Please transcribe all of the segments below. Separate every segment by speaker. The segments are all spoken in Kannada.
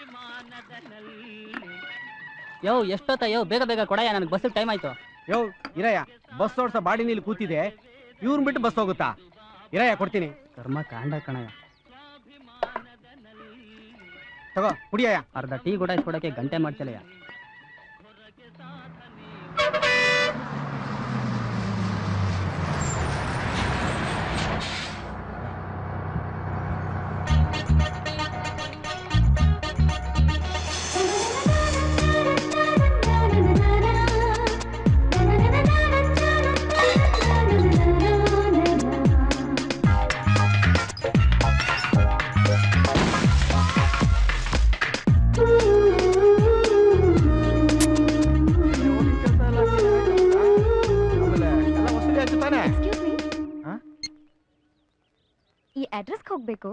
Speaker 1: ಯೋ ಎಷ್ಟೊತ್ತ ಯೋ ಬೇಗ ಬೇಗ ಕೊಡಯ್ಯ ನನಗೆ ಬಸ್ಸಿಗೆ ಟೈಮ್ ಆಯ್ತು
Speaker 2: ಯೋ ಇರಯ್ಯ ಬಸ್ ಓಡ್ಸೋ ಬಾಡಿ ನೀಲಿ ಕೂತಿದೆ ಇವ್ರನ್ನ ಬಿಟ್ಟು ಬಸ್ ಹೋಗುತ್ತಾ ಇರಯ್ಯ ಕೊಡ್ತೀನಿ
Speaker 1: ಕರ್ಮ ಕಾಂಡ ಕಣಯ್ಯ
Speaker 2: ತಗೋ ಕುಡಿಯಯ್ಯ
Speaker 1: ಅರ್ಧ ಟೀ ಕೂಡ ಕೊಡಕ್ಕೆ ಗಂಟೆ ಮಾಡ್ತಿಲ್ಲಯ್ಯ
Speaker 3: Excuse me.
Speaker 2: ಹಾ?
Speaker 3: ಈ ಅಡ್ರೆಸ್ಗೆ ಹೋಗ್ಬೇಕು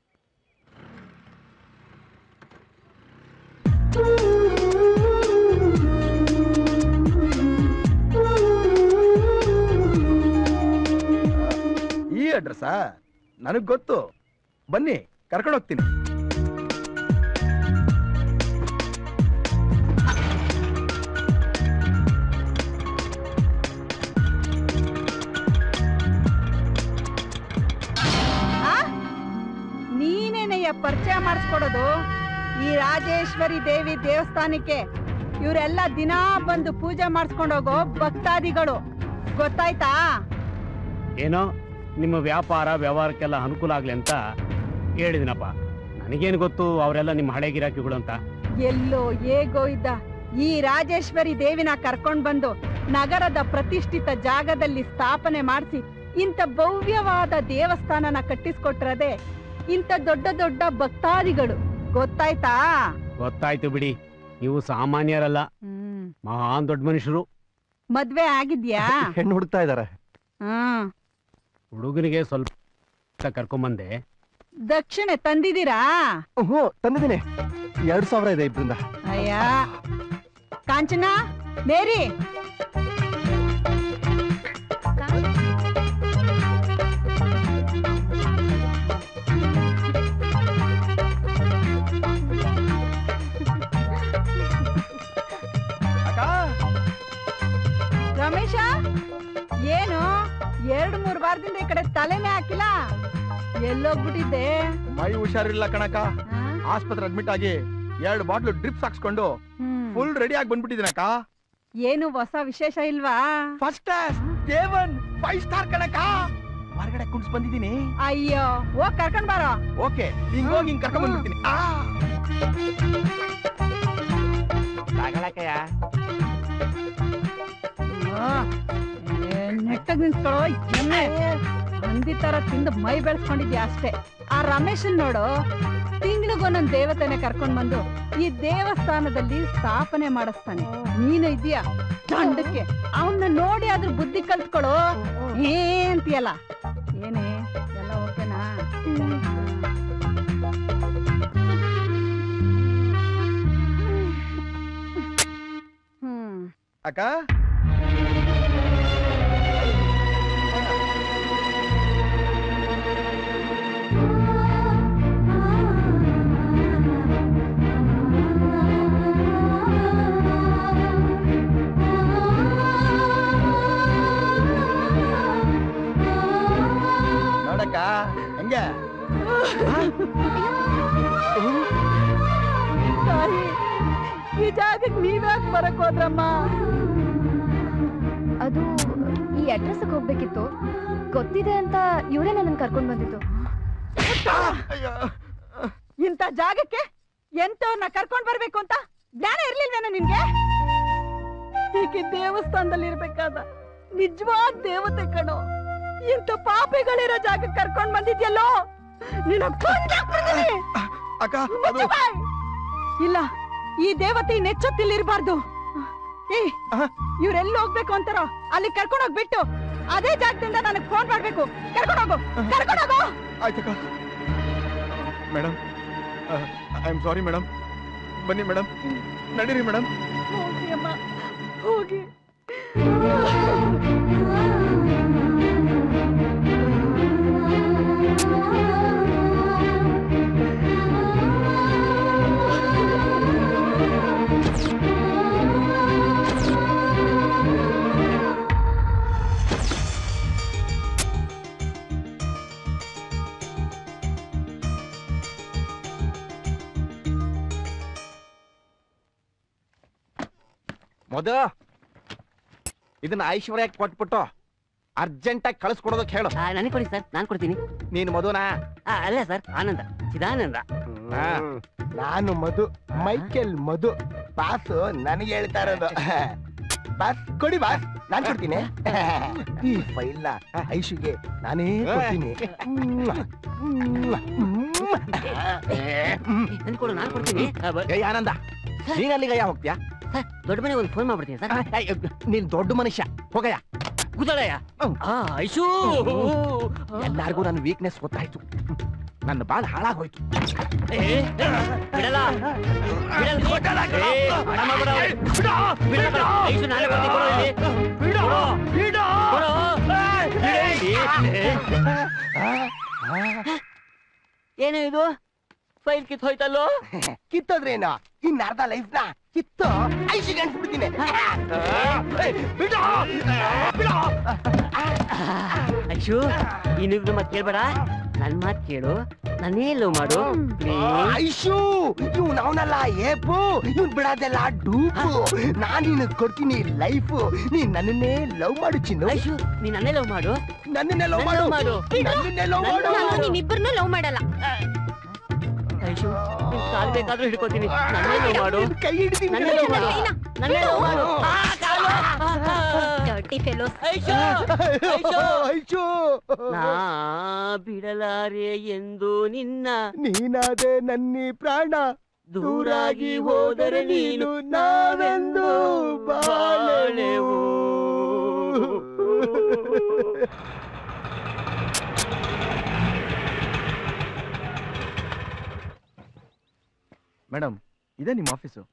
Speaker 4: ಈ ಅಡ್ರೆಸ್ಸಾ ನನಗ್ ಗೊತ್ತು ಬನ್ನಿ ಕರ್ಕೊಂಡು ಹೋಗ್ತೀನಿ
Speaker 5: ನೀನೇನಯ್ಯ ಪರಿಚಯ ಮಾಡಿಸ್ಕೊಡೋದು ಈ ರಾಜೇಶ್ವರಿ ದೇವಿ ದೇವಸ್ಥಾನಕ್ಕೆ ಇವರೆಲ್ಲ ದಿನಾ ಬಂದು ಪೂಜೆ ಮಾಡಿಸ್ಕೊಂಡು ಹೋಗೋ ಭಕ್ತಾದಿಗಳು ಗೊತ್ತಾಯ್ತಾ
Speaker 2: ಏನೋ ನಿಮ್ಮ ವ್ಯಾಪಾರ ವ್ಯವಹಾರಕ್ಕೆಲ್ಲ ಅನುಕೂಲ ಆಗ್ಲಿ ಅಂತ ಹೇಳಿದಿನಪ್ಪ ನನಗೇನು ಗೊತ್ತು ಅವರೆಲ್ಲ ನಿಮ್ಮ ಹಳೆ ಗಿರಾಕಿಗಳು ಅಂತ
Speaker 5: ಎಲ್ಲೋ ಹೇಗೋ ಇದ್ದ ಈ ರಾಜೇಶ್ವರಿ ದೇವಿನ ಕರ್ಕೊಂಡ್ ಬಂದು ನಗರದ ಪ್ರತಿಷ್ಠಿತ ಜಾಗದಲ್ಲಿ ಸ್ಥಾಪನೆ ಮಾಡಿಸಿ ಇಂಥ ಭವ್ಯವಾದ ದೇವಸ್ಥಾನನ ಕಟ್ಟಿಸ್ಕೊಟ್ರದೆ ಇಂಥ ದೊಡ್ಡ ದೊಡ್ಡ ಭಕ್ತಾದಿಗಳು ಗೊತ್ತಾಯ್ತಾ
Speaker 2: ಗೊತ್ತಾಯ್ತು ಬಿಡಿ ನೀವು ಸಾಮಾನ್ಯರಲ್ಲ
Speaker 5: ಹ್ಮ್
Speaker 2: ಮಹಾನ್ ದೊಡ್ಡ ಮನುಷ್ಯರು
Speaker 5: ಮದ್ವೆ ಆಗಿದ್ಯಾ
Speaker 4: ಹೆಣ್ಣು ಹುಡುಕ್ತಾ ಇದಾರೆ
Speaker 5: ಹ್ಮ್
Speaker 2: ಹುಡುಗನಿಗೆ ಸ್ವಲ್ಪ ಕರ್ಕೊಂಬಂದೆ
Speaker 5: ದಕ್ಷಿಣೆ ತಂದಿದ್ದೀರಾ
Speaker 4: ಹ್ಞೂ ತಂದಿದ್ದೀನಿ ಎರಡ್ ಸಾವಿರ ಇದೆ ಇಬ್ರಿಂದ
Speaker 5: ಅಯ್ಯ ಕಾಂಚನ ಮೇರಿ ರಮೇಶ ಏನು ಎರಡ್ ಮೂರ್ ವಾರದಿಂದ ಈ ಕಡೆ ತಲೆನೇ ಹಾಕಿಲ್ಲ ಎಲ್ಲೋಗ್ಬಿಟ್ಟಿದ್ದೆ
Speaker 4: ಮೈ ಹುಷಾರಿಲ್ಲ ಕಣಕ
Speaker 5: ಆ?
Speaker 4: ಆಸ್ಪತ್ರೆ ಅಡ್ಮಿಟ್ ಆಗಿ ಎರಡು ಬಾಟ್ಲು ಡ್ರಿಪ್ಸ್ ಹಾಕ್ಸ್ಕೊಂಡು
Speaker 5: ಹ್ಮ್.
Speaker 4: ಫುಲ್ ರೆಡಿ ಆಗಿ ಬಂದ್ಬಿಟ್ಟಿದ್ದೀನಕ್ಕ
Speaker 5: ಏನು ಹೊಸ ವಿಶೇಷ ಇಲ್ವಾ
Speaker 4: first class A one five star ಕಣಕ ಹೊರಗಡೆ ಕುಣ್ಸ್ ಬಂದಿದ್ದೀನಿ
Speaker 5: ಅಯ್ಯೋ ಹೋಗ್ ಕರ್ಕೊಂಡ್ ಬಾರೋ
Speaker 4: ಓಕೆ ಹಿಂಗ್ ಹೋಗಿ ಹಿಂಗ್ ಕರ್ಕೊಂಡ್ ಬಂದ್ಬಿಡ್ತೀನಿ ಆ
Speaker 5: ನೆಟ್ಟಗ್ ನಿಂತ್ಕೊಳ್ಳೋ ಎಮ್ಮೆ ಹಂದಿ ತರ ತಿಂದು ಮೈ ಬೆಳೆಸ್ಕೊಂಡಿದ್ಯಾ ಅಷ್ಟೇ ಆ ರಮೇಶನ್ ನೋಡು ತಿಂಗ್ಳಿಗೊಂದೊಂದ್ ದೇವತೆನೆ ಕರ್ಕೊಂಡ್ ಬಂದು ಈ ದೇವಸ್ಥಾನದಲ್ಲಿ ಸ್ಥಾಪನೆ ಮಾಡಿಸ್ತಾನೆ ನೀನು ಇದೀಯಾ ದಂಡಕ್ಕೆ ಅವನ್ನ ನೋಡಿ ಅದ್ರ ಬುದ್ಧಿ ಕಲ್ತ್ಕೊಳ್ಳೋ ಏಂತಿಯಲ್ಲ ಏನೇ ಎಲ್ಲ ಓಕೆನಾ ಹ್ಮ್
Speaker 4: ಅಕ್ಕ ನೋಡಕ್ಕ ಹೆಂಗೆ
Speaker 5: ತಾಯಿ ಈ ಜಾಗಕ್ಕೆ ನೀವ್ಯಾಕೆ ಬರಕ್ ಹೋದ್ರಮ್ಮ
Speaker 3: ಅದು ಈ ಅಡ್ರೆಸ್ಗೆ ಹೋಗ್ಬೇಕಿತ್ತು ಗೊತ್ತಿದೆ ಅಂತ ಇವರೇ ನನ್ನ ಕರ್ಕೊಂಡು ಬಂದಿದ್ದು
Speaker 4: ಅಯ್ಯೋ
Speaker 5: ಇಂಥ ಜಾಗಕ್ಕೆ ಎಂತವ್ರನ್ನ ಕರ್ಕೊಂಡ್ ಬರ್ಬೇಕು ಅಂತ ಜ್ಞಾನ ಇರ್ಲಿಲ್ವೇನೋ ನಿನ್ಗೆ ಹೀಗೆ ದೇವಸ್ಥಾನದಲ್ಲಿ ಇರ್ಬೇಕಾದ ನಿಜವಾದ ದೇವತೆ ಕಣೋ ಇಂಥ ಪಾಪಿಗಳಿರೋ ಜಾಗಕ್ಕೆ ಕರ್ಕೊಂಡ್ ಬಂದಿದ್ಯಲ್ಲೋ ನಿನ್ನ ಕೊಂದಾಕ್ಬಿಡ್ತೀನಿ.
Speaker 4: ಅಕ್ಕ ಅದು
Speaker 5: ಮುಚ್ಚು ಬಾಯ್. ಇಲ್ಲ ಈ ದೇವತೆ ನೆಚ್ಚೊತ್ತಿಲ್ಲಿರ್ಬಾರ್ದು ಏ
Speaker 4: ಆಹಾ.
Speaker 5: ಇವ್ರೆಲ್ಲಿ ಹೋಗ್ಬೇಕು ಅಂತಾರೋ ಅಲ್ಲಿ ಕರ್ಕೊಂಡ್ ಹೋಗ್ಬಿಟ್ಟು ಅದೇ ಜಾಗದಿಂದ ನನಗೆ ಫೋನ್ ಮಾಡ್ಬೇಕು ಕರ್ಕೊಂಡ್ ಹೋಗು ಕರ್ಕೊಂಡ್ ಹೋಗು
Speaker 4: ಆಯ್ತಕ್ಕ madam I am sorry madam ಬನ್ನಿ ಮೇಡಮ್ ನಡೀರಿ ಮೇಡಮ್
Speaker 5: ಹೋಗಿ ಅಮ್ಮ ಹೋಗಿ
Speaker 4: ಮೊದ ಇದನ್ನ ಐಶ್ವರ್ಯ ಕೊಟ್ಬಿಟ್ಟು ಅರ್ಜೆಂಟಾಗಿ ಕಳಿಸ್ಕೊಡೋದಕ್ಕೆ ಹೇಳು
Speaker 6: ನನಗೆ ಕೊಡಿ ಸರ್ ನಾನು ಕೊಡ್ತೀನಿ
Speaker 4: ನೀನು ಮಧುನಾ
Speaker 6: ಆ, ಅಲ್ಲ ಸರ್ ಆನಂದ ಚಿದಾನಂದ
Speaker 4: ಹಾ.
Speaker 7: ನಾನು ಮಧು ಮೈಕೆಲ್ ಮಧು ಬಾಸು ನನಗೆ ಹೇಳ್ತಾ ಇರೋದು ಬಾಸ್ ಕೊಡಿ ಬಾಸ್ ನಾನ್ ಕೊಡ್ತೀನಿ ಈ ಫೈಲ್ ನ ಐಶುಗೆ ನಾನೇ ಕೊಡ್ತೀನಿ
Speaker 6: ನನ್ ಕೊಡು ನಾನು ಕೊಡ್ತೀನಿ ಆ, ಬ-
Speaker 4: ಏ ಆನಂದ ನೀನ್ ಅಲ್ಲಿಗೆ ಯಾ ಹೋಗ್ತೀಯಾ
Speaker 6: ಸರ್ ದೊಡ್ಡ ಮನೆಗೆ ಒಂದು ಫೋನ್ ಮಾಡ್ಬಿಡ್ತೀನಿ ಸರ್
Speaker 4: ಆ, ಏ, ನೀನ್ ದೊಡ್ಡ ಮನುಷ್ಯ ಹೋಗಯ್ಯ
Speaker 6: ಕೂತಾಳಯ್ಯ
Speaker 4: ಹ್ಮ್.
Speaker 6: ಆ ಐಶು
Speaker 4: ಎಲ್ಲಾರ್ಗೂ ನನ್ನ ವೀಕ್ನೆಸ್ ಗೊತ್ತಾಯ್ತು ನನ್ನ ಬಾಳ್ ಹಾಳಾಗೋಯ್ತು
Speaker 6: ಏ, ಬಿಡಲ್ಲ ಬಿಡಲ್ಲ ಏ, ಹಣ ಮಾಡ್ಬೇಡ ಅವ್ರೆ. ಬಿಡಲ್ಲ ಬಿಡ. ಐಶು ನಾನೇ ಕೊಡ್ತೀನಿ, ಕೊಡು ಇಲ್ಲಿ. ಕೊಡು. ಕೊಡು. ಬಿಡು ಇಲ್ಲಿ. ಏನು ಇದು ಫೈಲ್ ಕಿತ್ ಹೋಯ್ತಲ್ಲೋ
Speaker 7: ಕಿತ್ತೋದ್ರೇನು ಇನ್ ಅರ್ಧ ಲೈಫ್ ನ ಕಿತ್ತು ಐಶುಗೆ ಅನ್ಸ್ಬಿಡ್ತೀನಿ ಬಿಡು ಬಿಡು
Speaker 6: ಐಶು ಇನ್ನಿಬ್ರು ಮಾತು ಕೇಳ್ಬೇಡ ನನ್ ಮಾತು ಕೇಳು ನನ್ನೇ ಲವ್ ಮಾಡು ಪ್ಲೀಸ್
Speaker 7: ಐಶು ಇವ್ನು ಅವನಲ್ಲ ಏಪು ಇವ್ನ್ ಬಿಡೋದೆಲ್ಲ ಡೂಪು ನಾನ್ ನಿನಗ್ ಕೊಡ್ತೀನಿ ಲೈಫ್ ನೀನ್ ನನ್ನನ್ನೇ ಲವ್ ಮಾಡು ಚಿನ್ನು
Speaker 6: ಐಶು ನೀನ್ ನನ್ನೇ ಲವ್ ಮಾಡು
Speaker 7: ನನ್ನನ್ನೇ ಲವ್
Speaker 6: ನನ್
Speaker 7: ಮಾಡು
Speaker 6: love ಮಾಡು
Speaker 7: ನನ್ನನ್ನೇ ಲವ್
Speaker 6: ನನ್
Speaker 7: ಮಾಡು
Speaker 6: ನಾನು
Speaker 3: ನಿನ್ನಿಬ್ಬರನ್ನೂ ಲವ್ ಮಾಡಲ್ಲ
Speaker 6: ಐಶು ನಿನ್ ಕಾಲ್ ಬೇಕಾದ್ರೂ ಹಿಡ್ಕೋತೀನಿ ನನ್ನೇ ಲವ್ ಮಾಡು
Speaker 7: ನಿನ್ ಕೈ ಹಿಡ್ತೀನಿ
Speaker 6: ನನ್ನೇ ಲವ್ ಮಾಡು ನನ್ನೇ ಲವ್ ಮಾಡು ಆ, ಕಾಲು. ಆ, ಆ, ಆ.
Speaker 3: ಡರ್ಟಿ ಫೆಲೋಸ್
Speaker 6: ಐಶು ಐಶು
Speaker 7: ಐಶು
Speaker 6: ನಾ ಬಿಡಲಾರೆ ಎಂದು ನಿನ್ನ
Speaker 7: ನೀನಾದೆ ನನ್ನಿ ಪ್ರಾಣ
Speaker 6: ದೂರಾಗಿ ಹೋದರೆ ನೀನು ನಾವೆಂದು ಬಾಳೆವು
Speaker 4: ಮೇಡಮ್ ಇದೇ ನಿಮ್ಮ ಆಫೀಸು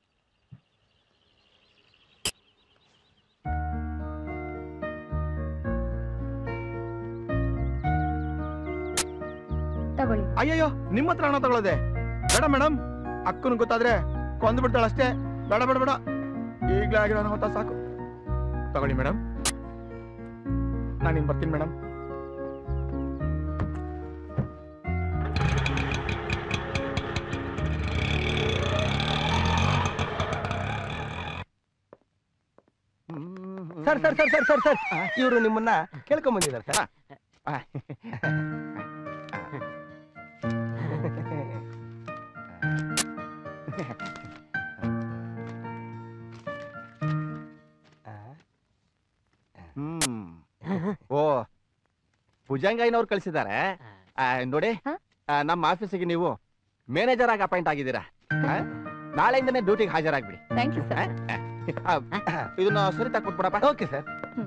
Speaker 3: ತಗೊಳ್ಳಿ
Speaker 4: ಅಯ್ಯಯ್ಯೋ ನಿಮ್ಮ ಹತ್ರ ಹಣ ತಗೊಳ್ಳೋದೆ ಬೇಡ ಮೇಡಮ್ ಅಕ್ಕನ ಗೊತ್ತಾದ್ರೆ ಕೊಂದು ಬಿಡ್ತಾಳ ಅಷ್ಟೇ ಬೇಡ ಬೇಡ ಬೇಡ ಈಗಲೇ ಆಗಿರೋ ಹೊತ್ತ ಸಾಕು ತಗೊಳ್ಳಿ ಮೇಡಮ್ ನಾನು ಇನ್ ಬರ್ತೀನಿ madam
Speaker 7: sir sir sir sir sir sir ಇವರು ನಿಮ್ಮನ್ನ ಕೇಳ್ಕೊಂಡ್ ಬಂದಿದ್ದಾರೆ ಸರ್
Speaker 4: ಹ್ಮ್ ಓ ಭುಜಂಗಯ್ಯನವ್ರು ಕಳಿಸಿದ್ದಾರೆ ನೋಡಿ
Speaker 3: ಹ?
Speaker 4: ಆ, ನಮ್ಮ ಆಫೀಸಿಗೆ ನೀವು ಮ್ಯಾನೇಜರ್ ಆಗಿ ಅಪಾಯಿಂಟ್ ಆಗಿದ್ದೀರಾ ಆ? ನಾಳೆಯಿಂದನೇ ಡ್ಯೂಟಿಗೆ ಹಾಜರಾಗ್ಬಿಡಿ
Speaker 3: ಥ್ಯಾಂಕ್ ಯು ಸರ್
Speaker 4: ಆ, ಇದನ್ನ ಸರಿತಾ ಕೊಟ್ಬಿಡಪ್ಪ
Speaker 7: ಓಕೆ ಸರ್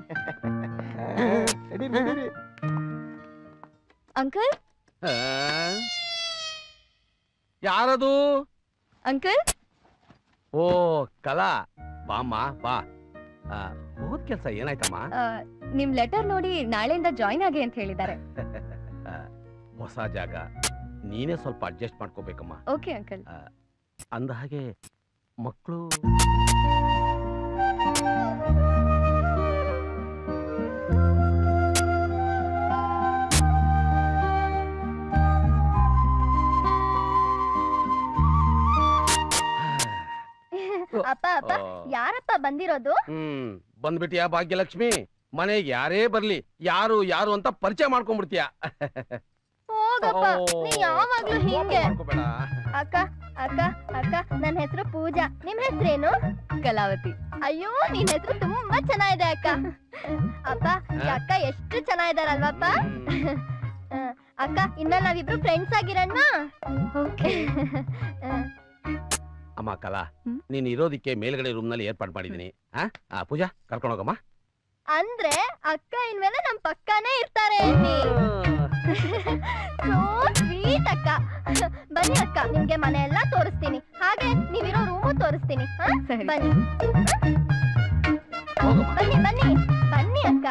Speaker 7: ನಡೀರಿ ನಡೀರಿ
Speaker 3: ಅಂಕಲ್
Speaker 2: ಯಾರದು
Speaker 3: ಅಂಕಲ್
Speaker 2: ಓ ಕಲಾ ಬಾಮ್ಮ ಬಾ ಆ, ಹೋದ್ ಕೆಲ್ಸ ಏನಾಯ್ತಮ್ಮ
Speaker 3: ನಿಮ್ ಲೆಟರ್ ನೋಡಿ ನಾಳೆಯಿಂದ ಜಾಯ್ನ್ ಆಗಿ ಅಂತ ಹೇಳಿದ್ದಾರೆ
Speaker 2: ಹೊಸ ಜಾಗ ನೀನೇ ಸ್ವಲ್ಪ ಅಡ್ಜಸ್ಟ್ ಮಾಡ್ಕೋಬೇಕಮ್ಮ
Speaker 3: ಓಕೆ ಅಂಕಲ್
Speaker 2: ಅಂದ ಹಾಗೆ ಮಕ್ಕಳು
Speaker 3: ಅಪ್ಪ ಅಪ್ಪ ಯಾರಪ್ಪ ಬಂದಿರೋದು
Speaker 2: ಹ್ಮ್ ಬಂದ್ಬಿಟ್ಟಿಯಾ ಭಾಗ್ಯಲಕ್ಷ್ಮಿ ಮನೆಗೆ ಯಾರೇ ಬರ್ಲಿ ಯಾರು ಯಾರು ಅಂತ ಪರಿಚಯ ಮಾಡ್ಕೊಂಡ್ಬಿಡ್ತೀಯ
Speaker 3: ಹೋಗಪ್ಪ ನೀ ಯಾವಾಗ್ಲೂ ಹಿಂಗೆ
Speaker 2: ಮಾಡ್ಕೋಬೇಡ
Speaker 3: ಅಕ್ಕ ಅಕ್ಕ ಅಕ್ಕ ನನ್ನ ಹೆಸರು ಪೂಜಾ ನಿಮ್ ಹೆಸರೇನು ಕಲಾವತಿ ಅಯ್ಯೋ ನಿನ್ ಹೆಸರು ತುಂಬಾ ಚೆನ್ನಾಗಿದೆ ಅಕ್ಕ ಅಪ್ಪ ಈ ಅಕ್ಕ ಎಷ್ಟು ಚೆನ್ನಾಗಿದಾರಲ್ವಪ್ಪ ಆ, ಅಕ್ಕ ಇನ್ಮೇಲೆ ನಾವಿಬ್ರು ಫ್ರೆಂಡ್ಸ್ ಆಗಿರೋಣ
Speaker 2: ಅಮ್ಮ ಕಲಾ
Speaker 3: ಹ್ಮ್?
Speaker 2: ನೀನ್ ಇರೋದಿಕ್ಕೆ ಮೇಲ್ಗಡೆ ರೂಮ್ ನಲ್ಲಿ ಏರ್ಪಾಡು ಮಾಡಿದೀನಿ ಆ? ಆ ಪೂಜಾ ಕರ್ಕೊಂಡು ಹೋಗಮ್ಮ
Speaker 3: ಅಂದ್ರೆ ಅಕ್ಕ ಇನ್ಮೇಲೆ ನಮ್ ಪಕ್ಕಾನೇ ಇರ್ತಾರೆ ಅನ್ನಿ ಸೋ ಸ್ವೀಟ್ ಅಕ್ಕ ಬನ್ನಿ ಅಕ್ಕ ನಿಮ್ಗೆ ಮನೆ ಎಲ್ಲ ತೋರಿಸ್ತೀನಿ ಹಾಗೆ ನೀವಿರೋ ರೂಮು ತೋರಿಸ್ತೀನಿ ಹಾ? ಬನ್ನಿ
Speaker 2: ಹೋಗಮ್ಮ
Speaker 3: ಬನ್ನಿ ಬನ್ನಿ ಬನ್ನಿ ಅಕ್ಕ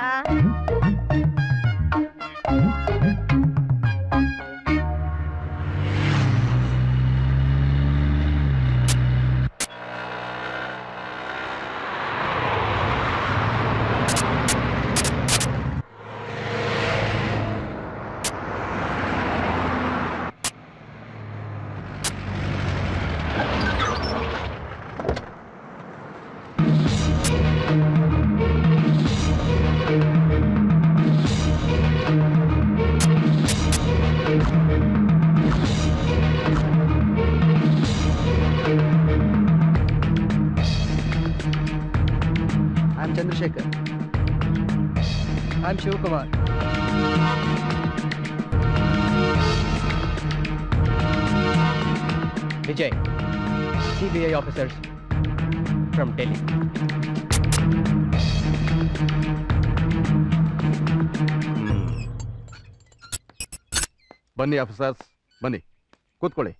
Speaker 2: ಆ
Speaker 8: Chandrashekar
Speaker 9: I am Shivakumar Vijay C B I officers from Delhi
Speaker 10: ಬನ್ನಿ ಆಫೀಸರ್ಸ್ ಬನ್ನಿ ಕೂತ್ಕೊಳ್ಳಿ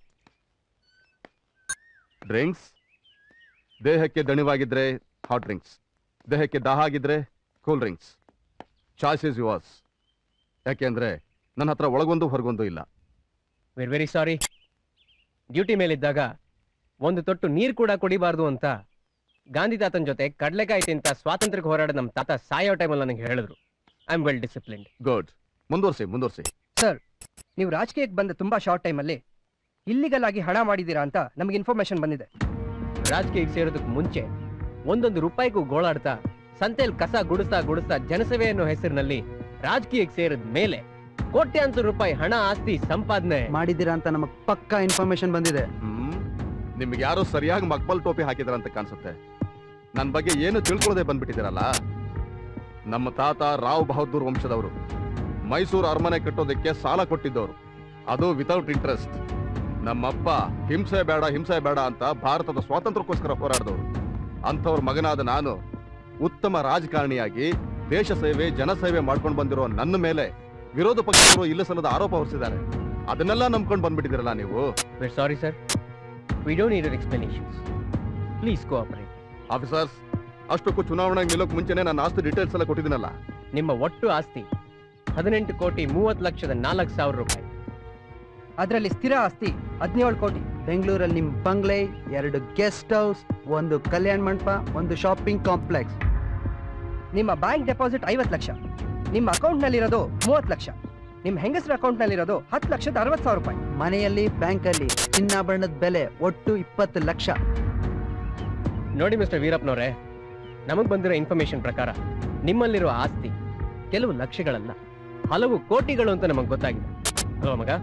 Speaker 10: ಡ್ರಿಂಕ್ಸ್ ದೇಹಕ್ಕೆ ದಣಿವಾಗಿದ್ರೆ ಹಾಟ್ ಡ್ರಿಂಕ್ಸ್ ದೇಹಕ್ಕೆ ದಾಹ ಆಗಿದ್ರೆ cool drinks choice is yours ಯಾಕೆಂದ್ರೆ ನನ್ನ ಹತ್ರ ಒಳಗೊಂದು ಹೊರಗೊಂದು ಇಲ್ಲ
Speaker 9: ವೆರಿ ವೆರಿ ಸಾರಿ ಡ್ಯೂಟಿ ಮೇಲಿದ್ದಾಗ ಒಂದು ತೊಟ್ಟು ನೀರು ಕೂಡ ಕುಡಿಬಾರ್ದು ಅಂತ ಗಾಂಧಿ ತಾತನ ಜೊತೆ ಕಡಲೆಕಾಯಿ ತಿಂತ ಸ್ವಾತಂತ್ರ್ಯಕ್ಕೆ ಹೋರಾಡ ನಮ್ಮ ತಾತ ಸಾಯೋ ಟೈಮಲ್ಲಿ ನನಗೆ ಹೇಳಿದ್ರು I am well disciplined
Speaker 10: good ಮುಂದುವರ್ಸಿ ಮುಂದುವರ್ಸಿ
Speaker 9: ನೀವು ರಾಜಕೀಯಕ್ಕೆ ಬಂದ ತುಂಬಾ ಶಾರ್ಟ್ ಟೈಮಲ್ಲಿ ಇಲ್ಲಿಗಲ್ ಆಗಿ ಹಣ ಮಾಡಿದ್ದೀರಾ ಅಂತ ನಮಗೆ ಇನ್ಫಾರ್ಮೇಶನ್ ಬಂದಿದೆ ರಾಜಕೀಯಕ್ಕೆ ಸೇರೋದಕ್ಕೆ ಮುಂಚೆ ಒಂದೊಂದು ರೂಪಾಯಿಗೂ ಗೋಳಾಡ್ತಾ ಸಂತೆಯಲ್ಲಿ ಕಸ ಗುಡಿಸ್ತಾ ಗುಡಿಸ್ತಾ ಜನಸೇವೆ ಅನ್ನೋ ಹೆಸರಿನಲ್ಲಿ ರಾಜಕೀಯಕ್ಕೆ ಸೇರಿದ ಮೇಲೆ ಕೋಟ್ಯಾಂತರ ರೂಪಾಯಿ ಹಣ ಆಸ್ತಿ ಸಂಪಾದನೆ
Speaker 8: ಮಾಡಿದ್ದೀರಾ ಅಂತ ನಮಗ್ ಪಕ್ಕಾ ಇನ್ಫಾರ್ಮೇಶನ್ ಬಂದಿದೆ
Speaker 10: ಹ್ಮ್ ನಿಮ್ಗೆ ಯಾರೋ ಸರಿಯಾಗಿ ಮಕ್ಬಲ್ ಟೋಪಿ ಹಾಕಿದ್ರ ಅಂತ ಕಾಣಿಸುತ್ತೆ ನನ್ನ ಬಗ್ಗೆ ಏನು ತಿಳ್ಕೊಳ್ಳದೆ ಬಂದ್ಬಿಟ್ಟಿದ್ದೀರಲ್ಲ ನಮ್ಮ ತಾತ ರಾವ್ ಬಹದ್ದೂರ್ ವಂಶದವರು ಮೈಸೂರು ಅರಮನೆ ಕಟ್ಟೋದಕ್ಕೆ ಸಾಲ ಕೊಟ್ಟಿದ್ದವರು ಅದು ವಿತೌಟ್ ಇಂಟ್ರೆಸ್ಟ್ ನಮ್ಮಪ್ಪ ಹಿಂಸೆ ಬೇಡ ಹಿಂಸೆ ಬೇಡ ಅಂತ ಭಾರತದ ಸ್ವಾತಂತ್ರ್ಯಕ್ಕೋಸ್ಕರ ಹೋರಾಡಿದವರು ಅಂಥವ್ರ ಮಗನಾದ ನಾನು ಉತ್ತಮ ರಾಜಕಾರಣಿಯಾಗಿ ದೇಶ ಸೇವೆ ಜನಸೇವೆ ಮಾಡ್ಕೊಂಡು ಬಂದಿರೋ ನನ್ನ ಮೇಲೆ ವಿರೋಧ ಪಕ್ಷದವರು ಇಲ್ಲಸಲ್ಲದ ಆರೋಪ ಹೊರಿಸಿದ್ದಾರೆ ಅದನ್ನೆಲ್ಲ ನಂಬ್ಕೊಂಡು ಬಂದ್ಬಿಟ್ಟಿದ್ದೀರಲ್ಲ ನೀವು
Speaker 9: very sorry sir we don't need explanations please cooperate
Speaker 10: officers ಅಷ್ಟಕ್ಕೂ ಚುನಾವಣೆಗೆ ನಿಲ್ಲೋಕ್ ಮುಂಚೆನೆ ನನ್ನ ಆಸ್ತಿ ಡೀಟೇಲ್ಸ್ ಎಲ್ಲ ಕೊಟ್ಟಿದ್ದೀನಲ್ಲ
Speaker 9: ನಿಮ್ಮ ಒಟ್ಟು ಆಸ್ತಿ ಹದಿನೆಂಟು ಕೋಟಿ ಮೂವತ್ತು ಲಕ್ಷದ ನಾಲ್ಕು ಸಾವಿರ ರೂಪಾಯಿ ಅದರಲ್ಲಿ ಸ್ಥಿರ ಆಸ್ತಿ ಹದಿನೇಳು ಕೋಟಿ
Speaker 8: ಬೆಂಗಳೂರಲ್ಲಿ ನಿಮ್ ಬಂಗ್ಲೆ ಎರಡು ಗೆಸ್ಟ್ ಹೌಸ್ ಒಂದು ಕಲ್ಯಾಣ ಮಂಟಪ ಒಂದು ಶಾಪಿಂಗ್ ಕಾಂಪ್ಲೆಕ್ಸ್
Speaker 9: ನಿಮ್ಮ ಬ್ಯಾಂಕ್ ಡೆಪಾಸಿಟ್ ಐವತ್ತು ಲಕ್ಷ ನಿಮ್ಮ ಅಕೌಂಟ್ನಲ್ಲಿರೋದು ಮೂವತ್ತು ಲಕ್ಷ ನಿಮ್ಮ ಹೆಂಗಸರ ಅಕೌಂಟ್ನಲ್ಲಿರೋದು ಹತ್ತು ಲಕ್ಷದ ಅರವತ್ತು ಸಾವಿರ ರೂಪಾಯಿ
Speaker 8: ಮನೆಯಲ್ಲಿ ಬ್ಯಾಂಕಲ್ಲಿ ಚಿನ್ನಾಭರಣದ ಬೆಲೆ ಒಟ್ಟು ಇಪ್ಪತ್ತು ಲಕ್ಷ
Speaker 9: ನೋಡಿ ಮಿಸ್ಟರ್ ವೀರಪ್ಪನವರೇ ನಮಗೆ ಬಂದಿರೋ ಇನ್ಫಾರ್ಮೇಶನ್ ಪ್ರಕಾರ ನಿಮ್ಮಲ್ಲಿರುವ ಆಸ್ತಿ ಕೆಲವು ಲಕ್ಷಗಳಲ್ಲ ಹಲವು ಕೋಟಿಗಳು ಅಂತ ನಮಗೆ ಗೊತ್ತಾಗಿದೆ ಅಲ್ವಾ ಮಗ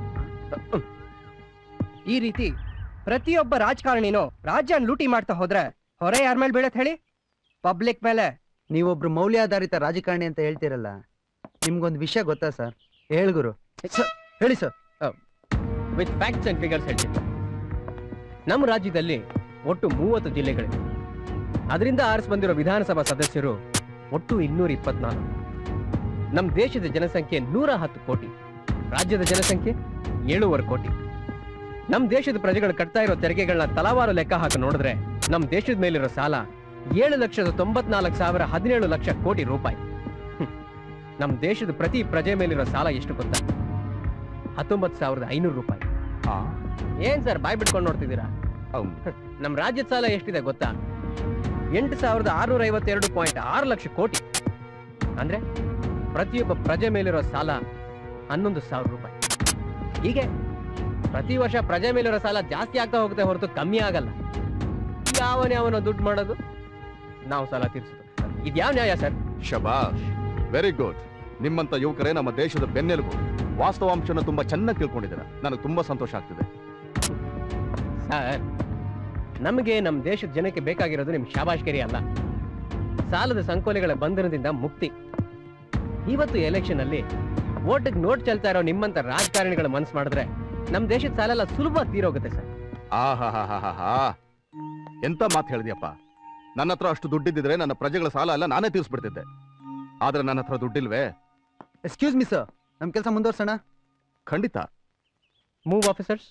Speaker 9: ಈ ರೀತಿ ಪ್ರತಿಯೊಬ್ಬ ರಾಜಕಾರಣಿನೂ ರಾಜ್ಯನ ಲೂಟಿ ಮಾಡ್ತಾ ಹೋದ್ರೆ ಹೊರೆ ಯಾರ ಮೇಲೆ ಬೀಳತ್ ಹೇಳಿ ಪಬ್ಲಿಕ್ ಮೇಲೆ
Speaker 8: ನೀವೊಬ್ರು ಮೌಲ್ಯಾಧಾರಿತ ರಾಜಕಾರಣಿ ಅಂತ ಹೇಳ್ತಿರಲ್ಲ ನಿಮ್ಗೊಂದು ವಿಷಯ ಗೊತ್ತಾ ಸರ್ ಹೇಳ್ಗುರು ಸರ್, ಹೇಳಿ sir
Speaker 9: with facts and figures ಹೇಳ್ತೀನಿ ನಮ್ಮ ರಾಜ್ಯದಲ್ಲಿ ಒಟ್ಟು ಮೂವತ್ತು ಜಿಲ್ಲೆಗಳಿವೆ ಅದರಿಂದ ಆರಿಸಿ ಬಂದಿರೋ ವಿಧಾನಸಭಾ ಸದಸ್ಯರು ಒಟ್ಟು ಇನ್ನೂರ ಇಪ್ಪತ್ನಾಲ್ಕು ನಮ್ಮ ದೇಶದ ಜನಸಂಖ್ಯೆ ನೂರ ಹತ್ತು ಕೋಟಿ ರಾಜ್ಯದ ಜನಸಂಖ್ಯೆ ಏಳೂವರೆ ಕೋಟಿ ನಮ್ಮ ದೇಶದ ಪ್ರಜೆಗಳು ಕಟ್ತಾ ಇರೋ ತೆರಿಗೆಗಳನ್ನ ತಲಾವಾರು ಲೆಕ್ಕ ಹಾಕಿ ನೋಡಿದ್ರೆ ನಮ್ಮ ದೇಶದ ಮೇಲಿರೋ ಸಾಲ ಏಳು ಲಕ್ಷದ ತೊಂಬತ್ನಾಲ್ಕು ಸಾವಿರ ಹದಿನೇಳು ಲಕ್ಷ ಕೋಟಿ ರೂಪಾಯಿ ಹ್ಮ್. ನಮ್ಮ ದೇಶದ ಪ್ರತಿ ಪ್ರಜೆ ಮೇಲಿರೋ ಸಾಲ ಎಷ್ಟು ಗೊತ್ತಾ ಹತ್ತೊಂಬತ್ತು ಸಾವಿರದ ಐನೂರು ರೂಪಾಯಿ ಏನ್ ಸರ್ ಬಾಯ್ ಬಿಟ್ಕೊಂಡು ನೋಡ್ತಿದ್ದೀರಾ
Speaker 10: ಹೌದು.
Speaker 9: ನಮ್ಮ ರಾಜ್ಯದ ಸಾಲ ಎಷ್ಟಿದೆ ಗೊತ್ತಾ ಎಂಟು ಸಾವಿರದ ಆರುನೂರ ಐವತ್ತೆರಡು ಪಾಯಿಂಟ್ ಆರು ಲಕ್ಷ ಕೋಟಿ ಅಂದ್ರೆ ಪ್ರತಿಯೊಬ್ಬ ಪ್ರಜೆ ಮೇಲಿರೋ ಸಾಲ ಹನ್ನೊಂದು ಸಾವಿರ ರೂಪಾಯಿ ಹೀಗೆ ಪ್ರತಿ ವರ್ಷ ಪ್ರಜೆ ಮೇಲಿರೋ ಸಾಲ ಜಾಸ್ತಿ ಆಗ್ತಾ ಹೋಗುತ್ತೆ ಹೊರತು ಕಮ್ಮಿ ಆಗಲ್ಲ ಯಾವನೇ ಅವನ ದುಡ್ಡು ಮಾಡೋದು ನಾವು ಸಾಲ ತೀರಿಸೋದು ಇದ್ಯಾವ ನ್ಯಾಯ ಸರ್
Speaker 10: ಶಬಾಷ್ ವೆರಿ ಗುಡ್ ನಿಮ್ಮಂತ ಯುವಕರೇ ನಮ್ಮ ದೇಶದ ಬೆನ್ನೆಲುಬು ವಾಸ್ತವಾಂಶನ ತುಂಬಾ ಚೆನ್ನಾಗಿ ತಿಳ್ಕೊಂಡಿದ್ದೀರಾ ನನಗೆ ತುಂಬಾ ಸಂತೋಷ ಆಗ್ತಿದೆ
Speaker 9: ಸರ್ ನಮಗೆ ನಮ್ಮ ದೇಶದ ಜನಕ್ಕೆ ಬೇಕಾಗಿರೋದು ನಿಮ್ ಶಾಬಾಷ್ಕರಿ ಅಲ್ಲ ಸಾಲದ ಸಂಕೋಲೆಗಳ ಬಂಧನದಿಂದ ಮುಕ್ತಿ ಇವತ್ತು ಎಲೆಕ್ಷನ್ ಅಲ್ಲಿ ಓಟಿಗೆ ನೋಟ್ ಚೆಲ್ತಾ ಇರೋ ನಿಮ್ಮಂತ ರಾಜಕಾರಣಿಗಳ ಮನ್ಸು ಮಾಡಿದ್ರೆ ನಮ್ಮ ದೇಶದ ಸಾಲ ಎಲ್ಲ ಸುಲಭವಾಗಿ ತೀರೋಗುತ್ತೆ ಸರ್
Speaker 10: ಆಹಾಹಾಹಾಹಾ ಎಂತ ಮಾತು ಹೇಳಿದ್ಯಪ್ಪ ನನ್ನ ಹತ್ರ ಅಷ್ಟು ದುಡ್ಡಿದ್ದಿದ್ರೆ ನನ್ನ ಪ್ರಜೆಗಳ ಸಾಲ ಎಲ್ಲ ನಾನೇ ತೀರಿಸ್ಬಿಡ್ತಿದ್ದೆ ಆದ್ರೆ ನನ್ನ ಹತ್ರ ದುಡ್ಡಿಲ್ವೇ
Speaker 8: ಎಕ್ಸ್ಕ್ಯೂಸ್ ಮಿ ಸರ್ ನಮ್ ಕೆಲಸ ಮುಂದುವರ್ಸೋಣ
Speaker 10: ಖಂಡಿತ
Speaker 9: move officers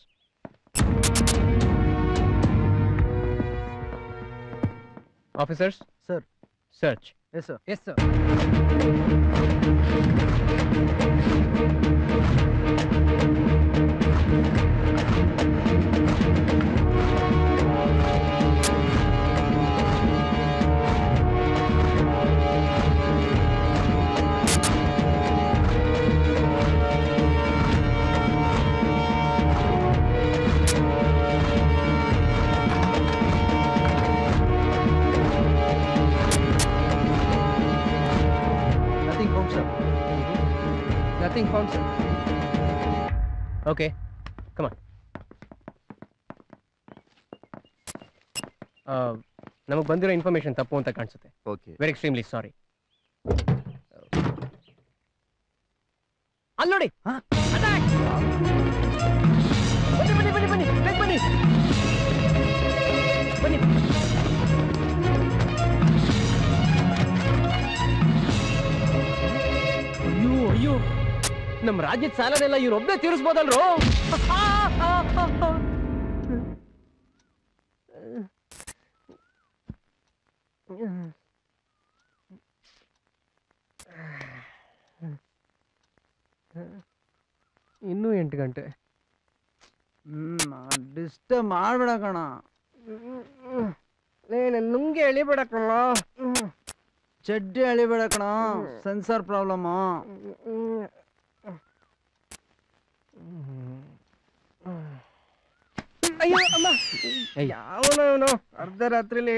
Speaker 9: officers
Speaker 8: Sir.
Speaker 9: Search
Speaker 8: yes sir
Speaker 9: yes sir
Speaker 8: nothing found sir
Speaker 9: nothing found sir okay come on ನಮಗೆ ಬಂದಿರೋ ಇನ್ಫಾರ್ಮೇಶನ್ ತಪ್ಪು ಅಂತ ಕಾಣಿಸುತ್ತೆ
Speaker 10: ಓಕೆ
Speaker 9: ವೆರಿ ಎಕ್ಸ್ಟ್ರೀಮ್ಲಿ ಸಾರಿ ಅಲ್ಲಿ ನೋಡಿ Attack! ಬನ್ನಿ ಬನ್ನಿ ಬನ್ನಿ ಬನ್ನಿ ಬೇಗ ಬನ್ನಿ ಬನ್ನಿ ಅಯ್ಯೋ ಅಯ್ಯೋ ನಮ್ಮ ರಾಜ್ಯದ ಸಾಲನೆಲ್ಲ ಇವ್ರೊಬ್ಬನೇ ತೀರಿಸ್ಬೋದಲ್ರು ಇನ್ನೂ ಎಂಟು ಗಂಟೆ
Speaker 8: ಹ್ಮ್ ಡಿಸ್ಟರ್ಬ್ ಮಾಡ್ಬೇಡ ಕಣ
Speaker 9: ನುಂಗೆ ಎಳಿಬೇಡಕ್ಕಲ್ಲ
Speaker 8: ಚಡ್ಡಿ ಅಳಿಬೇಡ ಕಣ ಸೆನ್ಸರ್ ಪ್ರಾಬ್ಲಮ್
Speaker 9: ಅಯ್ಯೋ ಅಮ್ಮ ಯಾವನೋ ಇವನು ಅರ್ಧ ರಾತ್ರಿಲಿ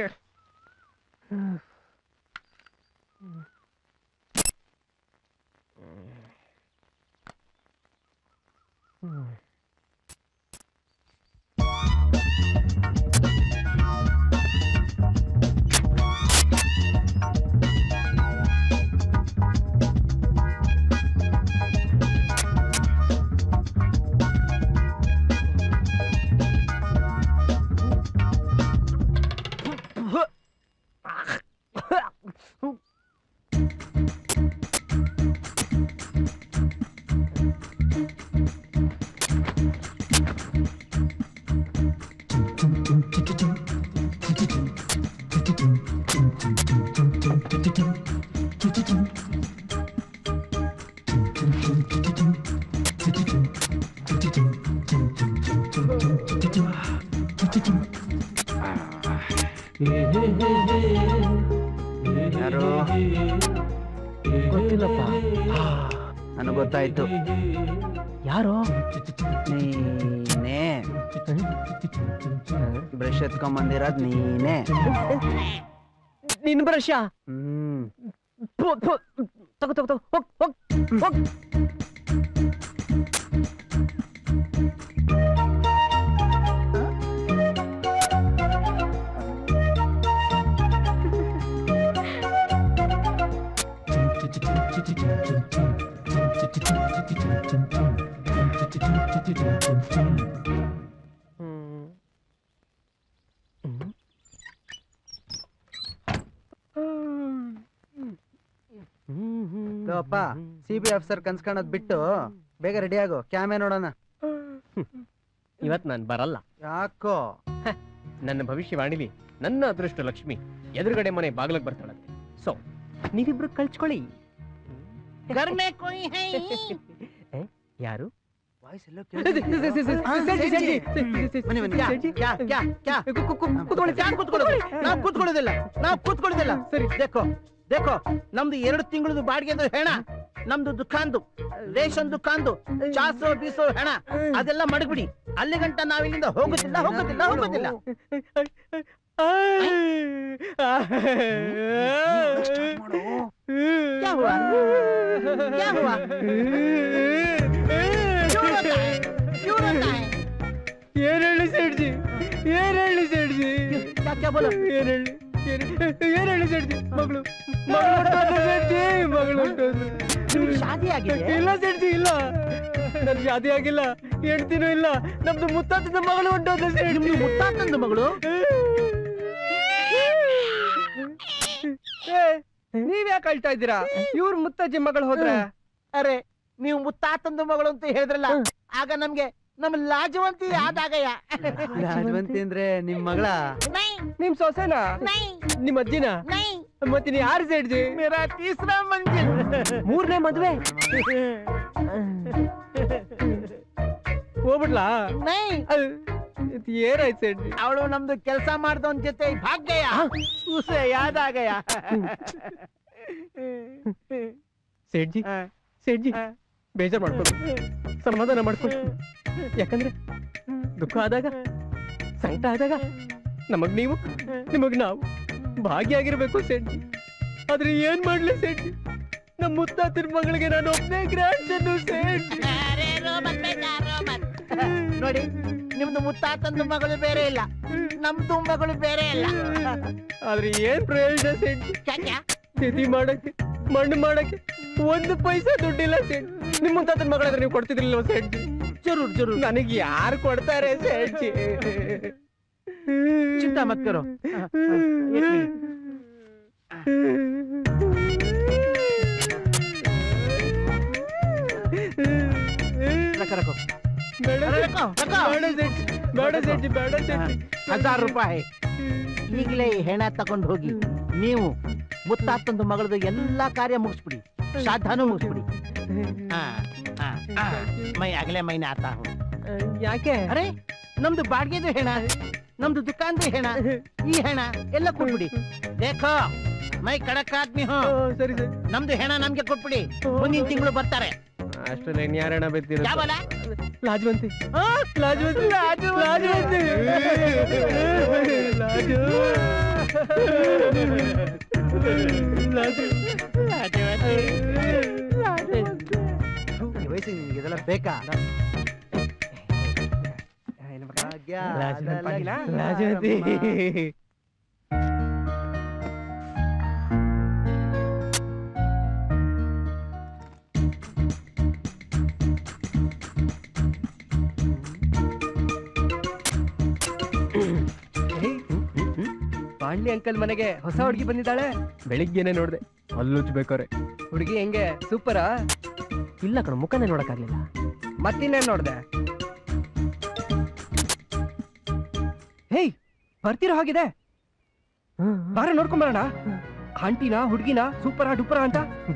Speaker 8: ಯಾರು
Speaker 9: ಗೊತ್ತಿಲ್ಲಪ್ಪ
Speaker 8: ನನಗೆ ಗೊತ್ತಾಯ್ತು
Speaker 9: ಯಾರು
Speaker 8: ನೀನೇ ಬ್ರಷ್ ಎತ್ಕೊಂಬಂದಿರೋದ್ ನೀನೇ
Speaker 9: ನಿನ್ ಬ್ರಷ
Speaker 8: ಹ್ಮ್
Speaker 9: ತಗೋ ತಗೋ ತಗೋ ಹೋಗ್ ಹೋಗ್ ಹೋಗ್
Speaker 8: ಲೋ ಅಪ್ಪ ಸಿ ಬಿ ಆಫೀಸರ್ ಕನ್ಸ್ಕೊಳೋದ್ ಬಿಟ್ಟು ಬೇಗ ರೆಡಿ ಆಗು ಕ್ಯಾಮೆ ನೋಡೋಣ
Speaker 9: ಇವತ್ ನಾನ್ ಬರಲ್ಲ
Speaker 8: ಯಾಕೋ
Speaker 9: ನನ್ನ ಭವಿಷ್ಯವಾಣಿಲಿ ನನ್ನ ಅದೃಷ್ಟ ಲಕ್ಷ್ಮಿ ಎದುರುಗಡೆ ಮನೆ ಬಾಗಿಲಿಗೆ ಬರ್ತಾಳಂತೆ ಸೊ ನೀವಿಬ್ರು ಕಳ್ಚ್ಕೊಳ್ಳಿ ಏ, ಯಾರು
Speaker 8: ವಾಯ್ಸ್ ಎಲ್ಲೋ
Speaker 9: ಸೆಡ್ಜಿ, ಸೆಡ್ಜಿ, ಸೆಡ್ಜಿ.
Speaker 8: ಬನ್ನಿ ಬನ್ನಿ
Speaker 9: ಸೆಡ್ಜಿ.
Speaker 7: ಕ್ಯಾ ಕ್ಯಾ ಕ್ಯಾ
Speaker 9: ಕು- ಕು- ಕು- ಕೂತ್ಕೊಳ್ಳಿ.
Speaker 7: ಯಾಕೆ ಕೂತ್ಕೊಳ್ಳೋದು ನಾವು ಕೂತ್ಕೊಳ್ಳೋದಿಲ್ಲ ನಾವು ಕೂತ್ಕೊಳ್ಳೋದಿಲ್ಲ
Speaker 9: ಸರಿ
Speaker 7: ದೇಖೋ ದೇಖೋ ನಮ್ದು ಎರಡು ತಿಂಗಳದು ಬಾಡಿಗೆದು ಹೆಣ ನಮ್ದು ದುಖಾನ್ದು ರೇಷನ್ ದುಖಾನ್ದು ಚಾಸೋ ಬೀಸೋ ಹೆಣ ಅದೆಲ್ಲ ಮಡಗ್ಬಿಡಿ ಅಲ್ಲಿ ಗಂಟ ನಾವಿಲ್ಲಿಂದ ಹೋಗುದಿಲ್ಲ ಹೋಗುದಿಲ್ಲ ಹೋಗುದಿಲ್ಲ क्या हुआ क्या हुआ क्यों रोता है क्यों रोता है
Speaker 9: ಏನ್ ಹೇಳಿ ಸೆಡ್ಜಿ ಏನ್ ಹೇಳಿ ಸೆಡ್ಜಿ
Speaker 7: क्या क्या बोला
Speaker 9: ಏನ್ ಹೇಳಿ ಏನ್ ಏನ್ ಹೇಳಿ ಸೆಡ್ಜಿ ಮಗಳು ಮಗಳು ಹುಟ್ಟೋದು ಸೆಡ್ಜಿ ಮಗಳು ಹುಟ್ಟೋದು
Speaker 7: ನಿಮ್ಗೆ ಶಾದಿ ಆಗಿದೆ
Speaker 9: ಇಲ್ಲ ಸೆಡ್ಜಿ ಇಲ್ಲ ನನ್ ಶಾದಿ ಆಗಿಲ್ಲ ಹೆಂಡ್ತಿನೂ ಇಲ್ಲ ನಮ್ದು ಮುತ್ತಾತದ ಮಗಳು ಹೊಂಟೋದು
Speaker 7: ನಿಮ್ದು ಮುತ್ತಾತಂದು ಮಗಳು
Speaker 9: ನೀವ್ ಯಾಕೆ ಅಳ್ತಾ ಇದ್ದೀರಾ ಇವ್ರ ಮುತ್ತಜ್ಜಿ ಮಗಳು ಹೋದ್ರ
Speaker 7: ಅರೆ ನೀವು ಮುತ್ತಾತಂದು ಮಗಳು ಅಂತ ಹೇಳಿದ್ರಲ್ಲ ಆಗ ನಮ್ಗೆ ನಮ್ಮ ಲಾಜವಂತಿ ಆದಾಗಯ್ಯ
Speaker 8: ರಾಜವಂತಿ ಅಂದ್ರೆ ನಿಮ್ ಮಗಳ
Speaker 9: ನಿಮ್ ಸೊಸೆನಾ ನಿಮ್ ಅಜ್ಜಿನ ಮತ್ತಿನ ಯಾರು ಸೆಡ್ಜಿ
Speaker 7: ಮೇರಾ ತೀಸರಾ ಮಂಜಿಲ್
Speaker 9: ಮೂರನೇ ಮದ್ವೆ ಹೋಗ್ಬಿಡ್ಲಾ
Speaker 7: ನೈ
Speaker 9: ಏನಾಯ್ತು ಸೆಡ್ಜಿ
Speaker 7: ಅವಳು ನಮ್ದು ಕೆಲಸ ಮಾಡ್ದವನ್ ಜೊತೆ ಭಾಗ್ಯಯ ಉಸೆ ಯಾದಾಗಯ್ಯ
Speaker 9: ಸೇಡ್ಜಿ ಸೇಡ್ಜಿ ಬೇಜಾರ್ ಮಾಡ್ಕೊಂಡು ಸಮಾಧಾನ ಮಾಡ್ಕೊಂಡು ಯಾಕಂದ್ರೆ ದುಃಖ ಆದಾಗ ಸಂಕಟ ಆದಾಗ ನಮಗ್ ನೀವು ನಿಮಗ್ ನಾವು ಭಾಗಿಯಾಗಿರ್ಬೇಕು ಸೇಡ್ಜಿ ಆದ್ರೆ ಏನ್ ಮಾಡ್ಲಿ ಸೇಡ್ಜಿ ನಮ್ಮ ಮುತ್ತಾತಿನ ಮಗಳಿಗೆ ನಾನು ಒಬ್ಬನೇ ಗ್ರ್ಯಾಂಡ್ ಸನ್ನು ಸೇಡ್ಜಿ
Speaker 7: ನೋಡಿ ನಿಮ್ದು ಮುತ್ತಾತಂದು ಮಗಳು ಬೇರೆ ಇಲ್ಲ ನಮ್ದು ಮಗಳು ಬೇರೆ ಇಲ್ಲ
Speaker 9: ಆದ್ರೆ ಏನ್ ಪ್ರಯೋಜನ ಸೇಡ್ಜಿ
Speaker 7: ಕ್ಯಾ ಕ್ಯಾ
Speaker 9: ತಿಥಿ ಮಾಡಕ್ಕೆ ಮಣ್ಣು ಮಾಡಕ್ಕೆ ಒಂದು ಪೈಸಾ ದುಡ್ಡಿಲ್ಲ ಸೇಡ್ಜಿ ನಿಮ್ ಮುಂತಾತನ ಮಗಳಾದ್ರೆ ನೀವು ಕೊಡ್ತಿದ್ರಿಲ್ವ ಸೇಠ್ಜಿ
Speaker 11: ಜರೂರ್ ಜರೂರ್
Speaker 9: ನನಗೆ ಯಾರು ಕೊಡ್ತಾರೆ ಸೇಠ್ಜಿ
Speaker 11: ಚಿಂತಾ ಮತ್ ಕರೋ हाँ, हाँ, एक मिनट। रखो रखो
Speaker 9: ಬೇಡ
Speaker 11: अरे रखो रखो
Speaker 9: ಬೇಡ ಸೇಠ್ಜಿ ಬೇಡ ಸೇಠ್ಜಿ ಬೇಡ ಸೇಠ್ಜಿ
Speaker 11: ಹಜಾರ್ ರೂಪಾಯಿ ಈಗಲೇ ಈ ಹೆಣ ತಗೊಂಡು ಹೋಗಿ ನೀವು ಮುತ್ತಾತಂದು ಮಗಳದು ಎಲ್ಲಾ ಕಾರ್ಯ ಮುಗಿಸ್ಬಿಡಿ ಶ್ರಾದ್ದಾನು ಮುಗಿಸ್ಬಿಡಿ ಹಾ ಹಾ ಹಾ ಮೈ ಅಗಲೇ ಮೈನೆ ಆತಾ ಹೋ
Speaker 9: ಯಾಕೆ
Speaker 11: ಅರೆ ನಮ್ದು ಬಾಡಿಗೆದು ಹೆಣ ನಮ್ದು ದುಕಾನ್ದು ಹೆಣ ಈ ಹೆಣ ಎಲ್ಲ ಕೊಟ್ಬಿಡಿ ದೇಖೋ ಮೈ ಕಡಕ್ ಆದ್ಮಿ ಹೋ
Speaker 9: ಸರಿ ಸರಿ
Speaker 11: ನಮ್ದು ಹೆಣ ನಮ್ಗೆ ಕೊಟ್ಬಿಡಿ ಮುಂದಿನ ತಿಂಗಳು ಬರ್ತಾರೆ
Speaker 9: ಅಷ್ಟರಲ್ಲಿ ಇನ್ಯಾರಣ ಬೇತಿರ
Speaker 11: ಯಾವ ಬೋಲ?
Speaker 9: ಲಾಜವಂತಿ
Speaker 11: ಆ?
Speaker 9: ಲಾಜವಂತಿ ಲಾಜವಂತಿ ಲಾಜು
Speaker 8: ಈ ವಯಸ್ಸಿಗೆ ನಿಮ್ಗೆ ಇದೆಲ್ಲ ಬೇಕಾ ಭಾಗ್ಯ, ಅದೆಲ್ಲ
Speaker 9: ಲಾಜವಂತಿ ಪಾಂಡ್ಲಿ ಅಂಕಲ್ ಮನೆಗೆ ಹೊಸ ಹುಡುಗಿ ಬಂದಿದ್ದಾಳೆ ಬೆಳಿಗ್ಗೆನೆ ನೋಡ್ದೆ ಅಲ್ಲುಚ್ಬೇಕಾರೆ ಹುಡುಗಿ ಹೆಂಗೆ ಸೂಪರಾ ಇಲ್ಲ ಕಣ ಮುಖನೇ ನೋಡಕ್ಕಾಗ್ಲಿಲ್ಲ ಮತ್ತಿನ್ನೇನ್ ನೋಡ್ದೆ ಹೇಯ್ ಬರ್ತಿರೋ ಹಾಗಿದೆ ಬಾರ ನೋಡ್ಕೊಂಬರೋಣ ಆಂಟಿನ ಹುಡುಗಿನ ಸೂಪರ ಡುಪರ ಅಂತ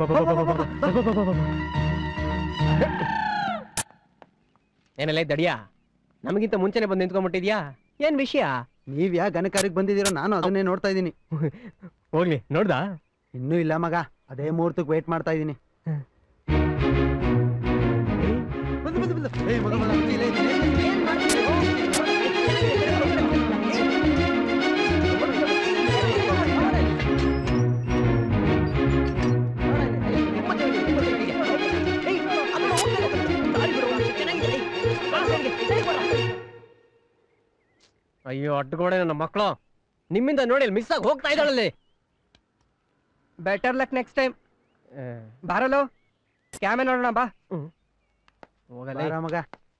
Speaker 9: ಏನೆಲ್ಲ ದಡಿಯಾ ನಮಗಿಂತ ಮುಂಚೆನೆ ಬಂದು ನಿಂತ್ಕೊಂಡ್ಬಿಟ್ಟಿದ್ಯಾ ಏನ್ ವಿಷಯ
Speaker 8: ನೀವ್ ಯಾ ಘನಕಾರ್ಯಕ್ಕೆ ಬಂದಿದ್ದೀರೋ ನಾನು ಅದನ್ನೇ ನೋಡ್ತಾ ಇದ್ದೀನಿ
Speaker 9: ಹೋಗ್ಲಿ ನೋಡ್ದಾ
Speaker 8: ಇನ್ನೂ ಇಲ್ಲ ಮಗ ಅದೇ ಮುಹೂರ್ತಕ್ಕೆ ವೇಟ್ ಮಾಡ್ತಾ ಇದ್ದೀನಿ ಬಂದು, ಬಂದು, ಬಂದು. ಏಯ್, ಮಗ, ಮಗ, ಇಲ್ಲಿ, ಇಲ್ಲಿ, ಇಲ್ಲಿ.
Speaker 9: ಅಯ್ಯೋ ಅಡ್ಗೋಡೆ ನನ್ನ ಮಕ್ಕಳು ನಿಮ್ಮಿಂದ ನೋಡಿ ಮಿಸ್ ಆಗಿ ಹೋಗ್ತಾ ಇದ್ದಾಳಲ್ಲಿ ಬೆಟರ್ ಲಕ್ ನೆಕ್ಸ್ಟ್ ಟೈಮ್ ಬಾರಲು ಕ್ಯಾಮೆ ನೋಡೋಣ ಬಾ ಹೋಗಲ್ಲ
Speaker 8: ಬಾರ ಮಗ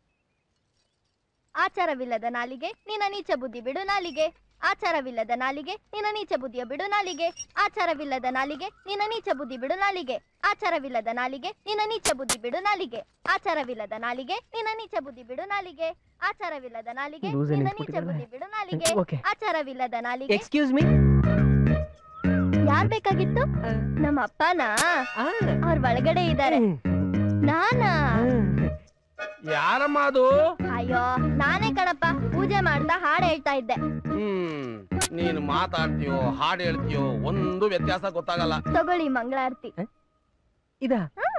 Speaker 3: ಆಚಾರವಿಲ್ಲದ ನಾಲಿಗೆ ನಿನ್ನ ನೀಚ ಬುದ್ಧಿ ಬಿಡು ನಾಲಿಗೆ ಆಚಾರವಿಲ್ಲದ ನಾಲಿಗೆ ನಿನ್ನ ನೀಚ ಬುದ್ಧಿಯ ಬಿಡು ನಾಲಿಗೆ ಆಚಾರವಿಲ್ಲದ ನಾಲಿಗೆ ನಿನ್ನ ನೀಚ ಬುದ್ಧಿ ಬಿಡು ನಾಲಿಗೆ ಆಚಾರವಿಲ್ಲದ ನಾಲಿಗೆ ನಿನ್ನ ನೀಚ ಬುದ್ಧಿ ಬಿಡು ನಾಲಿಗೆ ಆಚಾರವಿಲ್ಲದ ನಾಲಿಗೆ ನಿನ್ನ ನೀಚ ಬುದ್ಧಿ ಬಿಡು ನಾಲಿಗೆ ಆಚಾರವಿಲ್ಲದ ನಾಲಿಗೆ
Speaker 9: Lose and
Speaker 3: ನಿನ್ನ ನೀಚ
Speaker 9: ಇಟ್ಬಿಟ್ಟಿದ್ದಾರೆ.
Speaker 3: ಬುದ್ಧಿ ಬಿಡು ನಾಲಿಗೆ
Speaker 9: Okay.
Speaker 3: ಆಚಾರವಿಲ್ಲದ ನಾಲಿಗೆ
Speaker 9: ಎಕ್ಸ್ಕ್ಯೂಸ್ ಮೀ
Speaker 3: ಯಾರ್ ಬೇಕಾಗಿತ್ತು ನಮ್ಮ ಅಪ್ಪನಾ ಅವ್ರ ಒಳಗಡೆ ಇದ್ದಾರೆ ನಾನಾ
Speaker 10: ಯಾರಮ್ಮ ಅದು
Speaker 3: ಅಯ್ಯೋ ನಾನೇ ಕಣಪ್ಪ ಪೂಜೆ ಮಾಡ್ತಾ ಹಾಡ್ ಹೇಳ್ತಾ ಇದ್ದೆ
Speaker 10: ಹ್ಮ್ ನೀನು ಮಾತಾಡ್ತೀಯೋ ಹಾಡು ಹೇಳ್ತೀಯೋ ಒಂದು ವ್ಯತ್ಯಾಸ ಗೊತ್ತಾಗಲ್ಲ
Speaker 3: ತಗೊಳ್ಳಿ ಮಂಗಳಾರತಿ
Speaker 9: ಇದಾ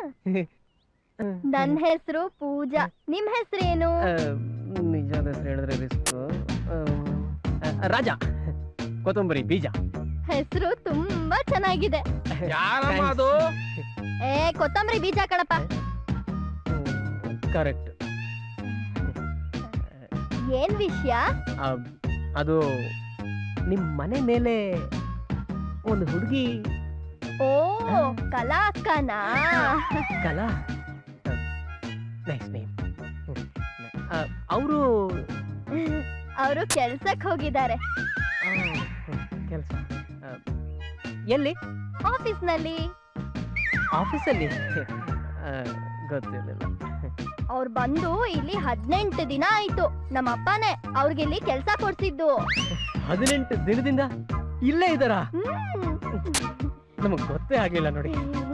Speaker 3: ನನ್ ಹೆಸರು ಪೂಜಾ ನಿಮ್ ಹೆಸರೇನು
Speaker 9: ನಿಜವಾದ ಹೆಸರು ಹೇಳಿದ್ರೆ ರಿಸ್ಕ್ ರಾಜ ಕೊತ್ತಂಬರಿ ಬೀಜ
Speaker 3: ಹೆಸರು ತುಂಬಾ ಚೆನ್ನಾಗಿದೆ
Speaker 10: ಯಾರಮ್ಮ ಅದು
Speaker 3: ಏ ಕೊತ್ತಂಬರಿ ಬೀಜ ಕಣಪ್ಪ
Speaker 9: ಕರೆಕ್ಟ್
Speaker 3: ಏನ್ ವಿಷಯ
Speaker 9: ಅದು ನಿಮ್ ಮನೆ ಮೇಲೆ ಒಂದು ಹುಡುಗಿ
Speaker 3: ಓ ಕಲಾ ಅಕ್ಕನಾ
Speaker 9: ಕಲಾ ನೈಸ್ ನೇಮ್ ಅವರು
Speaker 3: ಅವರು ಕೆಲ್ಸಕ್ ಹೋಗಿದ್ದಾರೆ
Speaker 9: ಕೆಲಸ ಎಲ್ಲಿ
Speaker 3: ಆಫೀಸ್ ನಲ್ಲಿ
Speaker 9: ಆಫೀಸಲ್ಲಿ ಗೊತ್ತಿರಲಿಲ್ಲ
Speaker 3: ಅವ್ರು ಬಂದು ಇಲ್ಲಿ ಹದಿನೆಂಟು ದಿನ ಆಯ್ತು ನಮ್ಮ ಅಪ್ಪನೇ ಅವ್ರಿಗೆ ಇಲ್ಲಿ ಕೆಲ್ಸ ಕೊಡ್ಸಿದ್ದು
Speaker 9: ಹದಿನೆಂಟು ದಿನದಿಂದ ಇಲ್ಲೇ ಇದ್ದಾರಾ
Speaker 3: ಹ್ಮ್.
Speaker 9: ನಮಗ್ ಗೊತ್ತೇ ಆಗ್ಲಿಲ್ಲ ನೋಡಿ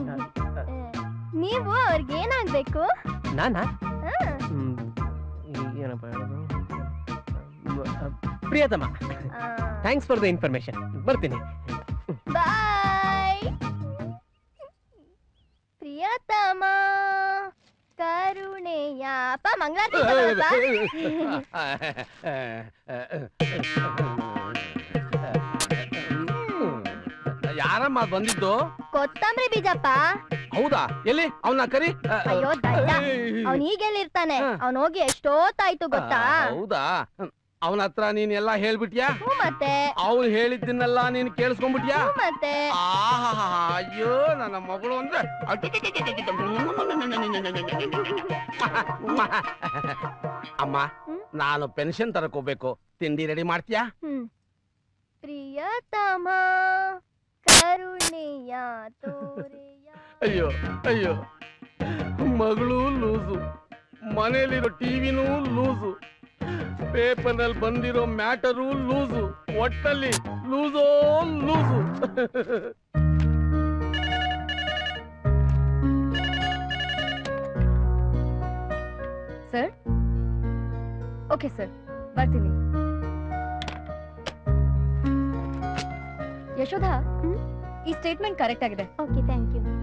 Speaker 3: ನೀವು ಅವ್ರಿಗೆ ಏನಾಗ್ಬೇಕು
Speaker 9: ನಾನಾ
Speaker 3: ಹಾ.
Speaker 9: ಹ್ಮ್, ಈ- ಏನಪ್ಪ ಹೇಳೋದು ಆ, ಪ್ರಿಯತಮ ಥ್ಯಾಂಕ್ಸ್ ಫಾರ್ ದ ಇನ್ಫಾರ್ಮೇಶನ್ ಬರ್ತೀನಿ
Speaker 3: ಬಾಯ್ ಪ್ರಿಯತಮ ಕರುಣೆಯ ಅಪ್ಪ ಮಂಗಳಾರತಿ ತಗೊಳಪ್ಪ.
Speaker 10: ಯಾರಮ್ಮ ಅದ್ ಬಂದಿದ್ದು
Speaker 3: ಕೊತ್ತಂಬರಿ ಬೀಜಪ್ಪ
Speaker 10: ಹೌದಾ ಎಲ್ಲಿ ಅವನ್ನ ಕರಿ ಅ, ಅ,
Speaker 3: ಅಯ್ಯೋ ದಡ್ಡ
Speaker 10: ಏಯ್.
Speaker 3: ಅವ್ನ್ ಈಗೆಲ್ಲಿರ್ತಾನೆ ಅವ್ನ್ ಹೋಗಿ ಎಷ್ಟೋತ್ತಾಯ್ತು ಗೊತ್ತಾ
Speaker 10: ಆ, ಹೌದಾ
Speaker 2: ಅವನ ಹತ್ರ ನೀನ್ ಎಲ್ಲಾ ಹೇಳ್ಬಿಟ್ಯಾ
Speaker 3: ಹ್ಞೂ ಮತ್ತೆ
Speaker 2: ಅವ್ನು ಹೇಳಿದ್ದನ್ನೆಲ್ಲ ನೀನ್ ಕೇಳಿಸ್ಕೊಂಡ್ಬಿಟ್ಯಾ
Speaker 3: ಹ್ಞೂ ಮತ್ತೆ
Speaker 2: ಆಹಾಹಾ, ಅಯ್ಯೋ ನನ್ನ ಮಗಳು ಅಂದ್ರೆ ಅಮ್ಮ ನಾನು ಪೆನ್ಷನ್ ತರಕ್ ಹೋಗ್ಬೇಕು ತಿಂಡಿ ರೆಡಿ ಮಾಡ್ತೀಯಾ
Speaker 3: ಹ್ಮ್ ಪ್ರಿಯತಮ ಕರುಣೆಯ ತೋರೆಯ
Speaker 2: ಅಯ್ಯೋ ಅಯ್ಯೋ ಮಗಳು ಲೂಸು ಮನೇಲಿರೋ ಟಿವಿನೂ ಲೂಸು ಪೇಪರ್ನಲ್ಲಿ ಬಂದಿರೋ ಮ್ಯಾಟರು ಲೂಸು ಒಟ್ಟಲ್ಲಿ ಲೂಸೋ ಲೂಸು
Speaker 3: ಸರ್ ಓಕೆ ಸರ್ ಬರ್ತೀನಿ ಯಶೋಧ ಈ ಸ್ಟೇಟ್ಮೆಂಟ್ ಕರೆಕ್ಟ್ ಆಗಿದೆ okay thank you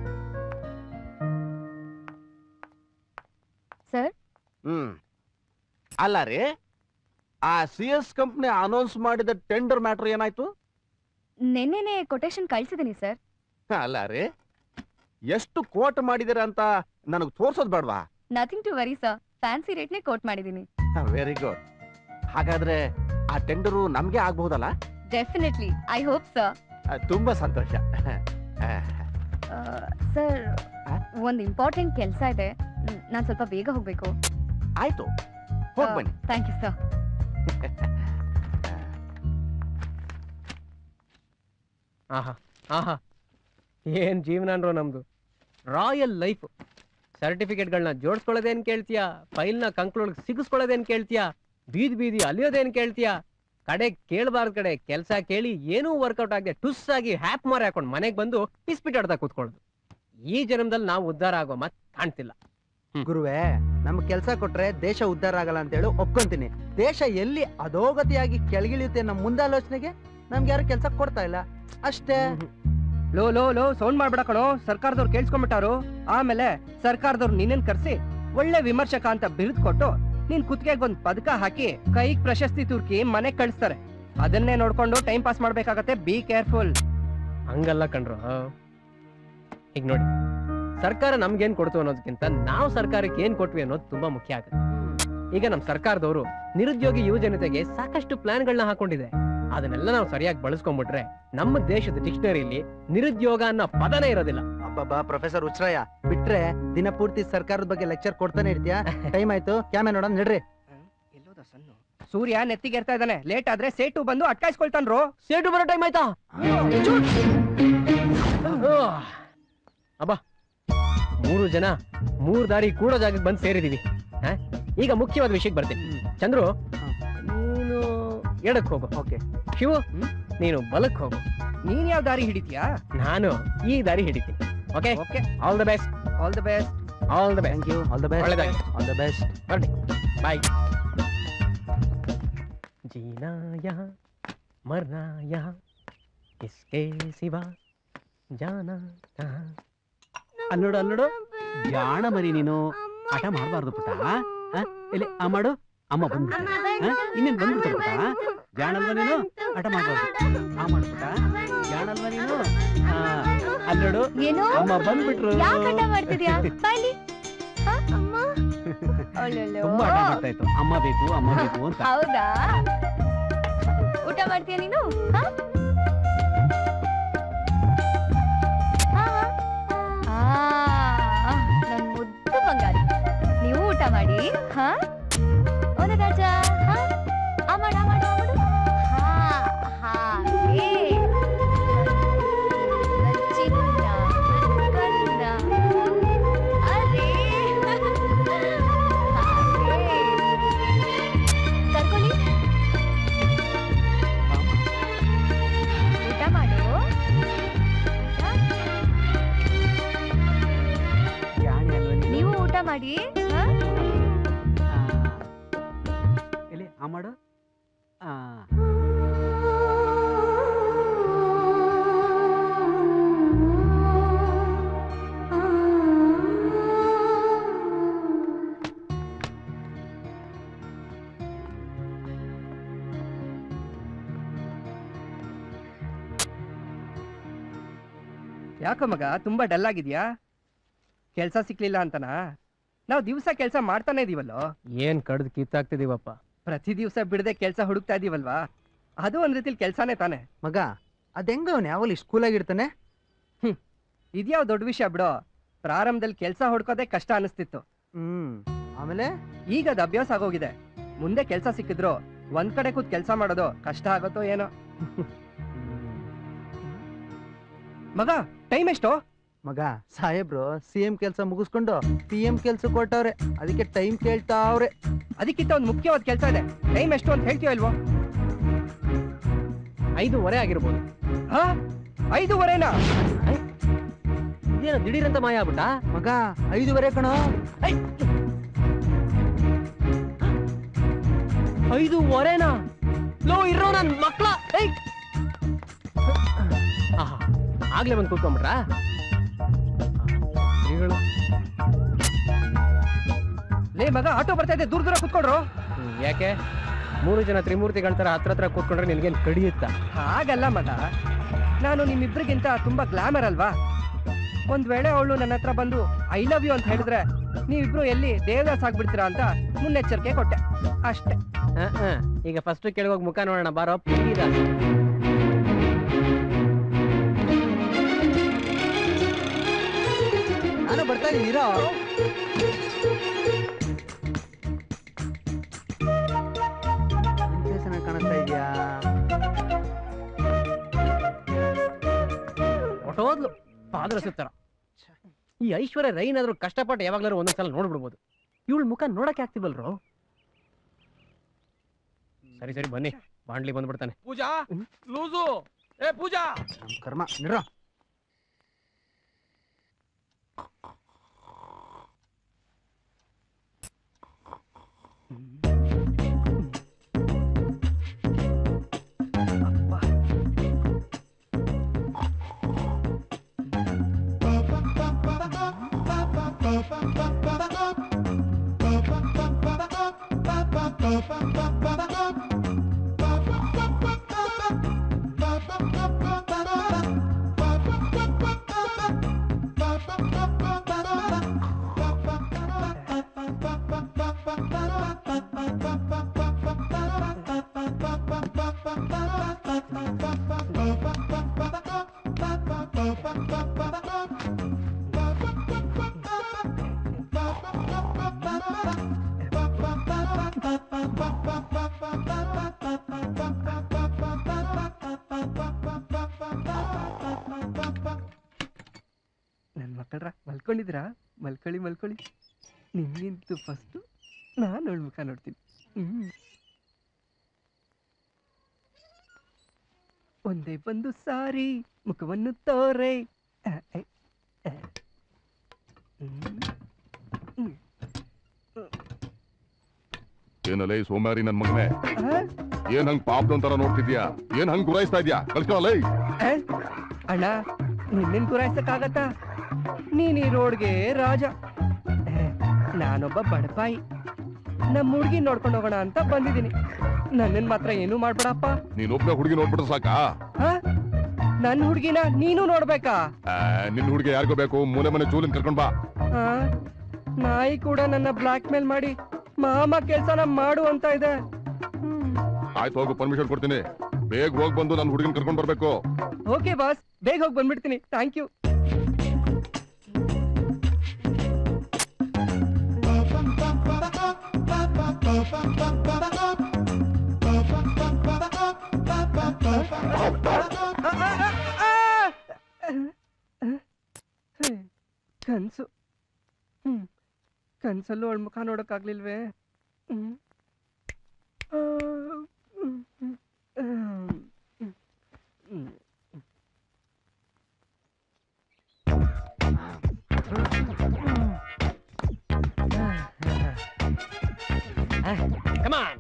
Speaker 3: sir
Speaker 12: hmm ಅಲ್ಲ ರೀ ಆ ಸಿ ಎಸ್ ಕಂಪ್ನಿ ಅನೌನ್ಸ್ ಮಾಡಿದ ಟೆಂಡರ್ ಮ್ಯಾಟ್ರ್ ಏನಾಯ್ತು
Speaker 3: ನೆನ್ನೆನೆ ಕೊಟೇಶನ್ ಕಳ್ಸಿದ್ದೀನಿ ಸರ್
Speaker 12: ಅಲ್ಲ ರೀ ಎಷ್ಟು ಕೋಟ್ ಮಾಡಿದಿರ ಅಂತ ನನಗೆ ತೋರ್ಸೋದ್ ಬೇಡವಾ
Speaker 3: nothing to worry sir fancy ರೇಟ್ನೇ ಕೋಟ್ ಮಾಡಿದ್ದೀನಿ
Speaker 12: ವೆರಿ ಗುಡ್ ಹಾಗಾದ್ರೆ ಆ ಟೆಂಡರು ನಮ್ಗೆ ಆಗ್ಬಹುದಲ್ಲ
Speaker 3: ಡೆಫಿನೆಟ್ಲಿ ಐ ಹೋಪ್ ಸರ್
Speaker 12: ಆ, ತುಂಬಾ ಸಂತೋಷ ಆ,
Speaker 3: ಸರ್ ಒಂದು ಇಂಪಾರ್ಟೆಂಟ್ ಕೆಲಸ ಇದೆ ನಾನು ಸ್ವಲ್ಪ ಬೇಗ ಹೋಗ್ಬೇಕು
Speaker 12: ಆಯ್ತು ಹೋಗ್ ಬನ್ನಿ
Speaker 3: ಥ್ಯಾಂಕ್ ಯು ಸರ್
Speaker 9: ಆಹಾ ಆಹಾ ಏನ್ ಜೀವನ ಅನ್ರೋ ನಮ್ದು ರಾಯಲ್ ಲೈಫ್ ಸರ್ಟಿಫಿಕೇಟ್ಗಳನ್ನ ಜೋಡಿಸ್ಕೊಳ್ಳೋದೇನ್ ಕೇಳ್ತೀಯಾ ಫೈಲ್ನ ಕಂಕ್ಳೊಳಗೆ ಸಿಗಿಸ್ಕೊಳ್ಳೋದೇನ್ ಕೇಳ್ತೀಯಾ ಬೀದಿ ಬೀದಿ ಅಲಿಯೋದೇನ್ ಕೇಳ್ತೀಯಾ ಕಡೆ ಕೇಳಬಾರ್ದು ಕಡೆ ಕೆಲಸ ಕೇಳಿ ಏನೂ ವರ್ಕೌಟ್ ಆಗದೆ ಟುಸ್ ಆಗಿ ಹ್ಯಾಪ್ ಮಾರಿ ಹಾಕೊಂಡು ಮನೆಗೆ ಬಂದು ಇಸ್ಪಿಟಾಡ್ತಾ ಕೂತ್ಕೊಳ್ಳೋದು ಈ ಜನ್ಮದಲ್ಲಿ ನಾವು ಉದ್ಧಾರ ಆಗೋ ಮತ್ ಕಾಣ್ತಿಲ್ಲ
Speaker 8: ಗುರುವೇ ನಮ್ ಕೆಲ್ಸ ಕೊಟ್ರೆ ದೇಶ ಉದ್ಧಾರ ಆಗಲ್ಲ ಅಂತ ಹೇಳಿ ಒಪ್ಕೊಂತೀನಿ ದೇಶ ಎಲ್ಲಿ ಅಧೋಗತಿಯಾಗಿ ಕೆಳಗಿಳಿಯುತ್ತೆ ನಮ್ಮ ಮುಂದಾಲೋಚನೆಗೆ ನಮ್ಗೆ ಯಾರು ಕೆಲ್ಸ ಕೊಡ್ತಾ ಇಲ್ಲ ಅಷ್ಟೇ
Speaker 9: ಲೋ ಲೋ ಲೋ ಸೌಂಡ್ ಮಾಡ್ಬೇಡ ಕಣೋ ಸರ್ಕಾರದವ್ರು ಕೇಳಿಸ್ಕೊಂಡ್ಬಿಟ್ಟಾರು ಆಮೇಲೆ ಸರ್ಕಾರದವ್ರು ನಿನ್ನನ್ ಕರ್ಸಿ ಒಳ್ಳೆ ವಿಮರ್ಶಕ ಅಂತ ಬಿರುದು ಕೊಟ್ಟು ನೀನ್ ಕುತ್ತಿಗೆಗೆ ಒಂದ್ ಪದಕ ಹಾಕಿ ಕೈಗ್ ಪ್ರಶಸ್ತಿ ತುರ್ಕಿ ಮನೆಗ್ ಕಳಿಸ್ತಾರೆ ಅದನ್ನೇ ನೋಡ್ಕೊಂಡು ಟೈಮ್ ಪಾಸ್ ಮಾಡ್ಬೇಕಾಗತ್ತೆ ಬಿ ಕೇರ್ಫುಲ್ ಹಂಗಲ್ಲ ಕಣ್ರು ಈಗ ನೋಡಿ ಸರ್ಕಾರ ನಮ್ಗೇನ್ ಕೊಡ್ತು ಅನ್ನೋದಕ್ಕಿಂತ ನಾವು ಸರ್ಕಾರಕ್ಕೆ ಏನ್ ಕೊಟ್ವಿ ಅನ್ನೋದು ತುಂಬಾ ಮುಖ್ಯ ಆಗುತ್ತೆ ಈಗ ನಮ್ ಸರ್ಕಾರದವರು ನಿರುದ್ಯೋಗಿ ಯುವ ಜನತೆಗೆ ಸಾಕಷ್ಟು ಪ್ಲಾನ್ಗಳನ್ನ ಹಾಕೊಂಡಿದೆ ಅದನ್ನೆಲ್ಲ ನಾವು ಸರಿಯಾಗಿ ಬಳಸ್ಕೊಂಡ್ಬಿಟ್ರೆ ನಮ್ಮ ದೇಶದ ಡಿಕ್ಷನರಿಯಲ್ಲಿ ನಿರುದ್ಯೋಗ ಅನ್ನೋ ಪದನೇ ಇರೋದಿಲ್ಲ
Speaker 8: ಅಬ್ಬಬ್ಬಾ ಪ್ರೊಫೆಸರ್ ಉಚ್ರಾಯ ಬಿಟ್ರೆ ದಿನ ಪೂರ್ತಿ ಸರ್ಕಾರದ ಬಗ್ಗೆ ಲೆಕ್ಚರ್ ಕೊಡ್ತಾನೆ ಇರ್ತೀಯಾ ಟೈಮ್ ಆಯ್ತು ಕ್ಯಾಮೆ ನೋಡೋಣ ನಡ್ರಿ
Speaker 9: ಸೂರ್ಯ ನೆತ್ತಿಗೆ ಇರ್ತಾ ಇದ್ದಾನೆ ಲೇಟ್ ಆದ್ರೆ ಸೇಟು ಬಂದು ಅಟ್ಕಾಯಿಸ್ಕೊಳ್ತಾನ್ರು ಸೇಟು ಬರೋ ಟೈಮ್ ಆಯ್ತಾ ಅಬ್ಬಾ ಮೂರು ಜನ ಮೂರ್ ದಾರಿ ಕೂಡೋ ಜಾಗಕ್ಕೆ ಬಂದು ಸೇರಿದೀವಿ ಹ? ಈಗ ಮುಖ್ಯವಾದ ವಿಷಯಕ್ಕೆ ಬರ್ತೀನಿ ಚಂದ್ರು ನೀನು ಎಡಕ್ ಹೋಗು ಓಕೆ ಶಿವು ನೀನು ಬಲಕ್ ಹೋಗು ನೀನ್ ಯಾವ ದಾರಿ ಹಿಡಿತೀಯಾ ನಾನು ಈ ದಾರಿ ಹಿಡಿತೀನಿ okay okay all the best all the best all the best
Speaker 8: you all the best
Speaker 9: ಒಳ್ಳೆದಾಗಿ
Speaker 8: ಆಲ್ ದ ಬೆಸ್ಟ್
Speaker 9: ಬರ್ಲಿ ಬಾಯ್ जीना यहाँ मरना यहाँ इसके सिवा जाना कहाँ
Speaker 2: ಅಲ್ಲೋಡು ಅಲ್ಲೋಡು ಜಾಣ ಮರಿ ನೀನು ಆಟ ಮಾಡಬಾರ್ದು ಪುಟ್ಟ ಆ? ಎಲ್ಲಿ ಆ ಮಾಡು ಅಮ್ಮ ಬಂದ್ಬಿಟ್ಟ ಇನ್ನೇನ್ ಬಂದ್ಬಿಡ್ತ ಪುಟ್ಟ ಜಾಣಲ್ವಾ ನೀನು ಆಟ ಮಾಡಬಾರ್ದು ಆ ಮಾಡು ಪುಟ್ಟ ಜಾಣಲ್ವಾ ನೀನು ಆ, ಅಲ್ಲೋಡು
Speaker 3: ಏನು
Speaker 2: ಅಮ್ಮ ಬಂದ್ಬಿಟ್ರು
Speaker 3: ಯಾಕೆ ಆಟ ಮಾಡ್ತಿದ್ಯಾ ಬಾಯ್ಲಿ ಹ, ಅಮ್ಮ ಅಲ್ಲಲ್ಲೋ.
Speaker 2: ತುಂಬಾ ಆಟ ಮಾಡ್ತಾ ಇತ್ತು ಅಮ್ಮ ಬೇಕು ಅಮ್ಮ ಬೇಕು ಅಂತ
Speaker 3: ಹೌದಾ ಊಟ ಮಾಡ್ತೀಯ ನೀನು ಹ? ಆ, ಆ, ನನ್ ಮುದ್ದು ಬಂಗಾರಿ ನೀವು ಊಟ ಮಾಡಿ ಹಾ ಓನ ರಾಜ ಹಾ ಆ ಮಾಡು ಆ ಮಾಡು ಆ ಮಾಡು ಹಾ ಹಾಗೆ ನನ್ ಚಿನ್ನ ನನ್ ಕನ್ನ ಅರೇ ಹಾಗೆ ಕರ್ಕೊಳ್ಳಿ ಊಟ ಮಾಡು
Speaker 2: ಜಾಣಿ ಅಲ್ವಾ ನೀನು
Speaker 3: ನೀವು ಊಟ ಮಾಡಿ ಹಾ?
Speaker 2: ಎಲ್ಲಿ ಆ ಮಾಡು ಆ
Speaker 9: ಯಾಕೋ ಮಗ ತುಂಬಾ ಡಲ್ ಆಗಿದ್ಯಾ ಕೆಲ್ಸ ಸಿಕ್ಲಿಲ್ಲ ಅಂತನಾ ನಾವು ದಿವಸ ಕೆಲಸ ಮಾಡ್ತಾನೆ ಇದೀವಲ್ಲೋ ಏನ್ ಕಡ್ದು ಕಿತ್ತಾಗ್ತಿದೀವಪ್ಪ
Speaker 13: ಪ್ರತಿ ದಿವಸ ಬಿಡದೆ ಕೆಲಸ ಹುಡುಕ್ತಾ ಇದೀವಲ್ವಾ ಅದು ಒಂದ್ ರೀತಿಲಿ ಕೆಲ್ಸಾನೇ ತಾನೆ
Speaker 8: ಮಗ ಅದ್ ಹೆಂಗ ಅವ್ನು ಯಾವಲ್ಲಿ ಸ್ಕೂಲಾಗಿರ್ತಾನೆ
Speaker 13: ಇದ್ಯಾವ ದೊಡ್ಡ ವಿಷಯ ಬಿಡೋ ಪ್ರಾರಂಭದಲ್ಲಿ ಕೆಲಸ ಹುಡ್ಕೋದೇ ಕಷ್ಟ ಅನಿಸ್ತಿತ್ತು
Speaker 8: ಹ್ಮ್ ಆಮೇಲೆ
Speaker 13: ಈಗ ಅದು ಅಭ್ಯಾಸ ಆಗೋಗಿದೆ ಮುಂದೆ ಕೆಲಸ ಸಿಕ್ಕಿದ್ರು ಒಂದ್ ಕಡೆ ಕೂತ್ ಕೆಲಸ ಮಾಡೋದು ಕಷ್ಟ ಆಗುತ್ತೋ ಏನೋ ಮಗ ಟೈಮ್ ಎಷ್ಟು
Speaker 8: ಮಗ ಸಾಹೇಬ್ರು ಸಿ ಎಂ ಕೆಲ್ಸ ಮುಗಿಸ್ಕೊಂಡು ಪಿ ಎಂ ಕೆಲ್ಸ ಕೊಟ್ಟವ್ರೆ ಅದಕ್ಕೆ ಟೈಮ್ ಕೇಳ್ತಾವ್ರೆ
Speaker 13: ಅದಕ್ಕಿಂತ ಒಂದು ಮುಖ್ಯವಾದ ಕೆಲಸ ಇದೆ ಟೈಮ್ ಎಷ್ಟು ಅಂತ ಹೇಳ್ತೀವ ಇಲ್ವೋ
Speaker 9: ಐದೂವರೆ ಆಗಿರ್ಬೋದು
Speaker 13: ಹಾ ಐದೂವರೆನಾ
Speaker 9: ಇದೇನೋ ದಿಢೀರಂತ ಮಾಯ ಆಗ್ಬಿಟ್ಟ
Speaker 8: ಮಗ ಐದುವರೆ ಕಣೋ
Speaker 9: ಐದೂವರೆನಾ ಲೋ ಇರೋ ನನ್ ಮಕ್ಳ ಏಯ್! ಆಹಾ ಆಗ್ಲೇ ಬಂದು ಕೂತ್ಕೊಂಡ್ಬಿಟ್ರಾ ಶ್ರೀಗಳು
Speaker 13: ಲೇ ಮಗ ಆಟೋ ಬರ್ತಾ ಇದೆ ದೂರ ದೂರ ಕುತ್ಕೊಡ್ರು
Speaker 9: ಹ್ಮ್, ಯಾಕೆ ಮೂರು ಜನ ತ್ರಿಮೂರ್ತಿಗಳ ತರ ಹತ್ರ ಹತ್ರ ಕೂತ್ಕೊಂಡ್ರೆ ನಿನ್ಗೇನ್ ಕಡಿಯುತ್ತಾ
Speaker 13: ಹಾಗಲ್ಲ ಮಗ ನಾನು ನಿಮ್ಮಿಬ್ರಿಗಿಂತ ತುಂಬಾ ಗ್ಲಾಮರ್ ಅಲ್ವಾ ಒಂದ್ ವೇಳೆ ಅವಳು ನನ್ನ ಹತ್ರ ಬಂದು ಐ ಲವ್ ಯು ಅಂತ ಹೇಳಿದ್ರೆ ನೀವಿಬ್ರು ಎಲ್ಲಿ ದೇವದಾಸ್ ಆಗ್ಬಿಡ್ತೀರಾ ಅಂತ ಮುನ್ನೆಚ್ಚರಿಕೆ ಕೊಟ್ಟೆ ಅಷ್ಟೇ
Speaker 9: ಆ, ಆ, ಈಗ ಫಸ್ಟ್ ಕೆಳಗೋಗಿ ಮುಖ ನೋಡೋಣ ಬಾರೋ ಪ್ಲೀಸ್
Speaker 8: ನಾನು ಬರ್ತಾ ಇದೀನಿ ಇರೋ ಇಂಥ ಚೆನ್ನಾಗ್ ಕಾಣಿಸ್ತಾ ಇದೆಯಾ
Speaker 9: ಹೊಟ್ಟೋದ್ಲು ಪಾದ್ರ ಸುತ್ತರ ಈ ಐಶ್ವರ್ಯ ರೈ ಏನಾದ್ರು ಕಷ್ಟಪಟ್ಟು ಯಾವಾಗ್ಲಾದ್ರು ಒಂದೊಂದ್ಸಲ ನೋಡ್ಬಿಡ್ಬೋದು ಇವಳ ಮುಖ ನೋಡಕ್ಕೆ ಆಗ್ತಿಲ್ವಲ್ರು ಸರಿ ಸರಿ ಬನ್ನಿ ಬಾಂಡ್ಲಿ ಬಂದ್ಬಿಡ್ತಾನೆ
Speaker 4: ಪೂಜಾ ಲೂಸು ಏ ಪೂಜಾ
Speaker 8: ನಮ್ ಕರ್ಮ ನಿಡ್ರ
Speaker 13: ನನ್ ಮಕ್ಕಳ್ರ ಮಲ್ಕೊಂಡಿದ್ರಾ ಮಲ್ಕೊಳ್ಳಿ ಮಲ್ಕೊಳ್ಳಿ ನಿಮ್ಗಿಂತೂ ಫಸ್ಟು ನಾನು ಅವಳ ಮುಖ ನೋಡ್ತೀನಿ ಹ್ಮ್ ಒಂದೇ ಬಂದು ಸಾರಿ ಮುಖವನ್ನು ತೋರೆ ಆ, ಐ, ಆ. ಹ್ಮ್. ಹ್ಮ್.
Speaker 10: ಏನಲ್ಲೇ ಸೋಮಾರಿ ನನ್ ಮಗನೇ
Speaker 13: ಆ?
Speaker 10: ಏನ್ ಹಂಗ್ ಪಾಪ್ದೊಂದ್ ತರ ನೋಡ್ತಿದ್ಯಾ ಏನ್ ಹಂಗ್ ಗುರಾಯಿಸ್ತಾ ಇದ್ಯಾ ಕಳ್ಸ್ಕೊಳಲ್ಲ
Speaker 13: ಆ? ಅಣ್ಣ ನಿನ್ನೇನ್ ಗುರಾಯಿಸಕ್ಕಾಗತ್ತಾ ನೀನ್ ಈ ರೋಡ್ಗೆ ರಾಜ ಆ, ನಾನೊಬ್ಬ ಬಡಪಾಯಿ ನಮ್ಮ ಹುಡುಗಿ ನೋಡ್ಕೊಂಡು ಹೋಗೋಣ ಅಂತ ಬಂದಿದ್ದೀನಿ ನನ್ನನ್ ಮಾತ್ರ ಏನು ಮಾಡ್ಬೇಡಪ್ಪ
Speaker 10: ನೀನ್ ಒಬ್ಬನೇ ಹುಡುಗಿ ನೋಡ್ಬಿಟ್ರೆ ಸಾಕಾ
Speaker 13: ಆ? ನನ್ ಹುಡುಗಿನ ನೀನು ನೋಡ್ಬೇಕಾ
Speaker 10: ಆ, ನಿನ್ ಹುಡುಗಿ ಯಾರಿಗೋ ಬೇಕು ಮೂಲೆ ಮನೆ ಚೂಲಿನ ಕರ್ಕೊಂಡ್ ಬಾ
Speaker 13: ಆ? ನಾಯಿ ಕೂಡ ನನ್ನ ಬ್ಲಾಕ್ ಮೇಲ್ ಮಾಡಿ ಮಾಮ ಕೆಲ್ಸನ ಮಾಡು ಅಂತ ಇದೆ
Speaker 10: ಆಯ್ತು ಹೋಗು ಪರ್ಮಿಷನ್ ಕೊಡ್ತೀನಿ ಬೇಗ ಹೋಗ್ ಬಂದು ನನ್ ಹುಡುಗಿನ ಕರ್ಕೊಂಡ್ ಬರ್ಬೇಕು
Speaker 13: ಓಕೆ ಬಾಸ್ ಬೇಗ ಹೋಗಿ ಬಂದ್ಬಿಡ್ತೀನಿ ಥ್ಯಾಂಕ್ ಯು ಕನ್ಸು ಹ್ಮ್ ಕನ್ಸಲ್ಲೂ ಅವಳ ಮುಖ ನೋಡಕ್ಕಾಗ್ಲಿಲ್ವೇ ಹ್ಮ್ ಆ, hmm, hmm, hmm, hmm.
Speaker 9: Come on.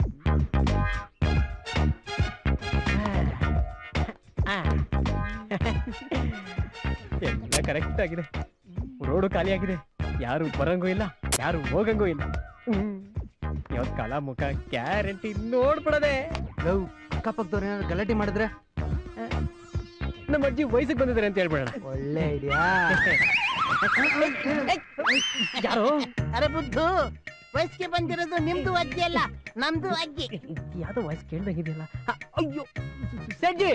Speaker 9: ಎಲ್ಲ ಕರೆಕ್ಟ್ ಆಗಿದೆ ರೋಡು ಖಾಲಿ ಆಗಿದೆ ಯಾರು ಬರಂಗೂ ಇಲ್ಲ ಯಾರು ಹೋಗಂಗೂ ಇಲ್ಲ ಯಾವ್ದು ಕಲಾ ಮುಖ ಗ್ಯಾರಂಟಿ ನೋಡ್ಬಿಡದೆ
Speaker 8: ಲವ್ ಅಕ್ಕಪಕ್ಕದವ್ರು ಏನಾದ್ರು ಗಲಾಟೆ ಮಾಡಿದ್ರೆ
Speaker 9: ನಮ್ಮ ಅಜ್ಜಿ ವಯಸ್ಸಿಗೆ ಬಂದಿದ್ದಾರೆ ಅಂತ ಹೇಳ್ಬಿಡೋಣ
Speaker 8: ಒಳ್ಳೆ ಐಡಿಯಾ
Speaker 9: ಯಾರು
Speaker 11: ಅರೆ ಬುದ್ಧು ವಯಸ್ಸಿಗೆ ಬಂದಿರೋದು ನಿಮ್ದು ಅಜ್ಜಿ ಅಲ್ಲ ನಮ್ದು ಅಜ್ಜಿ
Speaker 9: ಯಾವ್ದೋ ವಾಯ್ಸ್ ಕೇಳ್ದಂಗಿದೆಯಲ್ಲ ಅಯ್ಯೋ ಸಜ್ಜಿ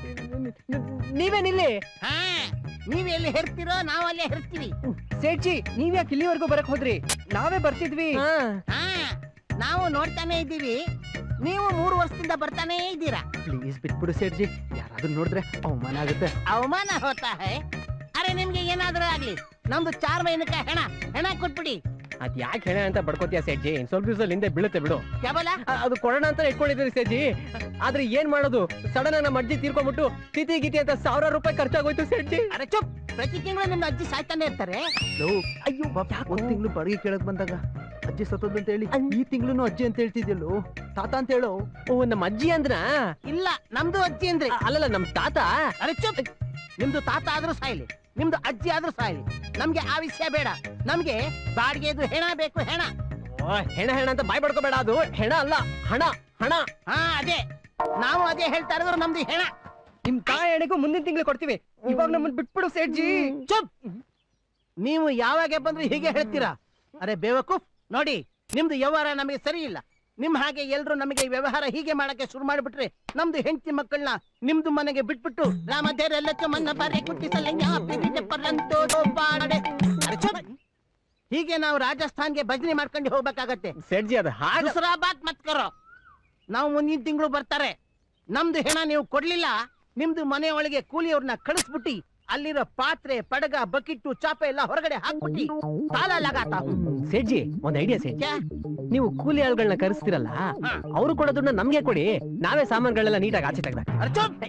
Speaker 9: ನೀವೇನಿಲ್ಲಿ
Speaker 11: ಹಾ ನೀವ್ ಎಲ್ಲಿ ಹೆರ್ತಿರೋ ನಾವ್ ಅಲ್ಲೇ ಹೆರ್ತೀವಿ
Speaker 13: ಸೇಠ್ಜಿ ನೀವ್ಯಾಕೆ ಇಲ್ಲಿವರೆಗೂ ಬರಕ್ ಹೋದ್ರಿ ನಾವೇ ಬರ್ತಿದ್ವಿ
Speaker 11: ಹಾ ನಾವು ನೋಡ್ತಾನೆ ಇದ್ದೀವಿ ನೀವು ಮೂರು ವರ್ಷದಿಂದ ಬರ್ತಾನೆ ಇದ್ದೀರಾ
Speaker 8: ಪ್ಲೀಸ್ ಬಿಟ್ಬಿಡು ಸೇಠ್ಜಿ ಯಾರಾದ್ರೂ ನೋಡಿದ್ರೆ ಅವಮಾನ ಆಗುತ್ತೆ
Speaker 11: ಅವಮಾನ ಹೋತಾ ಹೈ ಅರೆ ನಿಮ್ಗೆ ಏನಾದ್ರೂ ಆಗ್ಲಿ ನಮ್ದು ಚಾರ್ ಮೈನಕ ಹೆಣ ಹೆಣ ಕೊಟ್ಬಿಡಿ
Speaker 9: ಅದ್ ಯಾಕೆ ಹೇಳ ಅಂತ ಬಡ್ಕೋತೀಯ ಸೇಠ್ಜಿ ಇನ್ ಸ್ವಲ್ಪ ದಿವಸದಲ್ಲಿ ಹಿಂದೆ ಬೀಳುತ್ತೆ ಬಿಡು
Speaker 11: ಕೇವಲ
Speaker 9: ಅ- ಅದು ಕೊಡೋಣ ಅಂತ ಇಟ್ಕೊಂಡಿದ್ದೀರಿ ಸೇಠ್ಜಿ ಆದ್ರೆ ಏನ್ ಮಾಡೋದು ಸಡನ್ ಆಗಿ ನಮ್ಮ ಅಜ್ಜಿ ತೀರ್ಕೊಂಡ್ಬಿಟ್ಟು ತಿಥಿ ಗೀತಿ ಅಂತ ಸಾವಿರ ರೂಪಾಯಿ ಖರ್ಚಾಗೋಯ್ತು ಸೇಠ್ಜಿ
Speaker 11: ಅರೆ ಚುಪ್ ಪ್ರತಿ ತಿಂಗಳು ನಿಮ್ಮ ಅಜ್ಜಿ ಸಾಯ್ತಾನೆ ಇರ್ತಾರೆ
Speaker 8: ಅಯ್ಯೋ ಒಂದ್ ತಿಂಗಳು ಬಾಡಿಗೆ ಕೇಳಕ್ ಬಂದಾಗ ಅಜ್ಜಿ ಸತ್ತೋದು ಅಂತ ಹೇಳಿ ಈ ತಿಂಗಳು ಅಜ್ಜಿ ಅಂತ ಹೇಳ್ತಿದ್ಯಲ್ಲೋ ತಾತ ಅಂತ ಹೇಳು
Speaker 9: ಓ ನಮ್ಮ ಅಜ್ಜಿ ಅಂದ್ರ
Speaker 11: ಇಲ್ಲ ನಮ್ದು ಅಜ್ಜಿ ಅಂದ್ರೆ
Speaker 9: ಅಲ್ಲಲ್ಲ ನಮ್ ತಾತ
Speaker 11: ಅರೆ ಚುಪ್ ನಿಮ್ದು ತಾತ ಆದ್ರೂ ಸಾಯ್ಲಿ ನಿಮ್ದು ಅಜ್ಜಿ ಆದ್ರೂ ಸಾಯ್ಲಿ ನಮ್ಗೆ ಆ ವಿಷಯ ಬೇಡ ನಮ್ಗೆ ಬಾಡಿಗೆದು ಹೆಣ ಬೇಕು ಹೆಣ
Speaker 9: ಓ, ಹೆಣ ಹೆಣ ಅಂತ ಬಾಯ್ ಬಡ್ಕೋಬೇಡ ಅದು ಹೆಣ ಅಲ್ಲ ಹಣ ಹಣ
Speaker 11: ಹಾ ಅದೇ ನಾವು ಅದೇ ಹೇಳ್ತಾ ಇರೋದು ನಮ್ದು ಹೆಣ
Speaker 13: ನಿಮ್ ತಾಯಿ ಎಣೆಗೂ ಮುಂದಿನ ತಿಂಗಳು ಕೊಡ್ತೀವಿ ಇವಾಗ ನಮ್ಮನ್ನ ಬಿಟ್ಬಿಡು ಸೇಠ್ಜಿ
Speaker 11: ಚುಪ್ ನೀವು ಯಾವಾಗ ಬಂದ್ರು ಹೀಗೆ ಹೇಳ್ತೀರಾ ಅರೆ ಬೇವಕೂಫ್ ನೋಡಿ ನಿಮ್ದು ವ್ಯವಹಾರ ನಮಗೆ ಸರಿ ಇಲ್ಲ ನಿಮ್ ಹಾಗೆ ಎಲ್ರು ನಮಗೆ ಈ ವ್ಯವಹಾರ ಹೀಗೆ ಮಾಡಕ್ಕೆ ಶುರು ಮಾಡಿಬಿಟ್ರೆ ನಮ್ದು ಹೆಂಡತಿ ಮಕ್ಕಳನ್ನ ನಿಮ್ದು ಮನೆಗೆ ಬಿಟ್ಬಿಟ್ಟು ರಾಮಧೇರೆಲ್ಲಕ್ಕೆ ಮನ್ನ ಬಾರೆ ಕುಟ್ಟಿಸಲ್ಲ ಜ್ಞಾಪಿಸಿದೆ ಪರ್ಲಂತೋ ಬಾಡೆ. ಅರೆ ಚುಪ್. ಹೀಗೆ ನಾವು ರಾಜಸ್ಥಾನ್ಗೆ ಭಜನೆ ಮಾಡ್ಕೊಂಡು ಹೋಗ್ಬೇಕಾಗತ್ತೆ
Speaker 9: ಸೇಠ್ಜಿ ಅದು ಹಾಗ
Speaker 11: ದೂಸರಾ ಬಾತ್ ಮತ್ ಕರೋ ನಾವು ಮುಂದಿನ ತಿಂಗಳು ಬರ್ತಾರೆ ನಮ್ದು ಹೆಣ ನೀವು ಕೊಡ್ಲಿಲ್ಲ ನಿಮ್ದು ಮನೆ ಒಳಗೆ ಕೂಲಿಯವ್ರನ್ನ ಕಳಿಸ್ಬಿಟ್ಟಿ ಅಲ್ಲಿರೋ ಪಾತ್ರೆ ಪಡಗ ಬಕಿಟ್ಟು ಚಾಪೆ ಎಲ್ಲ ಹೊರಗಡೆ ಹಾಕ್ಬಿಟ್ಟಿ ತಾಲ ಲಗಾತ
Speaker 9: ಸೇಠ್ಜಿ ಒಂದ್ ಐಡಿಯಾ ಸೇಠ್ ನೀವು ಕೂಲಿ ಆಳುಗಳನ್ನ ಕರೆಸ್ತಿರಲ್ಲ ಅವರು ಕೊಡೋ ದುಡ್ಡನ್ನ ನಮ್ಗೆ ಕೊಡಿ ನಾವೇ ಸಾಮಾನುಗಳೆಲ್ಲ ನೀಟಾಗಿ ಆಚೆ ತೆಗ್ದಾಕ್ತೀವಿ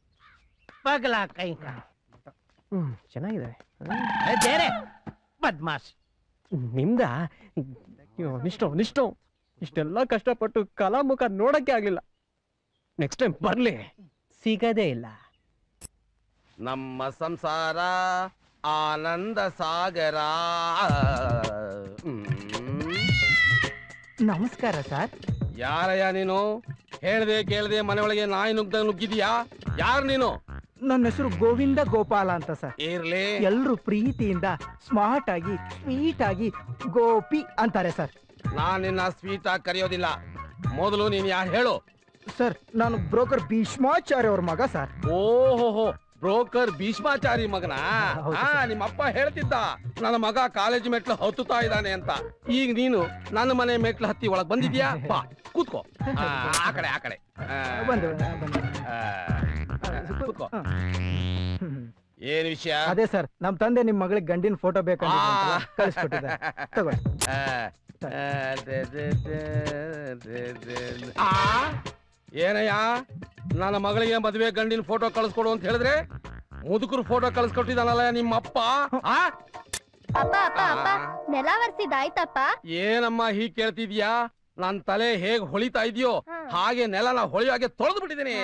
Speaker 11: ಪಗಲ ಕೈ
Speaker 9: ಹ್ಮ್ ಚೆನ್ನಾಗಿದೆ
Speaker 11: ಬೇರೆ ಬದ್ಮಾಶ್
Speaker 9: ನಿಮ್ದ ಅಯ್ಯೋ ನಿಷ್ಠೋ ನಿಷ್ಠೋ ಇಷ್ಟೆಲ್ಲ ಕಷ್ಟಪಟ್ಟು ಕಲಾಮುಖ ನೋಡಕ್ಕೆ ಆಗ್ಲಿಲ್ಲ ನೆಕ್ಸ್ಟ್ ಟೈಮ್ ಬರ್ಲಿ ಸಿಗದೇ ಇಲ್ಲ
Speaker 12: ನಮ್ಮ ಸಂಸಾರ ಆನಂದ ಸಾಗರ
Speaker 13: ನಮಸ್ಕಾರ ಸರ್
Speaker 12: ಯಾರಯ್ಯ ನೀನು ಹೇಳ್ದೆ ಕೇಳ್ದೆ ಮನೆಯೊಳಗೆ ನಾಯಿ ನುಗ್ಗ ನುಗ್ಗಿದ್ಯಾ ಯಾರು ನೀನು
Speaker 13: ನನ್ನ ಹೆಸರು ಗೋವಿಂದ ಗೋಪಾಲ ಅಂತ ಸರ್
Speaker 12: ಇರ್ಲಿ
Speaker 13: ಎಲ್ರು ಪ್ರೀತಿಯಿಂದ ಸ್ಮಾರ್ಟ್ ಆಗಿ ಸ್ವೀಟ್ ಆಗಿ ಗೋಪಿ ಅಂತಾರೆ ಸರ್
Speaker 12: ನಾನ್ ನಿನ್ನ ಸ್ವೀಟ್ ಆಗಿ ಕರೆಯೋದಿಲ್ಲ ಮೊದಲು ನೀನ್ ಯಾರು ಹೇಳು
Speaker 13: ಸರ್ ನಾನು ಬ್ರೋಕರ್ ಭೀಷ್ಮಾಚಾರ್ಯ ಅವ್ರ ಮಗ ಸರ್
Speaker 12: ಓಹೋ ಬ್ರೋಕರ್ ಭೀಷ್ಮಾಚಾರಿ ಮಗನ
Speaker 13: ಹೌದು
Speaker 12: ಹಾ ನಿಮ್ಮಪ್ಪ ಹೇಳ್ತಿದ್ದ ನನ್ನ ಮಗ ಕಾಲೇಜ್ ಮೆಟ್ಲು ಹತ್ತುತ್ತಾ ಇದ್ದಾನೆ ಅಂತ ಈಗ ನೀನು ನನ್ನ ಮನೆ ಮೆಟ್ಲು ಹತ್ತಿ ಒಳಗ್ ಬಂದಿದ್ಯಾ ಬಾ ಕೂತ್ಕೋ ಆ, ಆ ಕಡೆ ಆ ಕಡೆ ಆ,
Speaker 13: ಬಂದು ಬಂದು
Speaker 12: ಆ, ಕೂತ್ಕೋ ಏನ್ ವಿಷಯ
Speaker 13: ಅದೇ ಸರ್ ನಮ್ ತಂದೆ ನಿಮ್ ಮಗಳಿಗೆ ಗಂಡಿನ ಫೋಟೋ ಬೇಕು ಕಳಿಸ್ಕೊಟ್ಟಿದ್ದಾರೆ ತಗೊಳ್ಳಿ
Speaker 12: ಆ, ಆ, ದೆ, ದೆ, ದೆ, ದೆ, ದೆ, ದೆ. ಆ ಏನಯ್ಯ ನನ್ನ ಮಗಳಿಗೆ ಮದುವೆ ಗಂಡಿನ ಫೋಟೋ ಕಳಿಸ್ಕೊಡು ಅಂತ ಹೇಳಿದ್ರೆ ಮುದುಕರು ಫೋಟೋ ಕಳಿಸ್ಕೊಟ್ಟಿದ್ದಾನಲ್ಲ ನಿಮ್ಮಪ್ಪ ಆ
Speaker 3: ಅಪ್ಪ ಅಪ್ಪ ಅಪ್ಪ ನೆಲ ಒರ್ಸಿದಾಯ್ತಪ್ಪ
Speaker 12: ಏನಮ್ಮ ಹೀಗ್ ಕೇಳ್ತಿದ್ಯಾ ನನ್ ತಲೆ ಹೇಗ್ ಹೊಳಿತಾ ಇದೆಯೋ ಹಾಗೆ ನೆಲನ ಹೊಳೆಯಾಗೆ ತೊಳೆದು ಬಿಟ್ಟಿದ್ದೀನಿ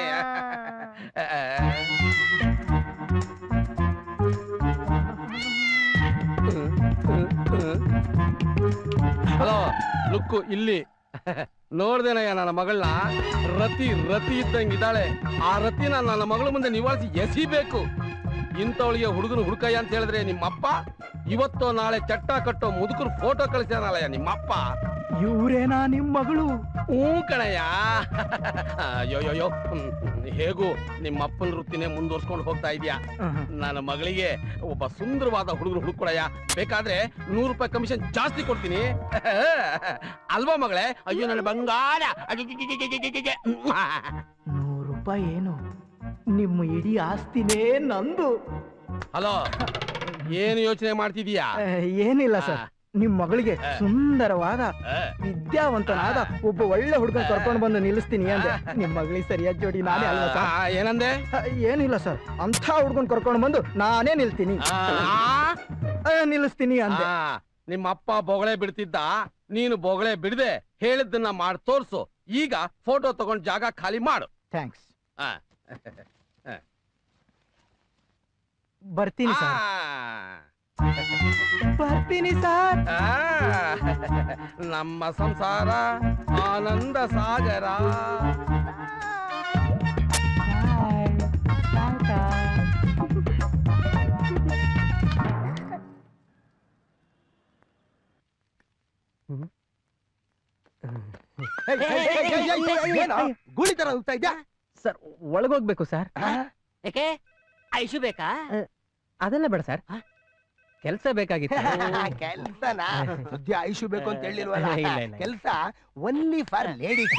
Speaker 12: ಹಲೋ ಲುಕ್ಕು ಇಲ್ಲಿ ನೋಡ್ದೇನಯ್ಯ ನನ್ನ ಮಗಳನ್ನ ರತಿ ರತಿ ಇದ್ದಂಗಿದ್ದಾಳೆ ಆ ರತಿನ ನನ್ನ ಮಗಳ ಮುಂದೆ ನಿವಾಳಿಸಿ ಎಸಿಬೇಕು ಇಂಥವಳಿಗೆ ಹುಡುಗನ ಹುಡುಕಯ್ಯ ಅಂತ ಹೇಳಿದ್ರೆ ನಿಮ್ಮಪ್ಪ ಇವತ್ತೋ ನಾಳೆ ಚಟ್ಟ ಕಟ್ಟೋ ಮುದುಕರು ಫೋಟೋ ಕಳಿಸ್ಯಾನಲ್ಲಯ್ಯ ನಿಮ್ಮಪ್ಪ
Speaker 13: ಇವ್ರೇನಾ ನಿಮ್ ಮಗಳು
Speaker 12: ಹ್ಞೂ ಕಣಯ್ಯ ಅಯ್ಯೋಯ್ಯೋ ಹೇಗೂ ನಿಮ್ಮಪ್ಪನ ವೃತ್ತಿನೇ ಮುಂದುವರ್ಸ್ಕೊಂಡು ಹೋಗ್ತಾ ಇದೀಯಾ ನನ್ನ ಮಗಳಿಗೆ ಒಬ್ಬ ಸುಂದರವಾದ ಹುಡುಗರು ಹುಡುಕೊಳಯ್ಯ ಬೇಕಾದ್ರೆ ನೂರು ರೂಪಾಯಿ ಕಮಿಷನ್ ಜಾಸ್ತಿ ಕೊಡ್ತೀನಿ ಅಲ್ವಾ ಮಗಳೇ ಅಯ್ಯೋ ನನ್ನ ಬಂಗಾರ ಅಗಿಗಿಗಿಗಿಗಿಗಿಗಿಗಿ.
Speaker 13: ನೂರು ರೂಪಾಯಿ ಏನು ನಿಮ್ಮ ಇಡೀ ಆಸ್ತಿನೇ ನಂದು
Speaker 12: ಹಲೋ ಏನು ಯೋಚನೆ ಮಾಡ್ತಿದೀಯಾ
Speaker 13: ಆ, ಏನಿಲ್ಲ ಸರ್ ನಿಮ್ ಮಗಳಿಗೆ ಸುಂದರವಾದ ವಿದ್ಯಾವಂತನಾದ ಒಬ್ಬ ಒಳ್ಳೆ ಹುಡುಗನ್ ಕರ್ಕೊಂಡು ಬಂದು ನಿಲ್ಲಿಸ್ತೀನಿ ಅಂದೆ ನಿಮ್ ಮಗಳಿಗೆ ಸರಿಯಾದ ಜೋಡಿ ನಾನೇ ಅಲ್ವಾ ಸರ್
Speaker 12: ಆ, ಏನಂದೆ
Speaker 13: ಆ, ಏನಿಲ್ಲ ಸರ್ ಅಂತ ಹುಡ್ಗನ್ ಕರ್ಕೊಂಡು ಬಂದು ನಾನೇ ನಿಲ್ತೀನಿ ಆ, ನಿಲ್ಲಿಸ್ತೀನಿ ಅಂದೆ
Speaker 12: ಆ, ನಿಮ್ಮ ಅಪ್ಪ ಬೊಗಳೆ ಬಿಡ್ತಿದ್ದ ನೀನು ಬೊಗಳೆ ಬಿಡದೆ ಹೇಳಿದ್ದನ್ನ ಮಾಡಿ ತೋರ್ಸು ಈಗ ಫೋಟೋ ತಗೊಂಡ್ ಜಾಗ ಖಾಲಿ ಮಾಡು
Speaker 13: ಥ್ಯಾಂಕ್ಸ್
Speaker 12: ಆ.
Speaker 13: ಬರ್ತೀನಿ ಸರ್
Speaker 12: ಆ.
Speaker 13: ಬರ್ತೀನಿ ಸರ್
Speaker 12: ಆ, ನಮ್ಮ ಸಂಸಾರ ಆನಂದ ಸಾಗರ
Speaker 7: ಏನೋ ಗೂಳಿ ತರ ಹೋಗ್ತಾ ಇದ್ಯಾ
Speaker 9: ಸರ್ ಒಳಗೋಗ್ಬೇಕು ಸರ್
Speaker 6: ಯಾಕೆ ಐಶು ಬೇಕಾ
Speaker 9: ಅದೆಲ್ಲ ಬೇಡ ಸರ್ ಕೆಲಸ ಬೇಕಾಗಿತ್ತು
Speaker 7: ಕೆಲ್ಸನ ಸದ್ಯ ಐಶು ಬೇಕು ಅಂತ ಹೇಳಿಲ್ವಲ್ಲ
Speaker 9: ಇಲ್ಲ, ಇಲ್ಲ.
Speaker 7: ಕೆಲ್ಸ ಒನ್ಲಿ ಫಾರ್ ಲೇಡೀಸ್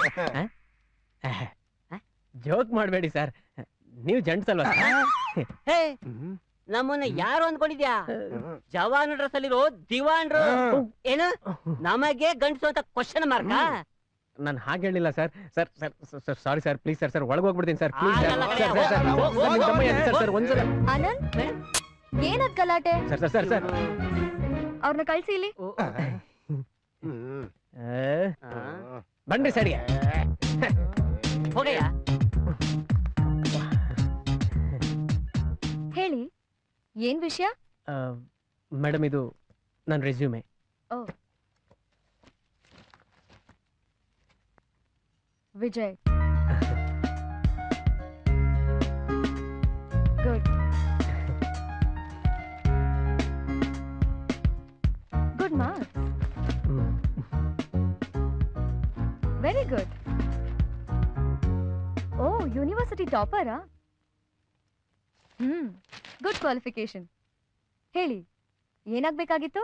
Speaker 9: ಜೋಕ್ ಮಾಡಬೇಡಿ ಸರ್ ನೀವು ಜಂಟ್ಸ್ ಅಲ್ವಾ sir?
Speaker 6: ಹೇ ನಮ್ಮನ್ನ ಯಾರು ಅಂದ್ಕೊಂಡಿದ್ಯಾ ಜವಾನ್ ಡ್ರೆಸ್ ಅಲ್ಲಿರೋ ದಿವಾನ್ರು ಏನು ನಮಗೆ ಗಂಡಸು ಅಂತ ಕ್ವಶನ್ ಮಾರ್ಕಾ
Speaker 9: ನಾನು ಹಾಗೆ ಹೇಳಿಲ್ಲ sir sir sir sorry sir please sir sir ಒಳಗೆ ಹೋಗ್ಬಿಡ್ತೀನಿ ಸರ್ ಪ್ಲೀಸ್ ಸರ್
Speaker 6: ಆಗಲ್ಲ
Speaker 9: ಸರ್
Speaker 6: ಕಣೆ,
Speaker 9: ಸರ್
Speaker 6: ಹೋಗ್, ಹೋಗ್,
Speaker 9: ನಿಮ್ಮ ತಮ್ಮ
Speaker 6: ಹೋಗ್,
Speaker 9: ಎಲ್ಲಿ ಸರ್ ಸರ್ ಒಂದ್ಸಲ
Speaker 3: ಆನಂದ್ ಏನದ್ ಗಲಾಟೆ
Speaker 9: ಸರ್ ಸರ್ ಸರ್ ಸರ್
Speaker 3: ಅವ್ರನ್ನ ಕಳ್ಸಿ ಇಲ್ಲಿ
Speaker 9: ಬನ್ರಿ ಸರಿಗೆ
Speaker 6: ಹೋಗಯ್ಯ
Speaker 3: ಹೇಳಿ ಏನ್ ವಿಷಯ
Speaker 9: ಮೇಡಮ್ ಇದು ನನ್ನ resume
Speaker 3: oh Vijay good good marks very good oh university ಟಾಪರಾ ಹ್ಮ್ ಗುಡ್ ಕ್ವಾಲಿಫಿಕೇಶನ್ ಹೇಳಿ ಏನಾಗ್ಬೇಕಾಗಿತ್ತು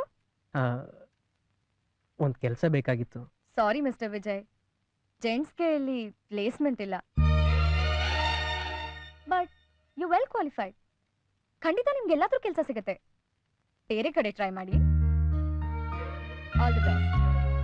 Speaker 9: ಒಂದು ಕೆಲಸ ಬೇಕಾಗಿತ್ತು
Speaker 3: ಸಾರಿ ಮಿಸ್ಟರ್ ವಿಜಯ್ ಜೆಂಟ್ಸ್ಗೆ ಇಲ್ಲಿ ಪ್ಲೇಸ್ಮೆಂಟ್ ಇಲ್ಲ ಬಟ್ ಯು ವೆಲ್ ಕ್ವಾಲಿಫೈಡ್ ಖಂಡಿತ ನಿಮ್ಗೆ ಎಲ್ಲಾದ್ರೂ ಕೆಲಸ ಸಿಗುತ್ತೆ ಬೇರೆ ಕಡೆ ಟ್ರೈ ಮಾಡಿ ಆಲ್ ದಿ ಬೆಸ್ಟ್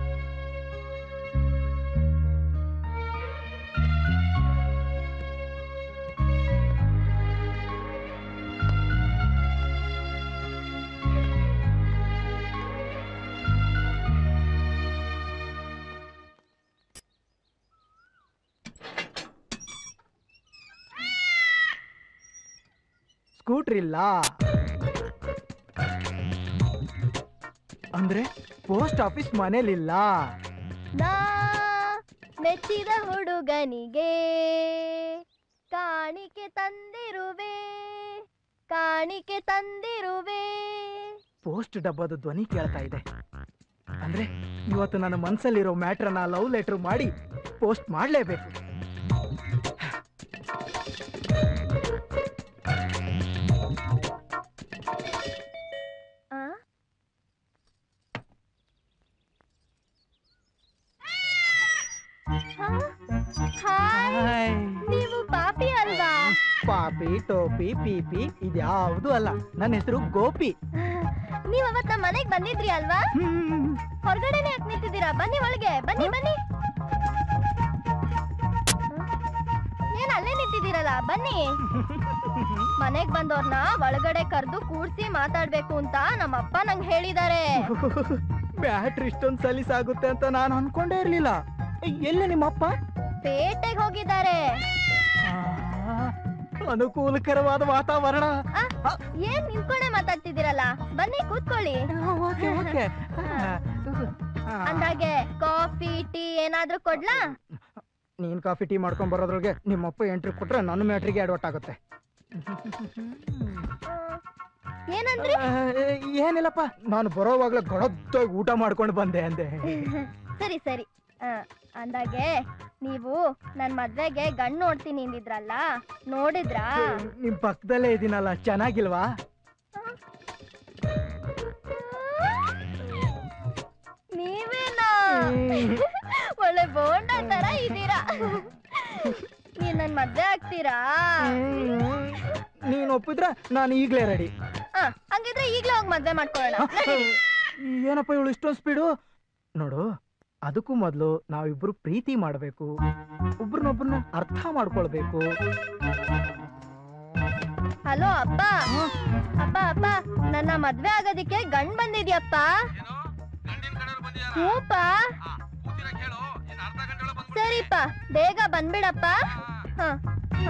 Speaker 14: ಸ್ಕೂಟರ್ ಇಲ್ಲ ಅಂದ್ರೆ ಪೋಸ್ಟ್ ಆಫೀಸ್ ಮನೇಲಿಲ್ಲ
Speaker 3: ನಾ ಮೆಚ್ಚಿದ ಹುಡುಗನಿಗೆ ಕಾಣಿಕೆ ತಂದಿರುವೆ ಕಾಣಿಕೆ ತಂದಿರುವೆ
Speaker 14: ಪೋಸ್ಟ್ ಡಬ್ಬದ ಧ್ವನಿ ಕೇಳ್ತಾ ಇದೆ ಅಂದ್ರೆ ಇವತ್ತು ನನ್ನ ಮನ್ಸಲ್ಲಿರೋ ಮ್ಯಾಟ್ರನ್ನ ಲವ್ ಲೆಟರ್ ಮಾಡಿ ಪೋಸ್ಟ್ ಮಾಡ್ಲೇಬೇಕು
Speaker 3: ಆ? ಹಾ? ಹಾಯ್ ನೀವು ಪಾಪಿ ಅಲ್ವಾ
Speaker 14: ಪಾಪಿ ಟೋಪಿ ಪೀಪಿ ಇದ್ಯಾವುದು ಅಲ್ಲ ನನ್ನ ಹೆಸರು ಗೋಪಿ
Speaker 3: ನೀವ್ ಅವತ್ ನಮ್ಮ ಮನೆಗ್ ಬಂದಿದ್ರಿ ಅಲ್ವಾ ಹೊರಗಡೆನೆ ಯಾಕೆ ನಿಂತಿದ್ದೀರಾ ಬನ್ನಿ ಒಳಗೆ ಬನ್ನಿ ಬನ್ನಿ ಏನ್ ಅಲ್ಲೇ ನಿಂತಿದ್ದೀರಲ್ಲ ಬನ್ನಿ ಮನೆಗ್ ಬಂದವ್ರನ್ನ ಒಳಗಡೆ ಕರ್ದು ಕೂಡ್ಸಿ ಮಾತಾಡ್ಬೇಕು ಅಂತ ನಮ್ಮಪ್ಪ ನಂಗ್ ಹೇಳಿದಾರೆ
Speaker 14: ಬ್ಯಾಟ್ರಿ ಇಷ್ಟೊಂದು ಸಲೀಸಾಗುತ್ತೆ ಅಂತ ನಾನು ಅನ್ಕೊಂಡೇ ಇರ್ಲಿಲ್ಲ ಎಲ್ಲಿ ನಿಮ್ಮಪ್ಪ
Speaker 3: ಪೇಟೆಗ್ ಹೋಗಿದ್ದಾರೆ
Speaker 14: ಅನುಕೂಲಕರವಾದ ವಾತಾವರಣ
Speaker 3: ಆ, ಏನ್ ನಿಂತ್ಕೊಂಡೆ ಮಾತಾಡ್ತಿದ್ದೀರಲ್ಲ ಬನ್ನಿ ಕೂತ್ಕೊಳ್ಳಿ
Speaker 14: ಓಕೆ ಓಕೆ
Speaker 3: ಅಂದಾಗೆ ಕಾಫಿ ಟೀ ಏನಾದ್ರೂ ಕೊಡ್ಲಾ
Speaker 14: ನೀನ್ ಕಾಫಿ ಟೀ ಮಾಡ್ಕೊಂಡ್ ಬರೋದ್ರೊಳಗೆ ನಿಮ್ಮಪ್ಪ ಎಂಟ್ರಿ ಕೊಟ್ರೆ ನನ್ನ ಮ್ಯಾಟ್ರಿಗೆ ಅಡ್ವರ್ಟ್ ಆಗುತ್ತೆ
Speaker 3: ಏನಂದ್ರಿ
Speaker 14: ಆ, ಏನಿಲ್ಲಪ್ಪ ನಾನು ಬರೋವಾಗ್ಲೇ ಗೊಡದ್ದಾಗಿ ಊಟ ಮಾಡ್ಕೊಂಡು ಬಂದೆ ಅಂದೆ
Speaker 3: ಸರಿ ಸರಿ ಆ, ಅಂದಾಗೆ ನೀವು ನನ್ ಮದ್ವೆಗೆ ಗಂಡ್ ನೋಡ್ತೀನಿ ಅಂದಿದ್ರಲ್ಲ ನೋಡಿದ್ರಾ
Speaker 14: ನಿಮ್ ಪಕ್ಕದಲ್ಲೇ ಇದೀನಲ್ಲ ಚೆನ್ನಾಗಿಲ್ವಾ
Speaker 3: ನೀವೇನಾ ಒಳ್ಳೆ ಬೋಂಡ ತರ ಇದೀರಾ ನೀವ್ ನನ್ ಮದ್ವೆ ಆಗ್ತೀರಾ
Speaker 14: ನೀನ್ ಒಪ್ಪಿದ್ರೆ ನಾನು ಈಗ್ಲೇ ರೆಡಿ
Speaker 3: ಆ, ಹಂಗಿದ್ರೆ ಈಗ್ಲೇ ಹೋಗಿ ಮದ್ವೆ ಮಾಡ್ಕೊಳ್ಳೋಣ ನಡೀರಿ.
Speaker 14: ಏನಪ್ಪ ಇವಳು ಇಷ್ಟೊಂದು ಸ್ಪೀಡು ನೋಡು ಅದಕ್ಕೂ ಮೊದಲು ನಾವಿಬ್ರು ಪ್ರೀತಿ ಮಾಡಬೇಕು ಒಬ್ರನ್ನೊಬ್ರನ್ನ ಅರ್ಥ ಮಾಡ್ಕೊಳ್ಬೇಕು
Speaker 3: ಹಲೋ ಅಪ್ಪ ಅಪ್ಪ ಅಪ್ಪ ನನ್ನ ಮದ್ವೆ ಆಗೋದಿಕ್ಕೆ ಗಂಡ್ ಬಂದಿದ್ಯಪ್ಪ ಹ್ಞೂಪ್ಪ ಸರಿಪ್ಪ ಬೇಗ ಬಂದ್ಬಿಡಪ್ಪ ಹ ಹ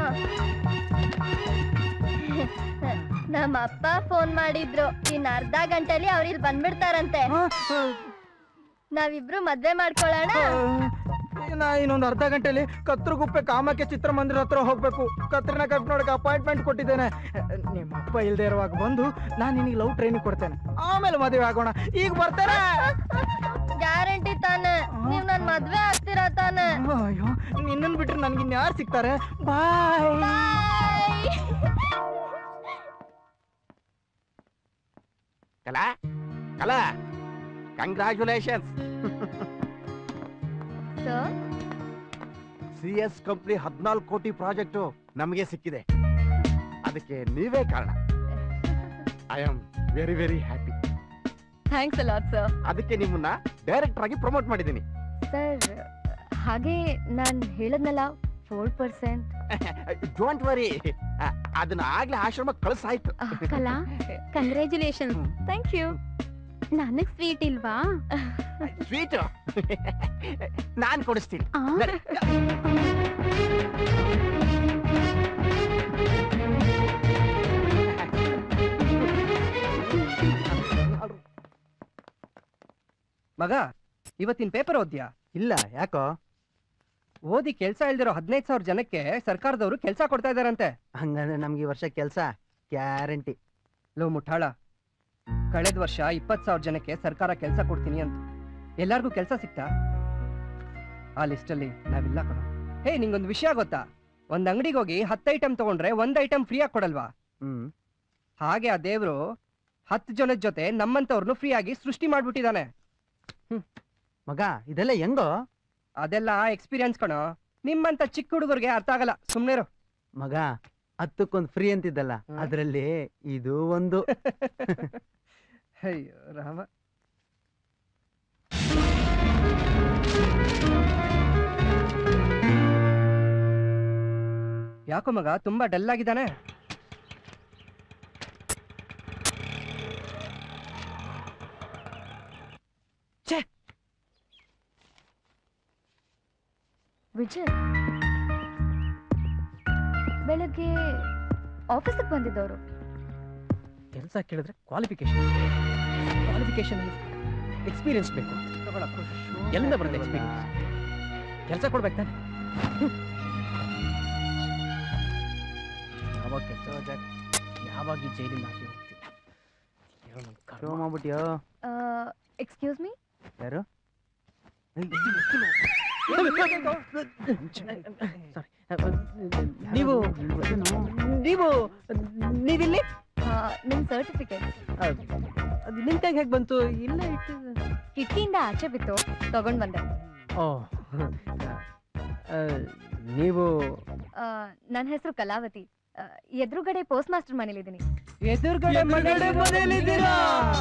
Speaker 3: ನಮ್ಮ ಅಪ್ಪ ಫೋನ್ ಮಾಡಿದ್ರು ಇನ್ ಅರ್ಧ ಗಂಟೆಲಿ ಅವ್ರು ಇಲ್ಲಿ ಬಂದ್ಬಿಡ್ತಾರಂತೆ ನಾವಿಬ್ರು ಮದ್ವೆ ಮಾಡ್ಕೊಳ್ಳೋಣ
Speaker 14: ನಾ ಇನ್ನೊಂದು ಅರ್ಧ ಗಂಟೆಲಿ ಕತ್ರಗುಪ್ಪೆ ಕಾಮಕ್ಕೆ ಚಿತ್ರಮಂದಿರ ಹತ್ರ ಹೋಗ್ಬೇಕು ಕತ್ರಿನ ಕಪ್ ನೋಡಕ್ಕೆ ಅಪಾಯಿಂಟ್ಮೆಂಟ್ ಕೊಟ್ಟಿದ್ದೇನೆ ನಿಮ್ಮಪ್ಪ ಇಲ್ದೇ ಇರುವಾಗ ಬಂದು ನಾನು ನಿನಗೆ ಲವ್ ಟ್ರೈನಿಂಗ್ ಕೊಡ್ತೇನೆ ಆಮೇಲೆ ಮದುವೆ ಆಗೋಣ ಈಗ ಬರ್ತಾನೆ
Speaker 3: ಗ್ಯಾರಂಟಿ ತಾನೆ ನೀವ್ ನನ್ ಮದ್ವೆ ಆಗ್ತೀರಾ ತಾನೆ
Speaker 14: ಅಯ್ಯೋ ನಿನ್ನನ್ ಬಿಟ್ರೆ ನನ್ಗೆ ಇನ್ಯಾರು ಸಿಗ್ತಾರೆ bye
Speaker 7: Kala Kala congratulations
Speaker 3: sir
Speaker 7: C S company ಹದಿನಾಲ್ಕು ಕೋಟಿ ಪ್ರಾಜೆಕ್ಟು ನಮಗೆ ಸಿಕ್ಕಿದೆ ಅದಕ್ಕೆ ನೀವೇ ಕಾರಣ I am very very happy
Speaker 3: thanks a lot sir
Speaker 7: ಅದಕ್ಕೆ ನಿಮ್ಮನ್ನ ಡೈರೆಕ್ಟರ್ ಆಗಿ ಪ್ರಮೋಟ್ ಮಾಡಿದ್ದೀನಿ
Speaker 3: ಸರ್ ಹಾಗೆ ನಾನ್ ಹೇಳದ್ನಲ್ಲ ಫೋರ್ ಪರ್ಸೆಂಟ್
Speaker 7: ಡೋಂಟ್ ವರಿ ಅದನ್ನ ಆಗ್ಲೇ ಆಶ್ರಮಕ್ಕೆ ಕಳ್ಸಾಯ್ತು
Speaker 15: ಕಲಾ ಕಂಗ್ರ್ಯಾಚುಲೇಷನ್
Speaker 3: ಥ್ಯಾಂಕ್ ಯು
Speaker 15: ನನಗ್ ಸ್ವೀಟ್ ಇಲ್ವಾ
Speaker 7: ಸ್ವೀಟ್ ನಾನ್ ಕೊಡಿಸ್ತೀನಿ
Speaker 15: ಆ?
Speaker 7: ನಡಿ.
Speaker 13: ಮಗ ಇವತ್ತಿನ ಪೇಪರ್ ಓದ್ಯಾ
Speaker 8: ಇಲ್ಲ ಯಾಕೋ
Speaker 13: ಓದಿ ಕೆಲ್ಸ ಇಲ್ದಿರೋ ಹದಿನೈದು ಸಾವಿರ ಜನಕ್ಕೆ ಸರ್ಕಾರದವರು ಕೆಲಸ ಕೊಡ್ತಾ ಇದಾರಂತೆ
Speaker 8: ಹಂಗಂದ್ರೆ ನಮ್ಗೆ ಈ ವರ್ಷ ಕೆಲಸ ಗ್ಯಾರಂಟಿ
Speaker 13: ಲೋ ಮುಠಾಳ ಕಳೆದ ವರ್ಷ ಇಪ್ಪತ್ ಸಾವಿರ ಜನಕ್ಕೆ ಸರ್ಕಾರ ಕೆಲಸ ಕೊಡ್ತೀನಿ ಅಂತ ಎಲ್ಲಾರ್ಗೂ ಕೆಲಸ ಸಿಕ್ತಾ ಆ ಲಿಸ್ಟಲ್ಲಿ ನಾವಿಲ್ಲ ಕಣ ಹೇ ನಿಂಗೊಂದು ವಿಷಯ ಗೊತ್ತಾ ಒಂದ್ ಅಂಗಡಿಗೆ ಹೋಗಿ ಹತ್ತು ಐಟಮ್ ತಗೊಂಡ್ರೆ ಒಂದ್ ಐಟಮ್ ಫ್ರೀ ಆಗಿ ಕೊಡಲ್ವಾ
Speaker 8: ಹ್ಮ್
Speaker 13: ಹಾಗೆ ಆ ದೇವ್ರು ಹತ್ತು ಜನದ ಜೊತೆ ನಮ್ಮಂತವ್ರನ್ನು ಫ್ರೀ ಆಗಿ ಸೃಷ್ಟಿ ಮಾಡ್ಬಿಟ್ಟಿದಾನೆ
Speaker 8: ಮಗ ಇದೆಲ್ಲ ಹೆಂಗೋ
Speaker 13: ಅದೆಲ್ಲ ಎಕ್ಸ್ಪೀರಿಯನ್ಸ್ ಕಣೋ ನಿಮ್ಮಂತ ಚಿಕ್ಕ ಹುಡುಗರಿಗೆ ಅರ್ಥ ಆಗಲ್ಲ ಸುಮ್ನೆ ಇರು
Speaker 8: ಮಗ ಹತ್ತಕ್ಕೊಂದು ಫ್ರೀ ಅಂತಿದ್ದಲ್ಲ ಅದ್ರಲ್ಲಿ ಇದು ಒಂದು
Speaker 13: ಅಯ್ಯೋ ರಾಮ ಯಾಕೋ ಮಗ ತುಂಬಾ ಡಲ್ ಆಗಿದ್ದಾನೆ
Speaker 3: ವಿಜಯ್ ಬೆಳಗ್ಗೆ ಆಫೀಸಿಗೆ ಬಂದಿದ್ದವರು
Speaker 9: ಕೆಲಸ ಕೇಳಿದ್ರೆ ಕ್ವಾಲಿಫಿಕೇಶನ್ ಕ್ವಾಲಿಫಿಕೇಶನ್ ಎಕ್ಸ್ಪೀರಿಯನ್ಸ್ ಬೇಕು ಎಲ್ಲಿಂದ ಬರುತ್ತೆ ಎಕ್ಸ್ಪೀರಿಯನ್ಸ್ ಕೆಲಸ ಕೊಡ್ಬೇಕು ತಾನೆ ಯಾವಾಗ ಕೆಲಸ ಯಾವಾಗ ಈ ಜೈಲಿಂದ ಆಚೆ ಹೋಗ್ತೀನಿ ಏನೋ ನನ್ ಕರ್ಮ.
Speaker 8: ಶೋ ಮಾಡ್ಬಿಟ್ಯೋ
Speaker 3: ಎಕ್ಸ್ಕ್ಯೂಸ್ ಮೀ
Speaker 8: ಯಾರು
Speaker 9: ನೀವು ನೀವು ನೀವಿಲ್ಲಿ
Speaker 3: ನಿಮ್ ಸರ್ಟಿಫಿಕೇಟ್
Speaker 9: ಅದು ನಿನ್ ಕೈಗೆ ಹೇಗೆ ಬಂತು ಇಲ್ಲ ಇಟ್ಟು
Speaker 3: ಕಿಟಕಿಯಿಂದ ಆಚೆ ಬಿತ್ತು ತಗೊಂಡ್ ಬಂದೆ
Speaker 9: ಓ ನೀವು
Speaker 3: ನನ್ನ ಹೆಸರು ಕಲಾವತಿ ಆ, ಎದುರುಗಡೆ ಪೋಸ್ಟ್ ಮಾಸ್ಟರ್ ಮನೇಲಿದ್ದೀನಿ
Speaker 13: ಎದುರುಗಡೆ ಮನೆಗಡೆ ಮನೇಲಿದ್ದೀರಾ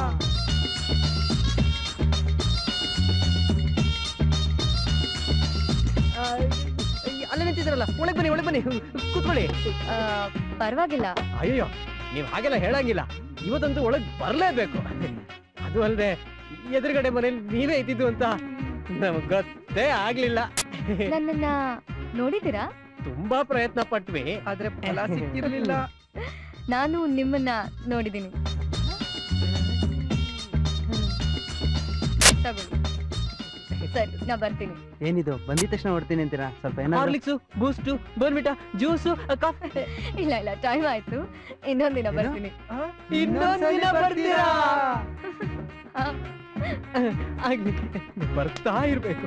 Speaker 9: ಅಲ್ಲೇ ನಿಂತಿದ್ರಲ್ಲ ಒಳಗೆ ಬನ್ನಿ ಒಳಗೆ ಬನ್ನಿ ಕೂತ್ಕೊಳ್ಳಿ
Speaker 3: ಆ, ಪರವಾಗಿಲ್ಲ
Speaker 9: ಅಯ್ಯೋ ನೀವು ಹಾಗೆಲ್ಲ ಹೇಳಂಗಿಲ್ಲ ಇವತ್ತಂತೂ ಒಳಗ್ ಬರ್ಲೇಬೇಕು ಅದು ಅಲ್ಲದೆ ಎದುರುಗಡೆ ಮನೇಲಿ ನೀವೇ ಇದ್ದಿದ್ದು ಅಂತ ನಮಗ್ ಗೊತ್ತೇ ಆಗ್ಲಿಲ್ಲ
Speaker 3: ನನ್ನನ್ನ ನೋಡಿದ್ದೀರಾ
Speaker 9: ತುಂಬಾ ಪ್ರಯತ್ನ ಪಟ್ವಿ
Speaker 13: ಆದ್ರೆ ಫಲ ಸಿಕ್ಕಿರ್ಲಿಲ್ಲ
Speaker 3: ನಾನು ನಿಮ್ಮನ್ನ ನೋಡಿದ್ದೀನಿ ತಗೊಳ್ಳಿ ಸರಿ ನಾ ಬರ್ತೀನಿ
Speaker 8: ಏನಿದು ಬಂದಿದ ತಕ್ಷಣ ಹೊಡ್ತೀನಿ ಅಂತೀರಾ ಸ್ವಲ್ಪ ಏನಾದ್ರು
Speaker 9: Horlicks Boost Bournvita juice coffee
Speaker 3: ಇಲ್ಲ ಇಲ್ಲ ಟೈಮ್ ಆಯ್ತು ಇನ್ನೊಂದಿನ ಬರ್ತೀನಿ
Speaker 9: ಇನ್ನೊಂದ್ ದಿನ ಬರ್ತೀರಾ
Speaker 3: ಹಾ.
Speaker 9: ಆಗ್ಲಿ ಬರ್ತಾ ಇರ್ಬೇಕು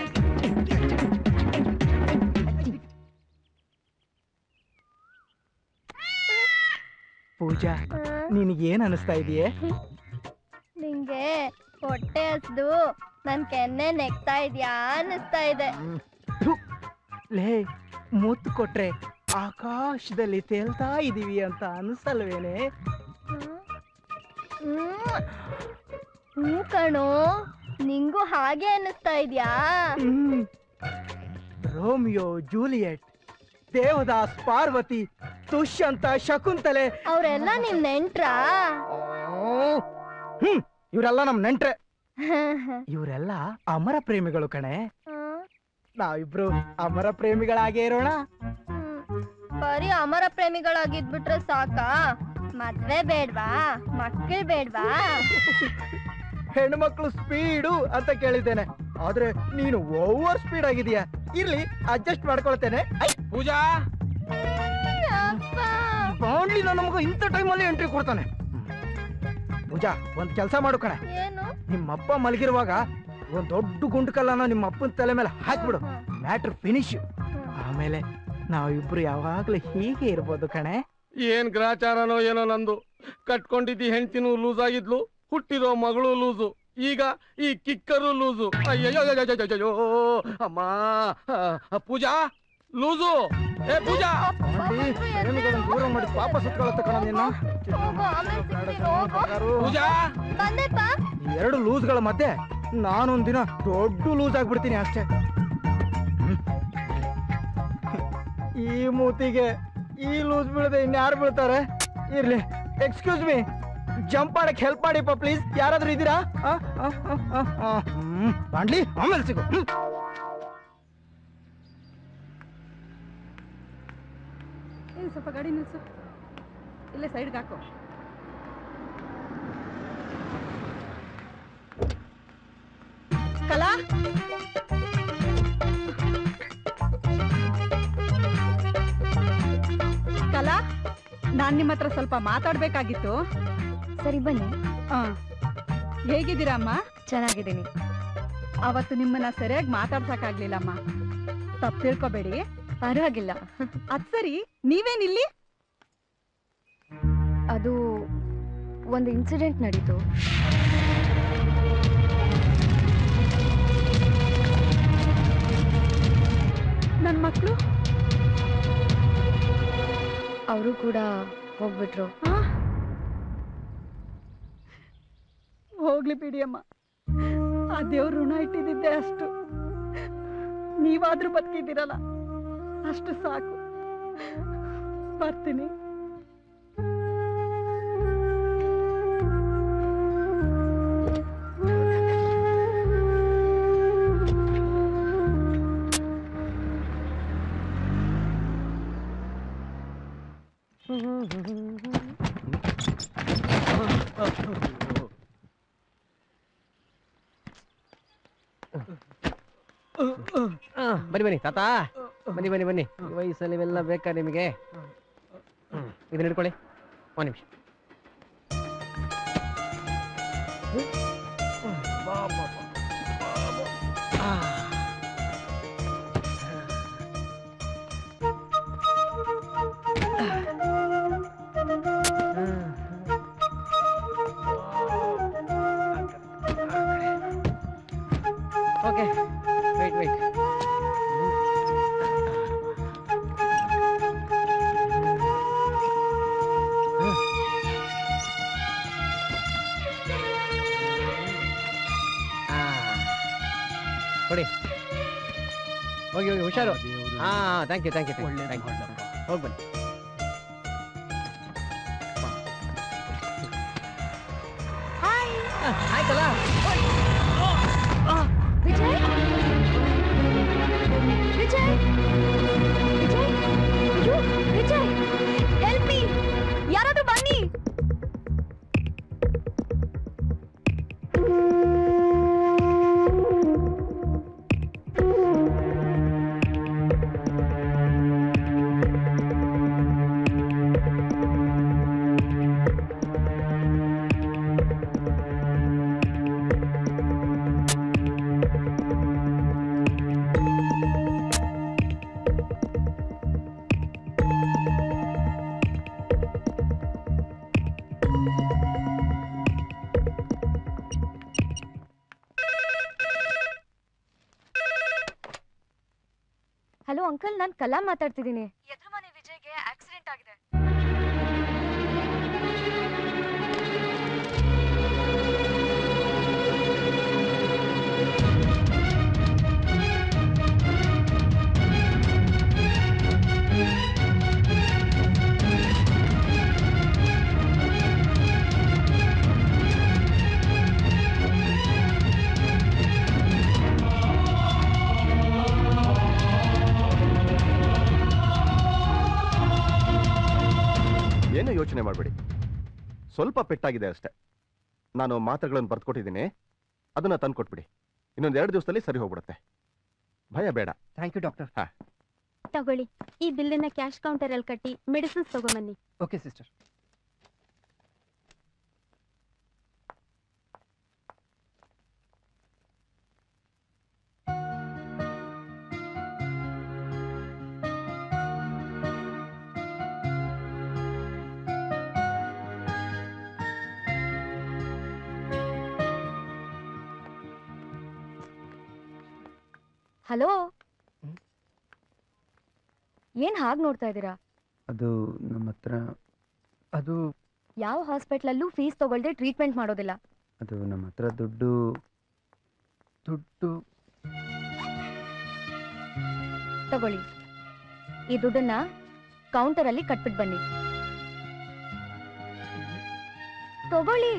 Speaker 14: ಪೂಜಾ ನಿನಗೇನ್ ಅನಿಸ್ತಾ ಇದೆಯೇ
Speaker 3: ನಿಂಗೆ ಹೊಟ್ಟೆ ಹಸ್ದು ನನ್ ಕೆನ್ನೆ ನೆಕ್ತಾ ಇದ್ಯಾ ಅನ್ನಿಸ್ತಾ ಇದೆ
Speaker 14: ಲೇ ಮುತ್ತು ಕೊಟ್ರೆ ಆಕಾಶದಲ್ಲಿ ತೇಲ್ತಾ ಇದೀವಿ ಅಂತ ಅನ್ಸಲ್ವೇನೆ
Speaker 3: ಹ್ಮ್. ಹ್ಞೂ ಕಣೋ ನಿಂಗೂ ಹಾಗೆ ಅನ್ನಿಸ್ತಾ ಇದ್ಯಾ
Speaker 14: hmm. Romeo Juliet Devdas Parvati Dushyanta Shakuntala
Speaker 3: ಅವರೆಲ್ಲ ನಿಮ್ ನೆಂಟ್ರಾ
Speaker 14: ಹ್ಮ್ ಇವರೆಲ್ಲ ನಮ್ ನೆಂಟ್ರೆ ಇವರೆಲ್ಲ ಅಮರ ಪ್ರೇಮಿಗಳು ಕಣೆ ನಾವಿಬ್ರು ಅಮರ ಪ್ರೇಮಿಗಳಾಗೇ ಇರೋಣ
Speaker 3: ಬರೀ ಅಮರ ಪ್ರೇಮಿಗಳಾಗಿದ್ಬಿಟ್ರೆ ಸಾಕಾ ಮದ್ವೆ ಬೇಡ್ವಾ ಮಕ್ಕಳು ಬೇಡ್ವಾ
Speaker 14: ಹೆಣ್ಮಕ್ಳು ಸ್ಪೀಡು ಅಂತ ಕೇಳಿದ್ದೇನೆ ಆದ್ರೆ ನೀನು ಓವರ್ ಸ್ಪೀಡ್ ಆಗಿದೀಯ ಇರ್ಲಿ ಅಡ್ಜಸ್ಟ್ ಮಾಡ್ಕೊಳ್ತೇನೆ
Speaker 12: ಪೂಜಾ
Speaker 14: ಬಾಂಡ್ಲಿ ನನ್ನ ಮಗ ಇಂಥ ಟೈಮಲ್ಲಿ ಎಂಟ್ರಿ ಕೊಡ್ತಾನೆ ಪೂಜಾ ಒಂದ್ ಕೆಲಸ ಮಾಡು ಕಣೆ
Speaker 3: ಏನು
Speaker 14: ನಿಮ್ಮಪ್ಪ ಮಲಗಿರುವಾಗ ಒಂದ್ ದೊಡ್ಡ ಗುಂಡು ಕಲ್ಲನ್ನ ನಿಮ್ಮ ಅಪ್ಪನ ತಲೆ ಮೇಲೆ ಹಾಕ್ಬಿಡು ಮ್ಯಾಟ್ರ್ ಫಿನಿಶ್ ಆಮೇಲೆ ನಾವಿಬ್ರು ಯಾವಾಗ್ಲೂ ಹೀಗೆ ಇರ್ಬೋದು ಕಣೆ
Speaker 12: ಏನ್ ಗ್ರಾಚಾರನೋ ಏನೋ ನಂದು ಕಟ್ಕೊಂಡಿದ್ದಿ ಹೆಂಡ್ತಿನೂ ಲೂಸ್ ಆಗಿದ್ಲು ಹುಟ್ಟಿರೋ ಮಗಳು ಲೂಸು ಈಗ ಈ ಕಿಕ್ಕರು ಲೂಸು ಅಯ್ಯಯ್ಯೋ ಅಮ್ಮ ಆ, ಪೂಜಾ ಲೂಸು ಏ ಪೂಜಾ
Speaker 14: ಪ್ರೇಮಿಗಳನ್ನ ದೂರ ಮಾಡಿ ವಾಪಸ್ ಸುತ್ಕೊಳತ್ತ ಕಣ ನಿನ್ನ
Speaker 12: ಪೂಜಾ
Speaker 14: ಈ ಎರಡು ಲೂಸ್ಗಳ ಮಧ್ಯೆ ನಾನೊಂದ್ ದಿನ ದೊಡ್ಡ ಲೂಸ್ ಆಗ್ಬಿಡ್ತೀನಿ ಅಷ್ಟೇ ಹ್ಮ್. ಈ ಮೂತಿಗೆ ಈ ಲೂಸ್ ಬೀಳದೆ ಇನ್ಯಾರು ಬೀಳ್ತಾರೆ ಇರ್ಲಿ ಎಕ್ಸ್ಕ್ಯೂಸ್ ಮೀ ಜಂಪ್ ಮಾಡಕ್ ಹೆಲ್ಪ್ ಮಾಡಿಪ್ಪ ಪ್ಲೀಸ್ ಯಾರಾದ್ರೂ ಇದ್ದೀರಾ ಆ, ಆ, ಆ, ಆ, ಆ. ಹ್ಮ್, ಬಾಂಡ್ಲಿ ಆಮೇಲೆ ಸಿಗು ಹ್ಮ್.
Speaker 5: ಏ ಸ್ವಲ್ಪ ಗಾಡಿ ನಿಲ್ಸು ಇಲ್ಲೇ ಸೈಡ್ಗೆ ಹಾಕು ಕಲಾ ಕಲಾ ನಾನ್ ನಿಮ್ಮ ಹತ್ರ ಸ್ವಲ್ಪ ಮಾತಾಡ್ಬೇಕಾಗಿತ್ತು
Speaker 3: ಸರಿ ಬನ್ನಿ
Speaker 5: ಆ ಹೇಗಿದ್ದೀರಾ ಅಮ್ಮ
Speaker 3: ಚೆನ್ನಾಗಿದ್ದೀನಿ
Speaker 5: ಅವತ್ತು ನಿಮ್ಮನ್ನ ಸರಿಯಾಗಿ ಮಾತಾಡ್ಸಕ್ಕಾಗ್ಲಿಲ್ಲಮ್ಮ ತಪ್ಪು ತಿಳ್ಕೊಬೇಡಿ
Speaker 3: ಪರವಾಗಿಲ್ಲ
Speaker 5: ಅದ್ ಸರಿ ನೀವೇನಿಲ್ಲಿ
Speaker 3: ಅದು ಒಂದು ಇನ್ಸಿಡೆಂಟ್ ನಡೀತು
Speaker 5: ನನ್ ಮಕ್ಳು
Speaker 3: ಅವರು ಕೂಡ ಹೋಗ್ಬಿಟ್ರು
Speaker 5: ಹೋಗ್ಲಿ ಬಿಡಿ ಅಮ್ಮ ಆ ದೇವ್ರ ಋಣ ಇಟ್ಟಿದ್ದೆ ಅಷ್ಟು ನೀವಾದ್ರೂ ಬದುಕಿದ್ದೀರಲ್ಲ ಅಷ್ಟು ಸಾಕು ಬರ್ತೀನಿ
Speaker 9: ಆ, ಬನ್ನಿ ಬನ್ನಿ ತಾತ ಬನ್ನಿ ಬನ್ನಿ ಬನ್ನಿ ಈ ವಯಸ್ಸಲ್ಲಿ ಇವೆಲ್ಲ ಬೇಕಾ ನಿಮಗೆ ಹ್ಮ್, ಇದನ್ನ ಹಿಡ್ಕೊಳ್ಳಿ ಒಂದು ನಿಮಿಷ ಓಕೆ ವೆಯ್ಟ್ ವೆಯ್ಟ್ ಕೊಡಿ ಹೋಗಿ ಹೋಗಿ ಹುಷಾರು ಹಾ thank you thank you thank you ಹೋಗಿ ಬನ್ನಿ ಆಯ್ತಲ್ಲ
Speaker 3: ವಿಜಯ್ ವಿಜಯ್ ವಿಜಯ್ ಅಯ್ಯೋ ವಿಜಯ್ ಹೆಲ್ಪ್ ಮೀ ಯಾರಾದ್ರೂ ಬನ್ನಿ ಹಲೋ ಅಂಕಲ್ ನಾನು ಕಲಾ ಮಾತಾಡ್ತಿದ್ದೀನಿ ಎದುರು ಮನೆ ವಿಜಯ್ಗೆ ಆಕ್ಸಿಡೆಂಟ್ ಆಗಿದೆ
Speaker 10: ಏನು ಯೋಚನೆ ಮಾಡಬೇಡಿ ಸ್ವಲ್ಪ ಪೆಟ್ಟಾಗಿದೆ ಅಷ್ಟೇ ನಾನು ಮಾತ್ರೆಗಳನ್ನು ಬರ್ದ್ಕೊಟ್ಟಿದ್ದೀನಿ ಅದನ್ನ ತಂದ್ಕೊಟ್ಬಿಡಿ ಇನ್ನೊಂದು ಎರಡು ದಿವಸದಲ್ಲಿ ಸರಿ ಹೋಗ್ಬಿಡುತ್ತೆ ಭಯ ಬೇಡ
Speaker 13: ಥ್ಯಾಂಕ್ ಯು ಡಾಕ್ಟರ್
Speaker 10: ಹಾ
Speaker 15: ತಗೊಳ್ಳಿ ಈ ಬಿಲ್ಲನ್ನ ಕ್ಯಾಶ್ ಕೌಂಟರ್ ಅಲ್ಲಿ ಕಟ್ಟಿ ಮೆಡಿಸಿನ್ಸ್ ತಗೊಂಬನ್ನಿ
Speaker 13: ಓಕೆ ಸಿಸ್ಟರ್
Speaker 16: ಹಲೋ ಏನ್ ಹಾಗ್ ನೋಡ್ತಾ ಇದ್ದೀರಾ
Speaker 8: ಅದು ನಮ್ಮ ಹತ್ರ
Speaker 9: ಅದು
Speaker 16: ಯಾವ ಹಾಸ್ಪಿಟ್ಲಲ್ಲೂ ಫೀಸ್ ತಗೊಳ್ದೆ ಟ್ರೀಟ್ಮೆಂಟ್ ಮಾಡೋದಿಲ್ಲ
Speaker 8: ಅದು ನಮ್ಮ ಹತ್ರ ದುಡ್ಡು
Speaker 9: ದುಡ್ಡು
Speaker 16: ತಗೊಳ್ಳಿ ಈ ದುಡ್ಡನ್ನ ಕೌಂಟರ್ ಅಲ್ಲಿ ಕಟ್ಬಿಟ್ ಬನ್ನಿ ತಗೊಳ್ಳಿ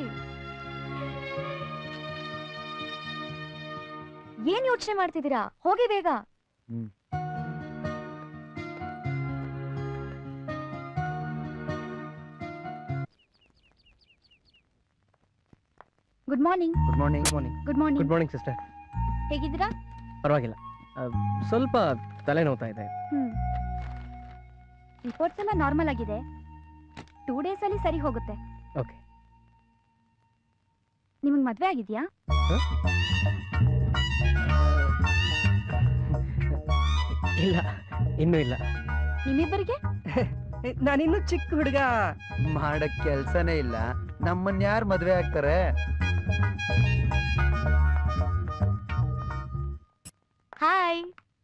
Speaker 16: ಏನ್ ಯೋಚನೆ ಮಾಡ್ತಿದ್ದೀರಾ ಹೋಗಿ ಬೇಗ
Speaker 8: hmm.
Speaker 16: Good morning
Speaker 8: good morning
Speaker 9: morning
Speaker 16: good morning
Speaker 9: good morning sister
Speaker 16: ಹೇಗಿದ್ದೀರಾ
Speaker 9: ಪರವಾಗಿಲ್ಲ ಆ, ಸ್ವಲ್ಪ ತಲೆ ನೋವ್ತಾ ಇದೆ
Speaker 16: ಹ್ಮ್ ರಿಪೋರ್ಟ್ಸ್ ಎಲ್ಲ ನಾರ್ಮಲ್ ಆಗಿದೆ ಟೂ ಡೇಸ್ ಅಲ್ಲಿ ಸರಿ ಹೋಗುತ್ತೆ
Speaker 9: ಓಕೆ
Speaker 16: ನಿಮಗೆ ಮದ್ವೆ ಆಗಿದ್ಯಾ
Speaker 9: ಇಲ್ಲ ಇನ್ನೂ ಇಲ್ಲ
Speaker 16: ನಿಮ್ಮಿಬ್ಬರಿಗೆ
Speaker 13: ನಾನಿನ್ನು ಚಿಕ್ಕ ಹುಡುಗ
Speaker 8: ಮಾಡಕ್ ಕೆಲ್ಸನೇ ಇಲ್ಲ ನಮ್ಮನ್ ಯಾರು ಮದ್ವೆ ಆಗ್ತಾರೆ
Speaker 16: hi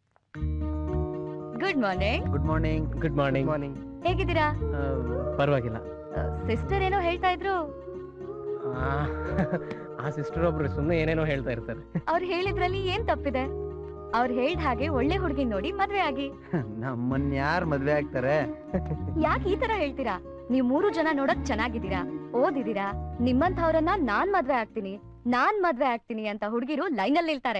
Speaker 16: good morning
Speaker 8: good morning
Speaker 9: good morning
Speaker 13: morning
Speaker 16: ಹೇಗಿದ್ದೀರಾ
Speaker 9: ಪರವಾಗಿಲ್ಲ
Speaker 16: ಸಿಸ್ಟರ್ ಏನೋ ಹೇಳ್ತಾ ಇದ್ರು
Speaker 9: ಆ, ಆ ಸಿಸ್ಟರ್ ಒಬ್ರು ಸುಮ್ಮನೆ ಏನೇನೋ ಹೇಳ್ತಾ ಇರ್ತಾರೆ
Speaker 16: ಅವ್ರು ಹೇಳಿದ್ರಲ್ಲಿ ಏನ್ ತಪ್ಪಿದೆ ಅವ್ರು ಹೇಳ್ದ ಹಾಗೆ ಒಳ್ಳೆ ಹುಡುಗಿ ನೋಡಿ ಮದ್ವೆ ಆಗಿ
Speaker 8: ನಮ್ಮನ್ ಯಾರು ಮದ್ವೆ ಆಗ್ತಾರೆ
Speaker 16: ಯಾಕೆ ಈ ತರ ಹೇಳ್ತೀರಾ ನೀವ್ ಮೂರು ಜನ ನೋಡಕ್ ಚೆನ್ನಾಗಿದ್ದೀರಾ ಓದಿದೀರಾ ನಿಮ್ಮಂಥವ್ರನ್ನ ನಾನ್ ಮದ್ವೆ ಆಗ್ತೀನಿ ನಾನ್ ಮದ್ವೆ ಆಗ್ತೀನಿ ಅಂತ ಹುಡುಗಿರು ಲೈನಲ್ಲಿ ನಿಲ್ತಾರೆ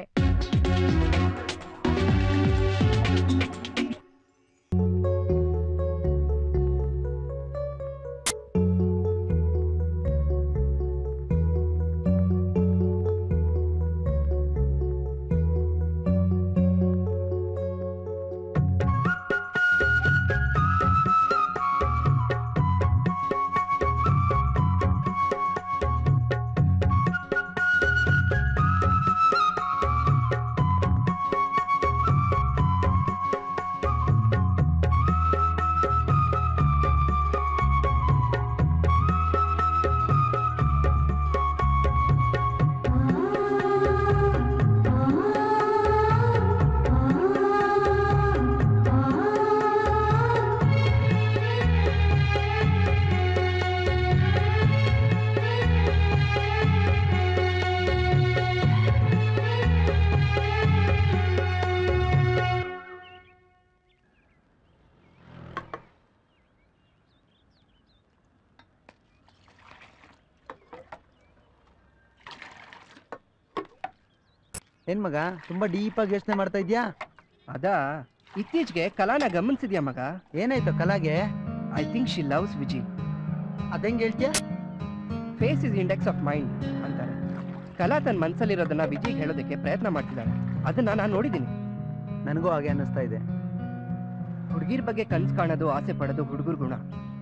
Speaker 8: ಏನ್ ಮಗ ತುಂಬಾ ಡೀಪ್ ಆಗಿ ಯೋಚನೆ ಮಾಡ್ತಾ ಇದ್ಯಾ
Speaker 13: ಅದಾ ಇತ್ತೀಚೆಗೆ ಕಲಾನ ಗಮನಿಸಿದ್ಯಾ ಮಗ
Speaker 8: ಏನಾಯ್ತು ಕಲಾಗೆ
Speaker 13: I think she loves Viji
Speaker 8: ಅದಂಗ್ ಹೇಳ್ತೀಯ
Speaker 13: face is index of mind ಅಂತಾರೆ ಕಲಾ ತನ್ನ ಮನ್ಸಲ್ಲಿರೋದನ್ನ ವಿಜಿಗೆ ಹೇಳೋದಕ್ಕೆ ಪ್ರಯತ್ನ ಮಾಡ್ತಿದ್ದಾಳೆ ಅದನ್ನ ನಾನು ನೋಡಿದ್ದೀನಿ
Speaker 8: ನನಗೂ ಹಾಗೆ ಅನ್ನಿಸ್ತಾ ಇದೆ
Speaker 13: ಹುಡುಗಿರ್ ಬಗ್ಗೆ ಕನ್ಸ್ ಕಾಣೋದು ಆಸೆ ಪಡೋದು ಹುಡುಗರ ಗುಣ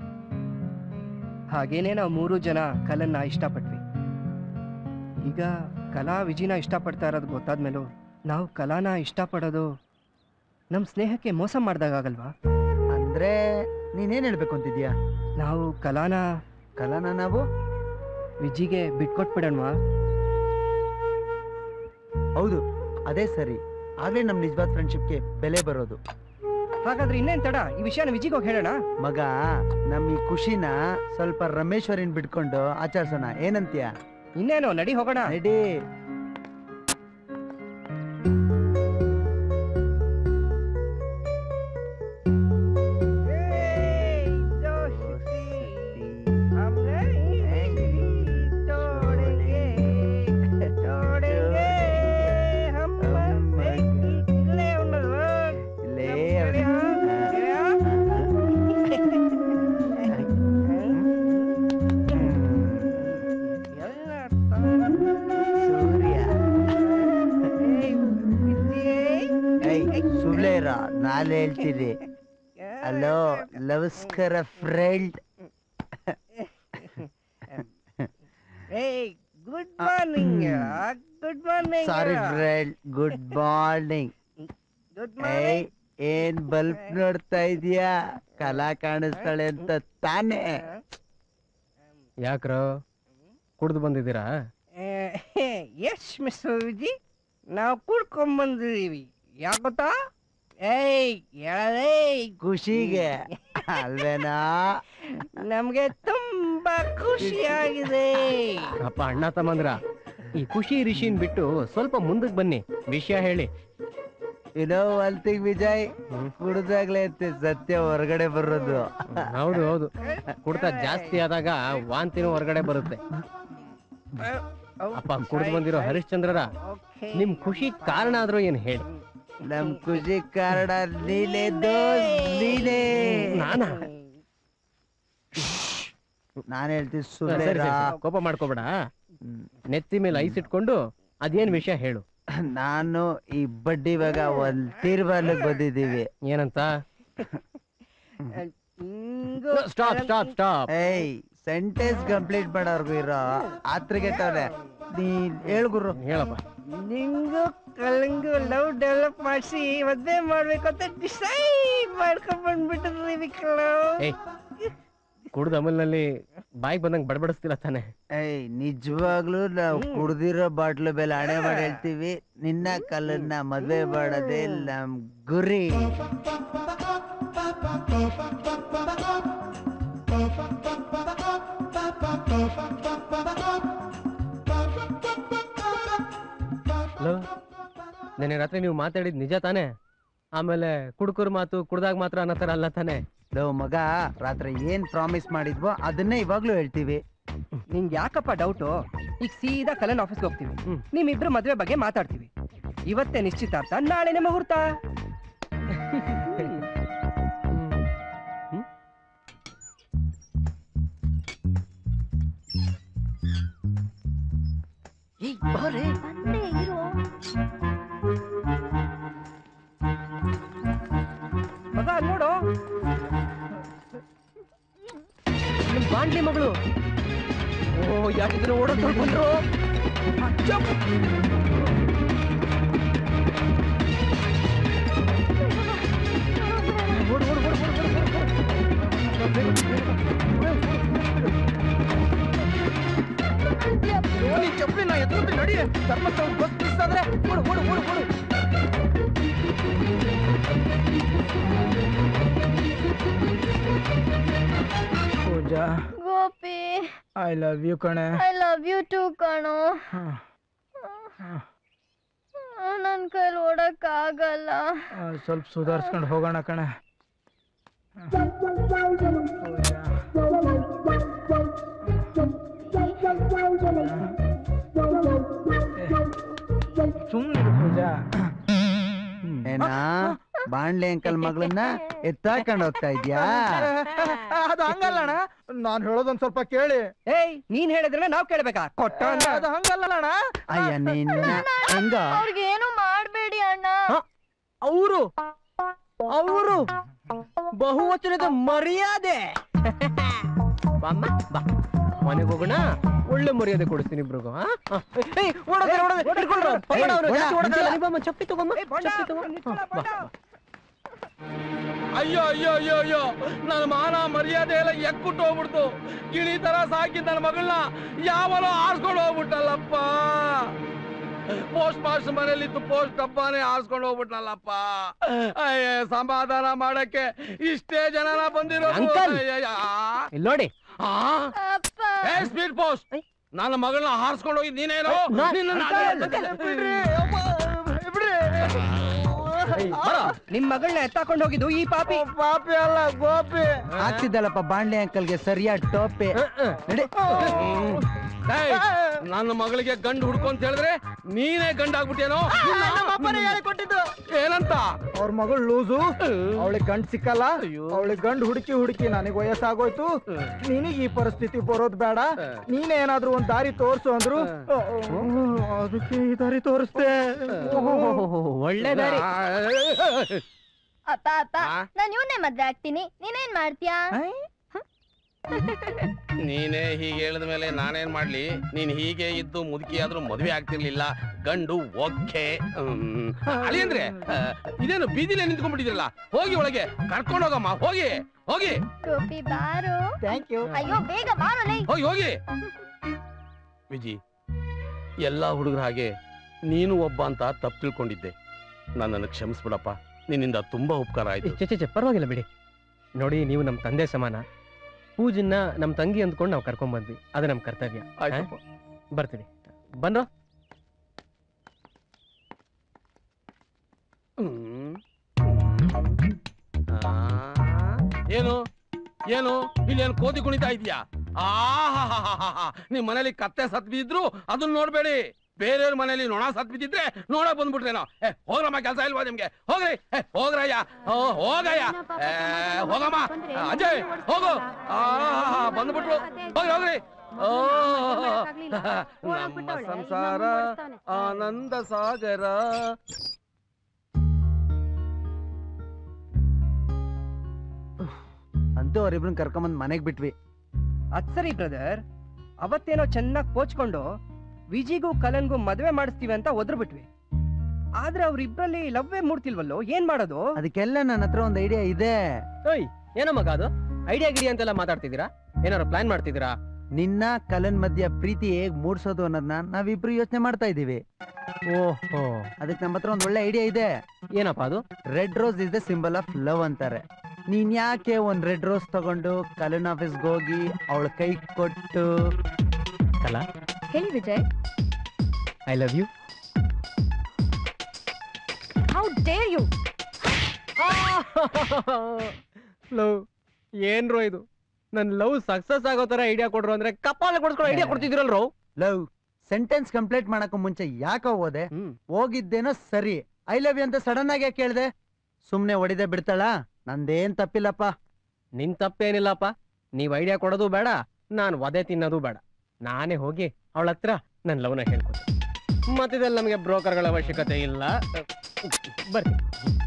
Speaker 13: ಹಾಗೇನೆ ನಾವು ಮೂರು ಜನ ಕಲನ್ನ ಇಷ್ಟಪಟ್ವಿ ಈಗ ಕಲಾ ವಿಜಿನ ಇಷ್ಟಪಡ್ತಾ ಇರೋದು ಗೊತ್ತಾದ್ಮೇಲೂ ನಾವು ಕಲಾನ ಇಷ್ಟಪಡೋದು ನಮ್ಮ ಸ್ನೇಹಕ್ಕೆ ಮೋಸ ಮಾಡ್ದಾಗಲ್ವಾ
Speaker 8: ಅಂದ್ರೆ ನೀನೇನ್ ಹೇಳ್ಬೇಕು ಅಂತಿದ್ಯಾ
Speaker 13: ನಾವು ಕಲಾನ
Speaker 8: ಕಲಾನ ನಾವು
Speaker 13: ವಿಜಿಗೆ ಬಿಟ್ಕೊಟ್ಬಿಡಣ್ವಾ
Speaker 8: ಹೌದು ಅದೇ ಸರಿ ಆಗ್ಲೇ ನಮ್ ನಿಜವಾದ ಫ್ರೆಂಡ್ಶಿಪ್ಗೆ ಬೆಲೆ ಬರೋದು
Speaker 13: ಹಾಗಾದ್ರೆ ಇನ್ನೇನ್ ತಡ ಈ ವಿಷಯನ ವಿಜಿಗೆ ಹೋಗಿ ಹೇಳೋಣ
Speaker 8: ಮಗ ನಮ್ ಈ ಖುಷಿನ ಸ್ವಲ್ಪ ರಮೇಶ್ವರಿನ್ ಬಿಟ್ಕೊಂಡು ಆಚರಿಸೋಣ ಏನಂತೀಯ
Speaker 13: ಇನ್ನೇನು ನಡಿ ಹೋಗೋಣ
Speaker 8: ನಡಿ ಸುಳ್ಳೆ ಇರೋ ನಾನು ಹೇಳ್ತೀನಿ ಹಲೋ ನಮಸ್ಕಾರ friend
Speaker 13: good morning good morning
Speaker 8: sorry friend good morning
Speaker 13: good
Speaker 8: ಏಯ್ ಏನ್ ಬಲ್ಪ್ ನೋಡ್ತಾ ಇದೀಯಾ ಕಲಾ ಕಾಣಿಸ್ತಾಳೆ ಅಂತ ತಾನೇ
Speaker 9: ಯಾಕ್ರೋ ಕುಡ್ದು ಬಂದಿದ್ದೀರಾ
Speaker 13: ಎಸ್ ಮಿಸ್ಟರ್ ವಿಜಿ ನಾವು ಕುಡ್ಕೊಂಡ್ ಬಂದಿದೀವಿ ಯಾಕೆ ಗೊತ್ತಾ ಏಯ್ ಹೇಳಲೇ
Speaker 8: ಖುಷಿಗೆ ಅಲ್ವೇನಾ
Speaker 13: ನಮ್ಗೆ ತುಂಬಾ ಖುಷಿಯಾಗಿದೆ
Speaker 9: ಅಪ್ಪ ಅಣ್ಣ ತಮ್ಮಂದ್ರ ಈ ಖುಷಿ ರಿಷಿನ್ ಬಿಟ್ಟು ಸ್ವಲ್ಪ ಮುಂದಕ್ಕೆ ಬನ್ನಿ ವಿಷಯ ಹೇಳಿ
Speaker 8: ಏನೋ ಅಲ್ತಿಗ್ ವಿಜಯ್ ಕುಡ್ದಾಗ್ಲೇ ಐತೆ ಸತ್ಯ ಹೊರಗಡೆ ಬರೋದು
Speaker 9: ಹೌದು ಹೌದು ಕುಡ್ತ ಜಾಸ್ತಿ ಆದಾಗ ವಾಂತಿನೂ ಹೊರಗಡೆ ಬರುತ್ತೆ ಅಪ್ಪ ಕುಡ್ದು ಬಂದಿರೋ ಹರಿಶ್ಚಂದ್ರರ ನಿಮ್ ಖುಷಿ ಕಾರಣ ಆದ್ರೂ ಏನ್ ಹೇಳಿ
Speaker 8: ನಮ್ ಖುಷಿ ಕಾರಣ ನೀನೇ ದೋಸ್ ನೀನೇ
Speaker 9: ನಾನಾ
Speaker 8: ನಾನ್ ಹೇಳ್ತೀನಿ
Speaker 9: ಸರಿ, ಸರಿ,
Speaker 8: ಸುಮ್ಮನೆ
Speaker 9: ಸರಿ, ಕೋಪ ಮಾಡ್ಕೋಬೇಡ ನೆತ್ತಿ ಮೇಲೆ ಐಸ್ ಇಟ್ಕೊಂಡು ಅದೇನ್ ವಿಷಯ ಹೇಳು
Speaker 8: ನಾನು ಈ ಬಡ್ಡಿ ಇವಾಗ ಒಂದ್ ತೀರ್ಮಾನಕ್ಕೆ ಬಂದಿದ್ದೀವಿ
Speaker 9: ಏನಂತ ಸ್ಟಾಪ್ ಸ್ಟಾಪ್ ಸ್ಟಾಪ್
Speaker 8: ಏಯ್ ಸೆಂಟೆನ್ಸ್ ಕಂಪ್ಲೀಟ್ ಮಾಡೋರ್ಗು ಇರೋ ಆತ್ರಿಗೆಟ್ಟವ್ರೆ ನೀನ್ ಹೇಳ್ಗುರು
Speaker 9: ಹೇಳಪ್ಪ
Speaker 13: ನಿಂಗು ಕಲಂಗು ಲವ್ ಡೆವಲಪ್ ಮಾಡಿಸಿ ಮದ್ವೆ ಮಾಡ್ಬೇಕು ಅಂತ ಡಿಸೈಡ್ ಮಾಡ್ಕೊಂಡ್ ಬಂದ್ಬಿಟ್ಟಿದ್ರಿ ವಿಕ್ರಮ್
Speaker 9: ಏಯ್ ಕುಡ್ದ ಅಮಲ್ನಲ್ಲಿ ಬಾಯಿಗೆ ಬಂದಂಗ್ ಬಡಬಡಿಸ್ತಿಲ್ಲ ತಾನೆ
Speaker 8: ಏಯ್ ನಿಜವಾಗ್ಲೂ ನಾವು ಕುಡ್ದಿರೋ ಬಾಟ್ಲು ಬೆಲೆ ಹಣೆ ಮಾಡಿ ಹೇಳ್ತೀವಿ ನಿನ್ನ ಕಲ್ಲನ್ನ ಮದ್ವೆ ಮಾಡೋದೇ ನಮ್ ಗುರಿ
Speaker 9: ನೆನ್ನೆ ರಾತ್ರಿ ನೀವು ಮಾತಾಡಿದ್ ನಿಜ ತಾನೆ ಆಮೇಲೆ ಕುಡ್ಕುರ್ ಮಾತು ಕುಡ್ದಾಗ ಮಾತ್ರ ಅನ್ನೋ ಥರ ಅಲ್ಲ ತಾನೆ
Speaker 8: ಲೋ ಮಗ ರಾತ್ರಿ ಏನ್ ಪ್ರಾಮಿಸ್ ಮಾಡಿದ್ವೋ ಅದನ್ನೇ ಇವಾಗ್ಲೂ ಹೇಳ್ತೀವಿ
Speaker 13: ನಿಂಗೆ ಯಾಕಪ್ಪ ಡೌಟು ಈಗ ಸೀದಾ ಕಲನ್ ಆಫೀಸ್ಗೆ ಹೋಗ್ತೀವಿ ನಿಮ್ಮಿಬ್ರು ಮದ್ವೆ ಬಗ್ಗೆ ಮಾತಾಡ್ತೀವಿ ಇವತ್ತೇ ನಿಶ್ಚಿತಾರ್ಥ ನಾಳೆನೇ ಮುಹೂರ್ತ ಮಗ ಅಲ್ಲ್ ನೋಡು
Speaker 9: ನಿಮ್ ಬಾಂಡ್ಲಿ ಮಗಳು ಓ ಯಾಕಿದ್ರೆ ಓಡೋದ್ ತೊಳ್ಕೊಂಡ್ರು
Speaker 14: ಓಲಿ ಚಪ್ಪಲಿ ನಾ ಎತ್ಕೊತೀನಿ ನಡಿ ಧರ್ಮಸ್ಥಳ ಬಸ್ ಮಿಸ್ ಆದ್ರೆ ಓಡು ಓಡು ಓಡು ಓಡು Pooja
Speaker 3: Gopi
Speaker 14: I love you ಕಣೆ
Speaker 3: ಐ ಲವ್ ಯು ಟು ಕಣೋ ನನ್ ಕೈಲಿ ಓಡಕ್ ಆಗಲ್ಲ
Speaker 14: ಆ, ಸ್ವಲ್ಪ ಸುಧಾರಿಸ್ಕೊಂಡು ಹೋಗೋಣ ಕಣೆ ಸುಮ್ಮನೆ ಪೂಜಾ
Speaker 8: ಏನಾ ಬಾಂಡ್ಲಿ ಅಂಕಲ್ ಮಗಳನ್ನ ಎತ್ತಾಕೊಂಡ್ ಹೋಗ್ತಾ ಇದ್ಯಾ
Speaker 14: ಅದು ಹಂಗಲ್ಲ ಅಣ್ಣ ನಾನ್ ಹೇಳೋದೊಂದ್ ಸ್ವಲ್ಪ ಕೇಳಿ
Speaker 13: ಏಯ್ ನೀನ್ ಹೇಳಿದ್ರೆ ನಾವ್ ಕೇಳ್ಬೇಕಾ ಕೊಟ್ಟ ಅಂತ
Speaker 14: ಅದು ಹಂಗಲ್ಲ ಅಣ್ಣ
Speaker 8: ಅಯ್ಯ ನಿನ್ನ ಹಂಗ
Speaker 3: ಅವ್ರಿಗೆ ಏನು ಮಾಡ್ಬೇಡಿ ಅಣ್ಣ
Speaker 9: ಅವರು ಅವರು ಬಹುವಚನದ ಮರ್ಯಾದೆ ಬಾಮ್ಮ ಬಾ ಮನೆಗೆ ಹೋಗೋಣ ಒಳ್ಳೆ ಮರ್ಯಾದೆ ಕೊಡಿಸ್ತೀನಿ ಇಬ್ರಿಗೂ ಆ? ಆ. ಏಯ್, ಓಡೋದ್ರೆ, ಓಡೋದ್ರೆ, ಹಿಡ್ಕೊಳ್ರು, ಪಕಡ ಅವ್ರು,
Speaker 8: ಏಯ್,
Speaker 9: ಜಾಸ್ತಿ
Speaker 8: ಓಡ,
Speaker 9: ಓಡೋದಲ್ಲ,
Speaker 8: ನಿಂತ್ಕೊಳ್ಳ.
Speaker 9: ನೀ ಬಾಮ್ಮ, ಚಪ್ಪಲಿ ತಗೊಂಬ ಚಪ್ಪಲಿ ತಗೋ ಹಾ, ಬಾ, ಬಾ.
Speaker 12: ಅಯ್ಯೋ ಅಯ್ಯೋ ಅಯ್ಯೋ ಅಯ್ಯೋ ನನ್ನ ಮಾನ ಮರ್ಯಾದೆ ಎಲ್ಲ ಎಕ್ಕುಟ್ಟು ಹೋಗ್ಬಿಡ್ತು ಗಿಳಿ ತರ ಸಾಕಿದ್ ನನ್ನ ಮಗಳನ್ನ ಯಾವನೋ ಆರ್ಸ್ಕೊಂಡು ಹೋಗ್ಬಿಟ್ಟಲ್ಲಪ್ಪ ಪೋಸ್ಟ್ ಮಾಸ್ಟರ್ ಮನೇಲಿದ್ದು ಪೋಸ್ಟ್ ಡಬ್ಬಾನೇ ಆರ್ಸ್ಕೊಂಡು ಹೋಗ್ಬಿಟ್ನಲ್ಲಪ್ಪ ಅಯ್ಯ ಸಮಾಧಾನ ಮಾಡಕ್ಕೆ ಇಷ್ಟೇ ಜನನ ಬಂದಿರೋದು
Speaker 9: ಅಂಕಲ್.
Speaker 12: ಅಯ್ಯಯ್ಯ.
Speaker 9: ಇಲ್ಲಿ ನೋಡಿ
Speaker 12: ಆ? ಏ ಸ್ಪೀಡ್ ಪೋಸ್ಟ್ ನನ್ನ ಮಗಳನ್ನ ಹಾರಿಸ್ಕೊಂಡು ಹೋಗಿ ನೀನೇನು
Speaker 9: ನಾ-
Speaker 12: ನಿನ್ನನ್ನ
Speaker 13: ನಿಮ್ ಮಗಳನ್ನ ಎತ್ತಾಕೊಂಡು ಹೋಗಿದ್ದು ಈ ಪಾಪಿ
Speaker 14: ಪಾಪಿ ಅಲ್ಲ ಗೋಪಿ
Speaker 8: ಆಗ್ತಿದ್ದಲ್ಲಪ್ಪ ಬಾಂಡ್ಲಿ ಅಂಕಲ್ಗೆ ಸರಿಯಾದ ಟೋಪೆ ನಡಿ
Speaker 12: ಏಯ್, ನನ್ನ ಮಗಳಿಗೆ ಗಂಡು ಹುಡ್ಕು ಅಂತ ಹೇಳಿದ್ರೆ ನೀನೇ ಗಂಡ ಆಗ್ಬಿಟ್ಟೇನೋ
Speaker 14: ಕೊಟ್ಟಿದ್ದು
Speaker 12: ಏನಂತ
Speaker 14: ಅವ್ರ ಮಗಳು ಲೂಸು ಅವಳಿಗೆ ಗಂಡ್ ಸಿಕ್ಕಲ್ಲ ಅವಳಿಗೆ ಗಂಡು ಹುಡುಕಿ ಹುಡುಕಿ ನನಗೆ ವಯಸ್ಸಾಗೋಯ್ತು ನಿನಗೆ ಈ ಪರಿಸ್ಥಿತಿ ಬರೋದ್ ಬೇಡ ನೀನೇ ಏನಾದ್ರೂ ಒಂದ್ ದಾರಿ ತೋರ್ಸು ಅಂದ್ರು ಅದಕ್ಕೆ ಈ ದಾರಿ ತೋರಿಸ್ದೆ
Speaker 9: ಒಳ್ಳೆ ದಾರಿ
Speaker 3: ಅಪ್ಪ ಅಪ್ಪ ನಾನ್ ಇವನ್ನೇ ಮದ್ವೆ ಆಗ್ತೀನಿ ನೀನೇನ್ ಮಾಡ್ತೀಯಾ
Speaker 12: ನೀನೇ ಹೀಗೆ ಹೇಳಿದ ಮೇಲೆ ನಾನೇನ್ ಮಾಡ್ಲಿ ನೀನ್ ಹೀಗೆ ಇದ್ದು ಮುದುಕಿ ಆದ್ರೂ ಮದ್ವೆ ಆಗ್ತಿರ್ಲಿಲ್ಲ ಗಂಡು ಓಕೆ ಅಳಿಯಂದ್ರೆ ಆ, ಇದೇನು ಬೀದಿಲೇ ನಿಂತ್ಕೊಂಡ್ಬಿಟ್ಟಿದ್ರಲ್ಲ ಹೋಗಿ ಒಳಗೆ ಕರ್ಕೊಂಡು ಹೋಗಮ್ಮ ಹೋಗಿ ಹೋಗಿ
Speaker 3: ಗೋಪಿ ಬಾರು
Speaker 14: ಥ್ಯಾಂಕ್ ಯು
Speaker 3: ಅಯ್ಯೋ ಬೇಗ ಬಾರು ಲೈ
Speaker 12: ಹೋಗಿ ಹೋಗಿ ವಿಜಿ ಎಲ್ಲಾ ಹುಡುಗರ ಹಾಗೆ ನೀನು ಒಬ್ಬ ಅಂತ ತಪ್ಪು ತಿಳ್ಕೊಂಡಿದ್ದೆ ನನ್ನನ್ನು ಕ್ಷಮಿಸ್ಬಿಡಪ್ಪ ನಿನ್ನಿಂದ ತುಂಬಾ ಉಪಕಾರ ಆಯ್ತು
Speaker 9: ಚೆ ಚೆ ಚೆ ಪರವಾಗಿಲ್ಲ ಬಿಡಿ ನೋಡಿ ನೀವು ನಮ್ಮ ತಂದೆ ಸಮಾನ ಪೂಜನ್ನ ನಮ್ಮ ತಂಗಿ ಅಂದ್ಕೊಂಡು ನಾವು ಕರ್ಕೊಂಡ್ ಬಂದ್ವಿ ಅದು ನಮ್ಮ ಕರ್ತವ್ಯ
Speaker 12: ಆಯ್ತಪ್ಪ.
Speaker 9: ಆ? ಬರ್ತೀನಿ ಬಂದ್ರೋ
Speaker 12: ಹ್ಮ್. ಆ, ಏನು ಏನು ಇಲ್ಲಿ ಏನು ಕೋತಿ ಕುಣಿತಾ ಇದೀಯಾ ಆಹಾಹಾಹಾಹಾ. ನಿಮ್ ಮನೇಲಿ ಕತ್ತೆ ಸತ್ ಬಿದ್ರು ಅದನ್ನ ನೋಡ್ಬೇಡಿ ಬೇರೆಯವ್ರ ಮನೇಲಿ ನೊಣ ಸತ್ ಬಿದ್ದಿದ್ರೆ ನೋಡಕ್ ಬಂದ್ಬಿಟ್ರೇನೋ ಏ ಹೋಗ್ರಮ್ಮ ಕೆಲಸ ಇಲ್ವಾ ನಿಮ್ಗೆ ಹೋಗ್ರಿ ಏ ಹೋಗ್ರಯ್ಯ ಓ ಹೋಗಯ್ಯ ಏ ಹೋಗಮ್ಮ ಆ, ಅಜಯ್ ಹೋಗು ಆಹಾಹಾ, ಬಂದ್ಬಿಟ್ರು ಹೋಗ್ರಿ ಹೋಗ್ರಿ ಓ ನಮ್ಮ ಸಂಸಾರ ಆನಂದ ಸಾಗರ
Speaker 8: ಅಂತೂ ಅವ್ರಿಬ್ರನ್ನ ಕರ್ಕೊಂಬಂದ್ ಮನೆಗ್ ಬಿಟ್ವಿ
Speaker 13: ಅದ್ ಸರಿ ಬ್ರದರ್ ಅವತ್ತೇನೋ ಚೆನ್ನಾಗಿ ಪೋಚ್ಕೊಂಡು ವಿಜಿಗೂ ಕಲನ್ಗೂ ಮದ್ವೆ ಮಾಡಿಸ್ತೀವಿ ಅಂತ ಒದ್ರು ಬಿಟ್ವಿ ಆದ್ರೆ ಅವ್ರಿಬ್ರಲ್ಲಿ ಲವ್ವೇ ಮೂಡ್ತಿಲ್ವಲ್ಲೋ ಏನ್ ಮಾಡೋದು
Speaker 8: ಅದಕ್ಕೆಲ್ಲ ನನ್ನ ಹತ್ರ ಒಂದ್ ಐಡಿಯಾ ಇದೆ
Speaker 9: ಓಯ್ ಏನೋ ಮಗ ಅದು ಐಡಿಯಾ ಗಿಡಿ ಅಂತೆಲ್ಲ ಮಾತಾಡ್ತಿದ್ದೀರಾ ಏನಾರು ಪ್ಲಾನ್ ಮಾಡ್ತಿದ್ದೀರಾ
Speaker 8: ನಿನ್ನ ಕಲನ್ ಮಧ್ಯ ಪ್ರೀತಿ ಹೇಗ್ ಮೂಡ್ಸೋದು ಅನ್ನೋದನ್ನ ನಾವಿಬ್ರು ಯೋಚನೆ ಮಾಡ್ತಾ ಇದೀವಿ
Speaker 9: ಓಹೋ
Speaker 8: ಅದಕ್ಕೆ ನಮ್ಮ ಹತ್ರ ಒಂದ್ ಒಳ್ಳೆ ಐಡಿಯಾ ಇದೆ
Speaker 9: ಏನಪ್ಪ ಅದು
Speaker 8: red rose is the symbol of love ಅಂತಾರೆ ನೀನ್ ಯಾಕೆ ಒಂದ್ ರೆಡ್ ರೋಸ್ ತಗೊಂಡು ಕಲನ್ ಆಫೀಸ್ಗೆ ಹೋಗಿ ಅವಳ ಕೈ ಕೊಟ್ಟು
Speaker 9: ಕಲಾ
Speaker 16: ಹೇಳಿ Vijay
Speaker 9: I love you
Speaker 16: how dare you
Speaker 9: love ಏನ್ರೋ ಇದು ನನ್ ಲವ್ ಸಕ್ಸಸ್ ಆಗೋ ತರ ಐಡಿಯಾ ಕೊಡ್ರು ಅಂದ್ರೆ ಕಪಾಲ ಕೊಡ್ಸ್ಕೊಂಡು ಐಡಿಯಾ ಕೊಡ್ತಿದ್ರಲ್ರೋ
Speaker 8: ಲವ್ ಸೆಂಟೆನ್ಸ್ ಕಂಪ್ಲೀಟ್ ಮಾಡಕ್ಕೂ ಮುಂಚೆ ಯಾಕ ಹೋದೆ ಹೋಗಿದ್ದೇನೋ ಸರಿ ಐ ಲವ್ ಯು ಅಂತ ಸಡನ್ ಆಗಿ ಯಾಕೆ ಕೇಳ್ದೆ ಸುಮ್ನೆ ಹೊಡಿದೆ ಬಿಡ್ತಾಳ ನಂದೇನ್ ತಪ್ಪಿಲ್ಲಪ್ಪ
Speaker 9: ನಿನ್ ತಪ್ಪೇನಿಲ್ಲಪ್ಪ ನೀವ್ ಐಡಿಯಾ ಕೊಡೋದು ಬೇಡ ನಾನ್ ವದೆ ತಿನ್ನೋದು ಬೇಡ ನಾನೇ ಹೋಗಿ ಅವಳ ಹತ್ರ ನನ್ ಲವ್ನ ಹೇಳ್ಕೊತೀನಿ ಮತ್ತಿದಲ್ಲಿ ನಮಗೆ ಬ್ರೋಕರ್ಗಳ ಅವಶ್ಯಕತೆ ಇಲ್ಲ ಬರ್ತೀನಿ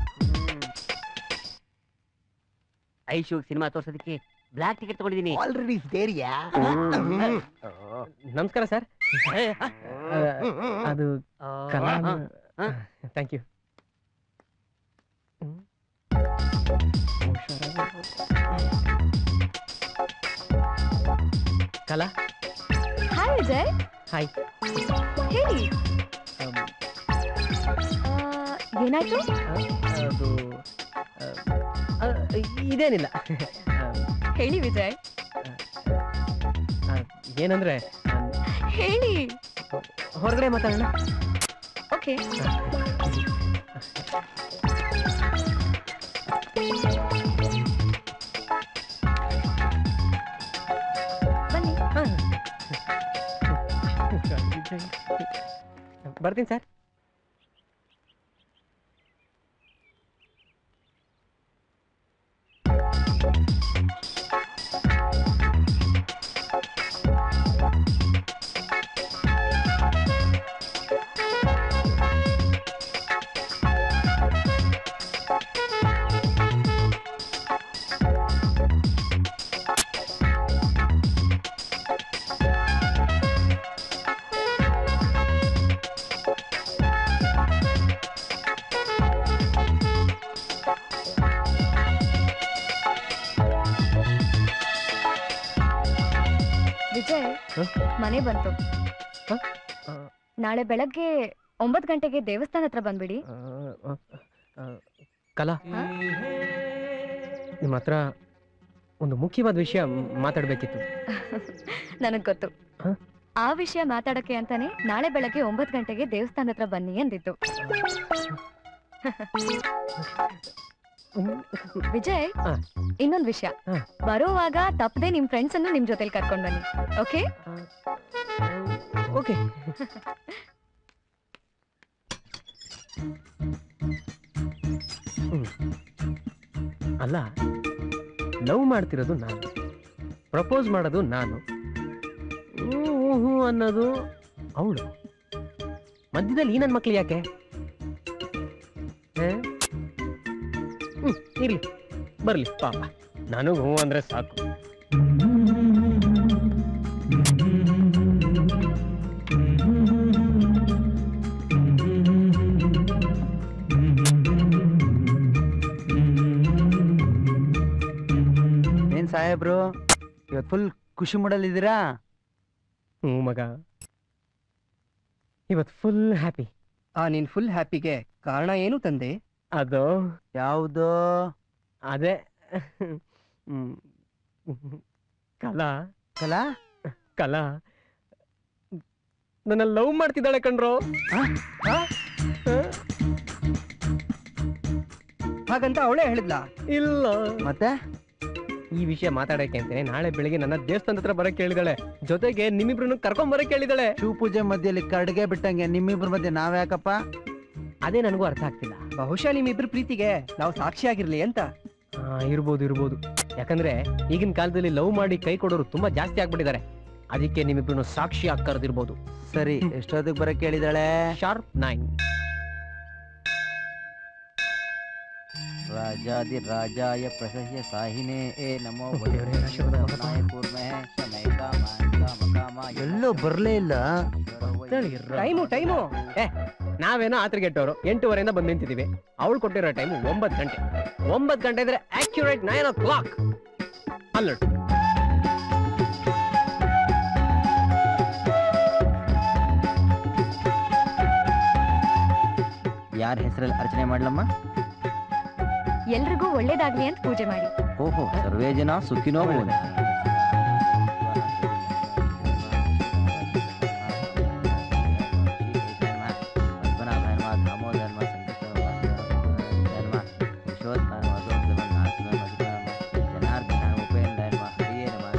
Speaker 6: ಐಶು ಸಿನಿಮಾ ತೋರ್ಸೋದಕ್ಕೆ ಬ್ಲಾಕ್ ಟಿಕೆಟ್ ತಗೊಂಡಿದ್ದೀನಿ
Speaker 11: ಆಲ್ರೆಡಿ ಸೇರಿಯಾ
Speaker 9: ನಮಸ್ಕಾರ ಸರ್ ಅದು Kala thank you Kala
Speaker 16: hi Vijay
Speaker 9: hi
Speaker 16: ಹೇಳಿ ಆ, ಏನಾಯ್ತು
Speaker 9: ಅದು ಆ, ಆ, ಇದೇನಿಲ್ಲ
Speaker 16: ಹೇಳಿ ವಿಜಯ್
Speaker 9: ಆ, ಏನಂದ್ರೆ
Speaker 16: ಹೇಳಿ
Speaker 9: ಹೊರಗಡೆ ಮಾತಾಡೋಣ
Speaker 16: ಓಕೆ ಬನ್ನಿ
Speaker 9: ಬರ್ತೀನಿ ಸರ್
Speaker 16: ವಿಜಯ್
Speaker 9: ಹ?
Speaker 16: ಮನೆ ಬಂತು
Speaker 9: ಹ? ಆ,
Speaker 16: ನಾಳೆ ಬೆಳಗ್ಗೆ ಒಂಬತ್ತು ಗಂಟೆಗೆ ದೇವಸ್ಥಾನ ಹತ್ರ ಬಂದ್ಬಿಡಿ
Speaker 9: ಆ, ಆ, ಆ, ಕಲಾ ನಿಮ್ಮ ಹತ್ರ ಒಂದು ಮುಖ್ಯವಾದ ವಿಷಯ ಮಾತಾಡಬೇಕಿತ್ತು
Speaker 16: ನನಗ್ ಗೊತ್ತು
Speaker 9: ಹ?
Speaker 16: ಆ ವಿಷಯ ಮಾತಾಡಕ್ಕೆ ಅಂತಾನೆ ನಾಳೆ ಬೆಳಗ್ಗೆ ಒಂಬತ್ತು ಗಂಟೆಗೆ ದೇವಸ್ಥಾನ ಹತ್ರ ಬನ್ನಿ ಅಂದಿತ್ತು ವಿಜಯ್
Speaker 9: ಹ.
Speaker 16: ಇನ್ನೊಂದ್ ವಿಷಯ
Speaker 9: ಹ.
Speaker 16: ಬರುವಾಗ ತಪ್ಪದೆ ನಿಮ್ ಫ್ರೆಂಡ್ಸ್ ಅನ್ನು ನಿಮ್ ಜೊತೆಲಿ ಕರ್ಕೊಂಡ್ ಬನ್ನಿ ಓಕೆ
Speaker 9: ಓಕೆ ಅಲ್ಲ ಲವ್ ಮಾಡ್ತಿರೋದು ನಾನು ಪ್ರಪೋಸ್ ಮಾಡೋದು ನಾನು ಹ್ಞೂ ಹ್ಞೂ, ಹ್ಞೂ ಅನ್ನೋದು ಅವಳು ಮಧ್ಯದಲ್ಲಿ ಈ ನನ್ನ ಮಕ್ಳು ಯಾಕೆ ಹೇ? ಹ್ಮ್, ಇರ್ಲಿ ಬರ್ಲಿ ಪಾಪ ನನಗೂ ಹ್ಞೂ ಅಂದ್ರೆ ಸಾಕು
Speaker 8: ಏನ್ ಸಾಹೇಬ್ರು ಇವತ್ತು ಫುಲ್ ಖುಷಿ ಮೂಡಲ್ಲಿದ್ದೀರಾ
Speaker 9: ಹ್ಞೂ ಮಗ ಇವತ್ತು ಫುಲ್ ಹ್ಯಾಪಿ
Speaker 13: ಆ ನಿನ್ ಫುಲ್ ಹ್ಯಾಪಿಗೆ ಕಾರಣ ಏನು ತಂದೆ
Speaker 9: ಅದು
Speaker 8: ಯಾವುದು
Speaker 9: ಅದೇ ಹ್ಮ್. ಕಲಾ
Speaker 8: ಕಲಾ
Speaker 9: ಕಲಾ ನನ್ನ ಲವ್ ಮಾಡ್ತಿದ್ದಾಳೆ ಕಣ್ರೋ
Speaker 13: ಹಾಗಂತ ಅವಳೇ ಹೇಳಿದ್ಲಾ
Speaker 9: ಇಲ್ಲ
Speaker 8: ಮತ್ತೆ
Speaker 9: ಈ ವಿಷಯ ಮಾತಾಡಕ್ಕೆ ಅಂತಾನೆ ನಾಳೆ ಬೆಳಿಗ್ಗೆ ನನ್ನ ದೇವಸ್ಥಾನದ ಹತ್ರ ಬರಕ್ ಹೇಳಿದಾಳೆ ಜೊತೆಗೆ ನಿಮ್ಮಿಬ್ರನ್ನು ಕರ್ಕೊಂಡ್ ಬರಕ್ ಹೇಳಿದಾಳೆ
Speaker 8: ಶಿವ ಪೂಜೆ ಮಧ್ಯದಲ್ಲಿ ಕಡ್ಗೆ ಬಿಟ್ಟಂಗೆ ನಿಮ್ಮಿಬ್ರ ಮಧ್ಯೆ ನಾವ್ಯಾಕಪ್ಪ
Speaker 9: ಅದೇ ನನಗೂ ಅರ್ಥ ಆಗ್ತಿಲ್ಲ
Speaker 13: ಬಹುಶಃ ನಿಮ್ಮಿಬ್ರು ಪ್ರೀತಿಗೆ ನಾವು ಸಾಕ್ಷಿಯಾಗಿರ್ಲಿ ಅಂತ
Speaker 9: ಆ, ಇರ್ಬೋದು ಇರ್ಬೋದು ಯಾಕಂದ್ರೆ ಈಗಿನ ಕಾಲದಲ್ಲಿ ಲವ್ ಮಾಡಿ ಕೈ ಕೊಡೋರು ತುಂಬಾ ಜಾಸ್ತಿ ಆಗ್ಬಿಟ್ಟಿದ್ದಾರೆ ಅದಕ್ಕೆ ನಿಮ್ಮಿಬ್ರು ಸಾಕ್ಷಿ ಆಗಿ ಕರೆದಿರ್ಬೋದು
Speaker 8: ಸರಿ ಎಷ್ಟೊತ್ತಿಗೆ ಬರಕ್ ಹೇಳಿದಾಳೆ
Speaker 9: ಶಾರ್ಪ್ ನೈನ್
Speaker 17: ರಾಜಾದಿ ರಾಜಾಯ ಪ್ರಸಹ್ಯ ಸಾಹಿನೇ ಏ ನಮೋ
Speaker 8: ಎಲ್ಲೂ ಬರ್ಲೇ ಇಲ್ಲ
Speaker 13: ಟೈಮು ಟೈಮು
Speaker 9: ಏ ನಾವೇನೋ ಆತರಿಗೆಟ್ಟವರು ಎಂಟೂವರೆಯಿಂದ ಬಂದು ನಿಂತಿದೀವಿ ಅವಳು ಕೊಟ್ಟಿರೋ ಟೈಮ್ ಒಂಬತ್ತು ಗಂಟೆ ಒಂಬತ್ತು ಗಂಟೆ ಇದ್ರೆ ಅಕ್ಯುರೇಟ್ ನೈನ್ ಓ ಕ್ಲಾಕ್ ಅಲ್ಲ
Speaker 17: ಯಾರ ಹೆಸರಲ್ಲಿ ಅರ್ಚನೆ ಮಾಡ್ಲಮ್ಮ
Speaker 16: ಎಲ್ರಿಗೂ ಒಳ್ಳೇದಾಗ್ಲಿ ಅಂತ ಪೂಜೆ ಮಾಡಿ
Speaker 17: ಓಹೋ ಸರ್ವೇ ಜನ ಸುಖಿನೋ ಭವಂತು. ಪದ್ಮನಾಭಾಯ ನಮಃ, ದಾಮೋದರ ನಮಃ, ಸಂಕೃಷ್ಣ ನಮಃ, ಪುರುಷೋತ್ತಮ ನಮಃ, ವಸುದೇವ ನಮಃ, ನಾರಸಿಂಹ ನಮಃ, ಮಧುಕರ ನಮಃ, ಜನಾರ್ದನ ನಮಃ, ಉಪೇಂದ್ರ ನಮಃ, ಹರಿಯೇ ನಮಃ,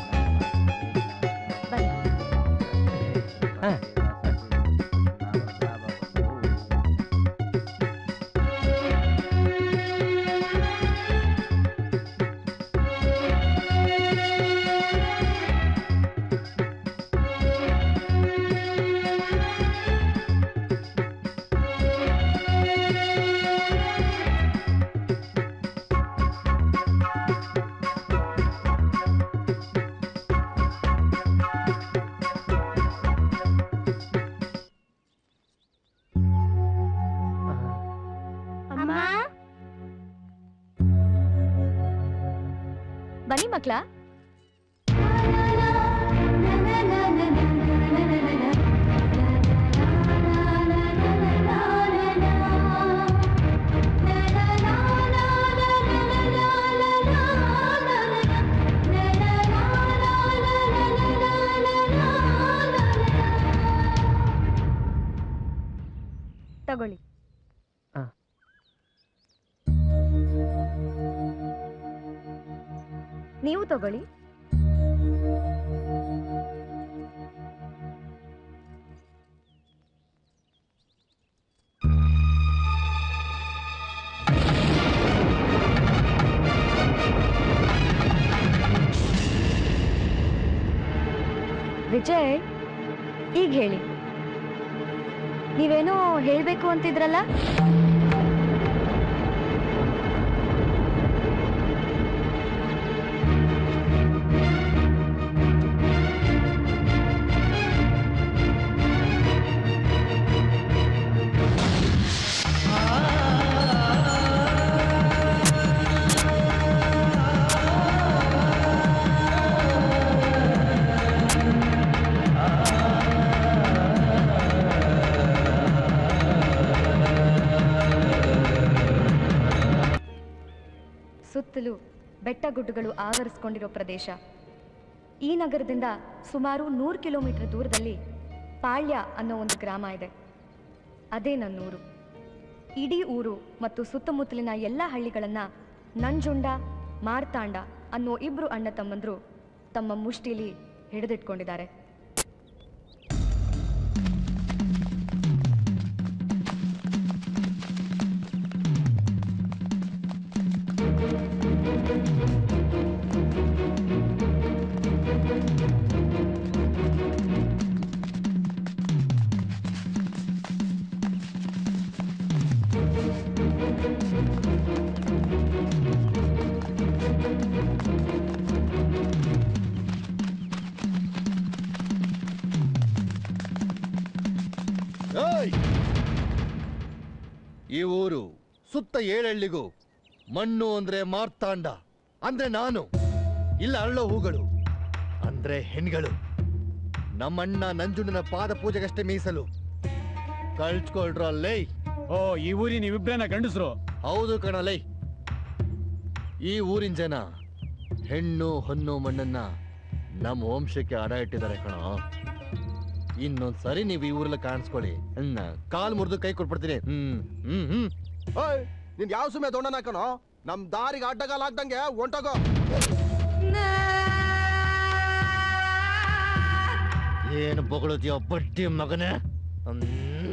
Speaker 16: ಬನ್ನಿ ಮಕ್ಳ ತಗೊಳ್ಳಿ
Speaker 9: ಆ.
Speaker 16: ನೀವು ತಗೊಳ್ಳಿ ವಿಜಯ್ ಈಗ ಹೇಳಿ ನೀವೇನೋ ಹೇಳ್ಬೇಕು ಅಂತಿದ್ರಲ್ಲ ಸುತ್ತಲೂ ಬೆಟ್ಟ ಗುಡ್ಡಗಳು ಆವರಿಸ್ಕೊಂಡಿರೋ ಪ್ರದೇಶ ಈ ನಗರದಿಂದ ಸುಮಾರು ನೂರು ಕಿಲೋಮೀಟರ್ ದೂರದಲ್ಲಿ ಪಾಳ್ಯ ಅನ್ನೋ ಒಂದು ಗ್ರಾಮ ಇದೆ ಅದೇ ನನ್ನೂರು ಇಡೀ ಊರು ಮತ್ತು ಸುತ್ತಮುತ್ತಲಿನ ಎಲ್ಲ ಹಳ್ಳಿಗಳನ್ನ ನಂಜುಂಡ ಮಾರ್ತಾಂಡ ಅನ್ನೋ ಇಬ್ರು ಅಣ್ಣ ತಮ್ಮಂದ್ರು ತಮ್ಮ ಮುಷ್ಟಿಲಿ ಹಿಡಿದಿಟ್ಕೊಂಡಿದ್ದಾರೆ
Speaker 18: ಏಯ್! ಈ ಊರು ಸುತ್ತ ಏಳೆಳ್ಳಿಗೂ ಮಣ್ಣು ಅಂದ್ರೆ ಮಾರ್ತಾಂಡ ಅಂದ್ರೆ ನಾನು ಇಲ್ಲ ಅರಳೋ ಹೂಗಳು ಅಂದ್ರೆ ಹೆಣ್ಗಳು ನಮ್ಮಣ್ಣ ನಂಜುಂಡನ ಪಾದ ಪೂಜೆಗಷ್ಟೇ ಮೀಸಲು ಕಳ್ಸ್ಕೊಳ್ರಲ್ಲೇ
Speaker 19: ಓ ಈ ಊರಿ ನೀವಿಬ್ರೇನ ಗಂಡಸ್ರು
Speaker 18: ಹೌದು ಕಣಲೈ ಈ ಊರಿನ ಜನ ಹೆಣ್ಣು ಹೊನ್ನು ಮಣ್ಣನ್ನ ನಮ್ಮ ವಂಶಕ್ಕೆ ಅಡ ಇಟ್ಟಿದ್ದಾರೆ ಕಣ ಇನ್ನೊಂದ್ ಸರಿ ನೀವು ಈ ಊರಲ್ಲಿ ಕಾಣಿಸ್ಕೊಳ್ಳಿ ಹ್ಮ್ ಕಾಲ್ ಮುರಿದು ಕೈ ಕೊಟ್ಬಿಡ್ತೀನಿ ಹ್ಮ್ ಹ್ಮ್ ಹ್ಮ್
Speaker 7: ಓಯ್ ನಿನ್ ಯಾವ ಸುಮ್ಮನೆ ದೊಣ್ಣನ ಕಣೋ ನಮ್ ದಾರಿಗೆ ಅಡ್ಡಗಾಲ ಆಗ್ದಂಗೆ ಹೊಂಟೋಗೋ
Speaker 18: ಏನು ಬೊಗಳದ್ಯೋ ಬಡ್ಡಿ ಮಗನೇ ಹ್ಮ್.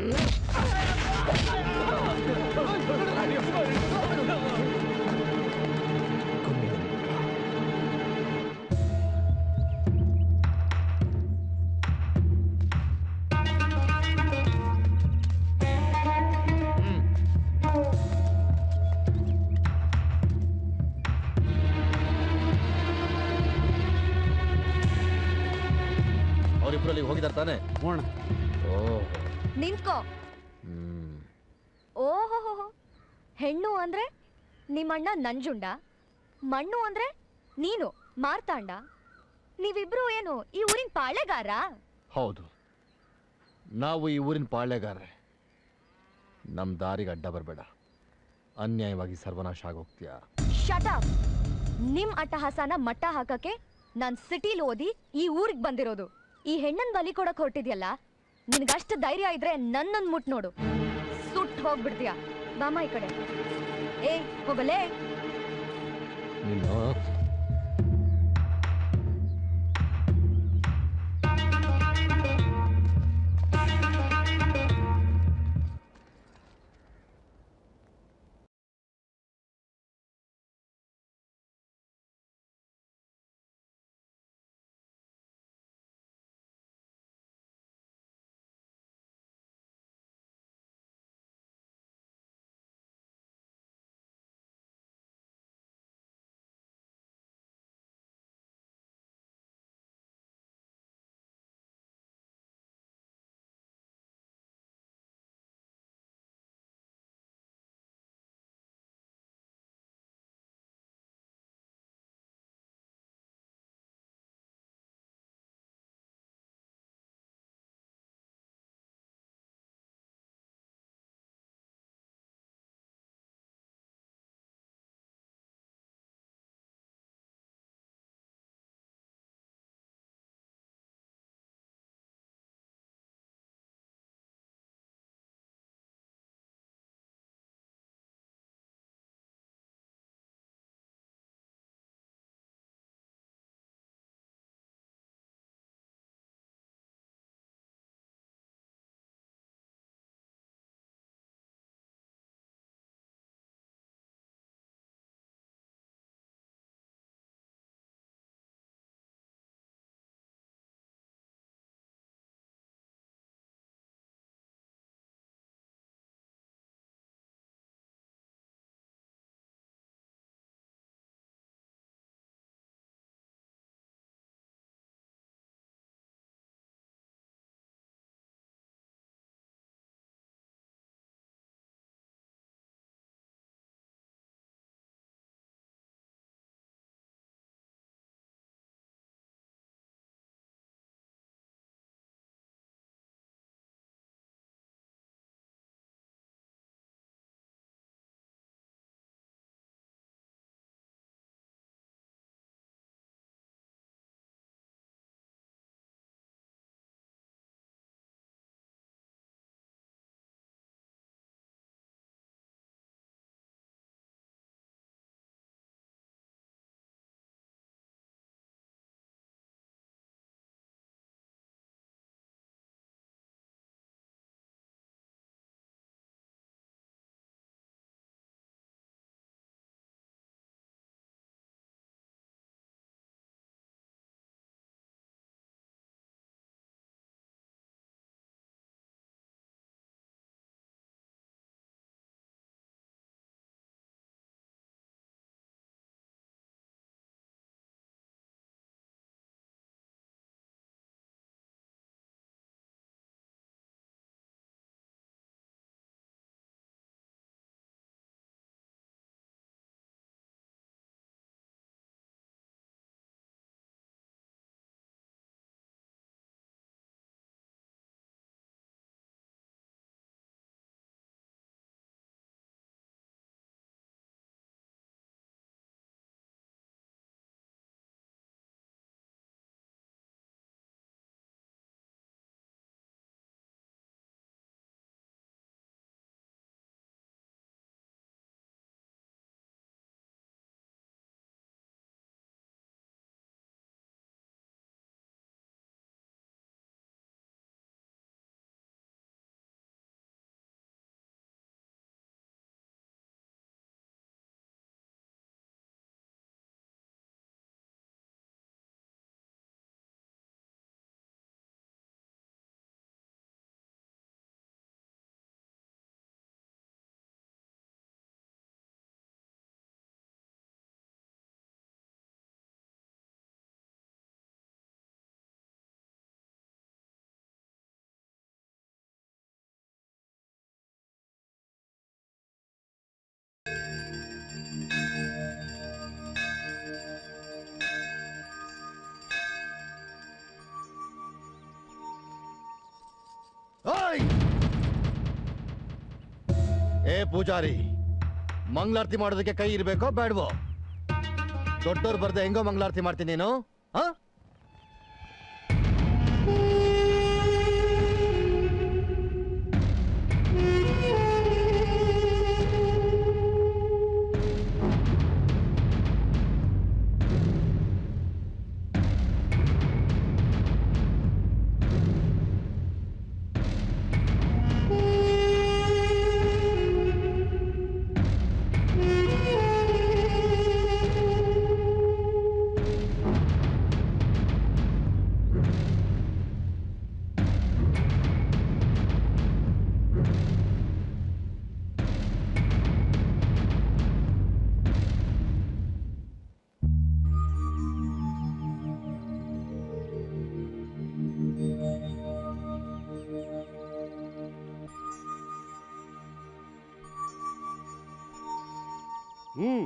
Speaker 18: ಅವ್ರಿಬ್ರಲ್ಲಿ ಹೋಗಿದಾರ ತಾನೆ
Speaker 2: ಹೋಣ
Speaker 18: ಓ
Speaker 16: ನಿಂತ್ಕೋ
Speaker 18: ಹ್ಮ್
Speaker 16: ಓಹೋ ಹೆಣ್ಣು ಅಂದ್ರೆ ನಿಮ್ಮಣ್ಣ ನಂಜುಂಡ ಮಣ್ಣು ಅಂದ್ರೆ ನೀನು ಮಾರ್ತಾಂಡ ನೀವಿಬ್ರು ಏನು ಈ ಊರಿನ ಪಾಳೆಗಾರ
Speaker 18: ಹೌದು ನಾವು ಈ ಊರಿನ ಪಾಳ್ಯಗಾರರೆ ನಮ್ಮ ದಾರಿಗೆ ಅಡ್ಡ ಬರಬೇಡ ಅನ್ಯಾಯವಾಗಿ ಸರ್ವನಾಶ ಆಗೋಗ್ತೀಯ
Speaker 16: ಶಟ ನಿಮ್ ಅಟ್ಟಹಾಸನ ಮಟ್ಟ ಹಾಕಕ್ಕೆ ನಾನ್ ಸಿಟಿಲಿ ಓದಿ ಈ ಊರಿಗೆ ಬಂದಿರೋದು ಈ ಹೆಣ್ಣನ್ ಬಲಿ ಕೊಡಕ್ ಹೊರಟಿದ್ಯಲ್ಲ ನಿನ್ಗಷ್ಟು ಧೈರ್ಯ ಇದ್ರೆ ನನ್ನನ್ ಮುಟ್ ನೋಡು ಸುಟ್ ಹೋಗ್ಬಿಡ್ತೀಯ ಬಾಮ ಈ ಕಡೆ ಏ ಹೋಗಲೇ
Speaker 18: ನೀನು ಏ ಪೂಜಾರಿ ಮಂಗಳಾರತಿ ಮಾಡೋದಕ್ಕೆ ಕೈ ಇರ್ಬೇಕೋ ಬೇಡವೋ ದೊಡ್ಡೋರು ಬರ್ದೆ ಹೆಂಗೋ ಮಂಗಳಾರತಿ ಮಾಡ್ತೀನಿ ನೀನು ಆ
Speaker 20: ಹ್ಮ್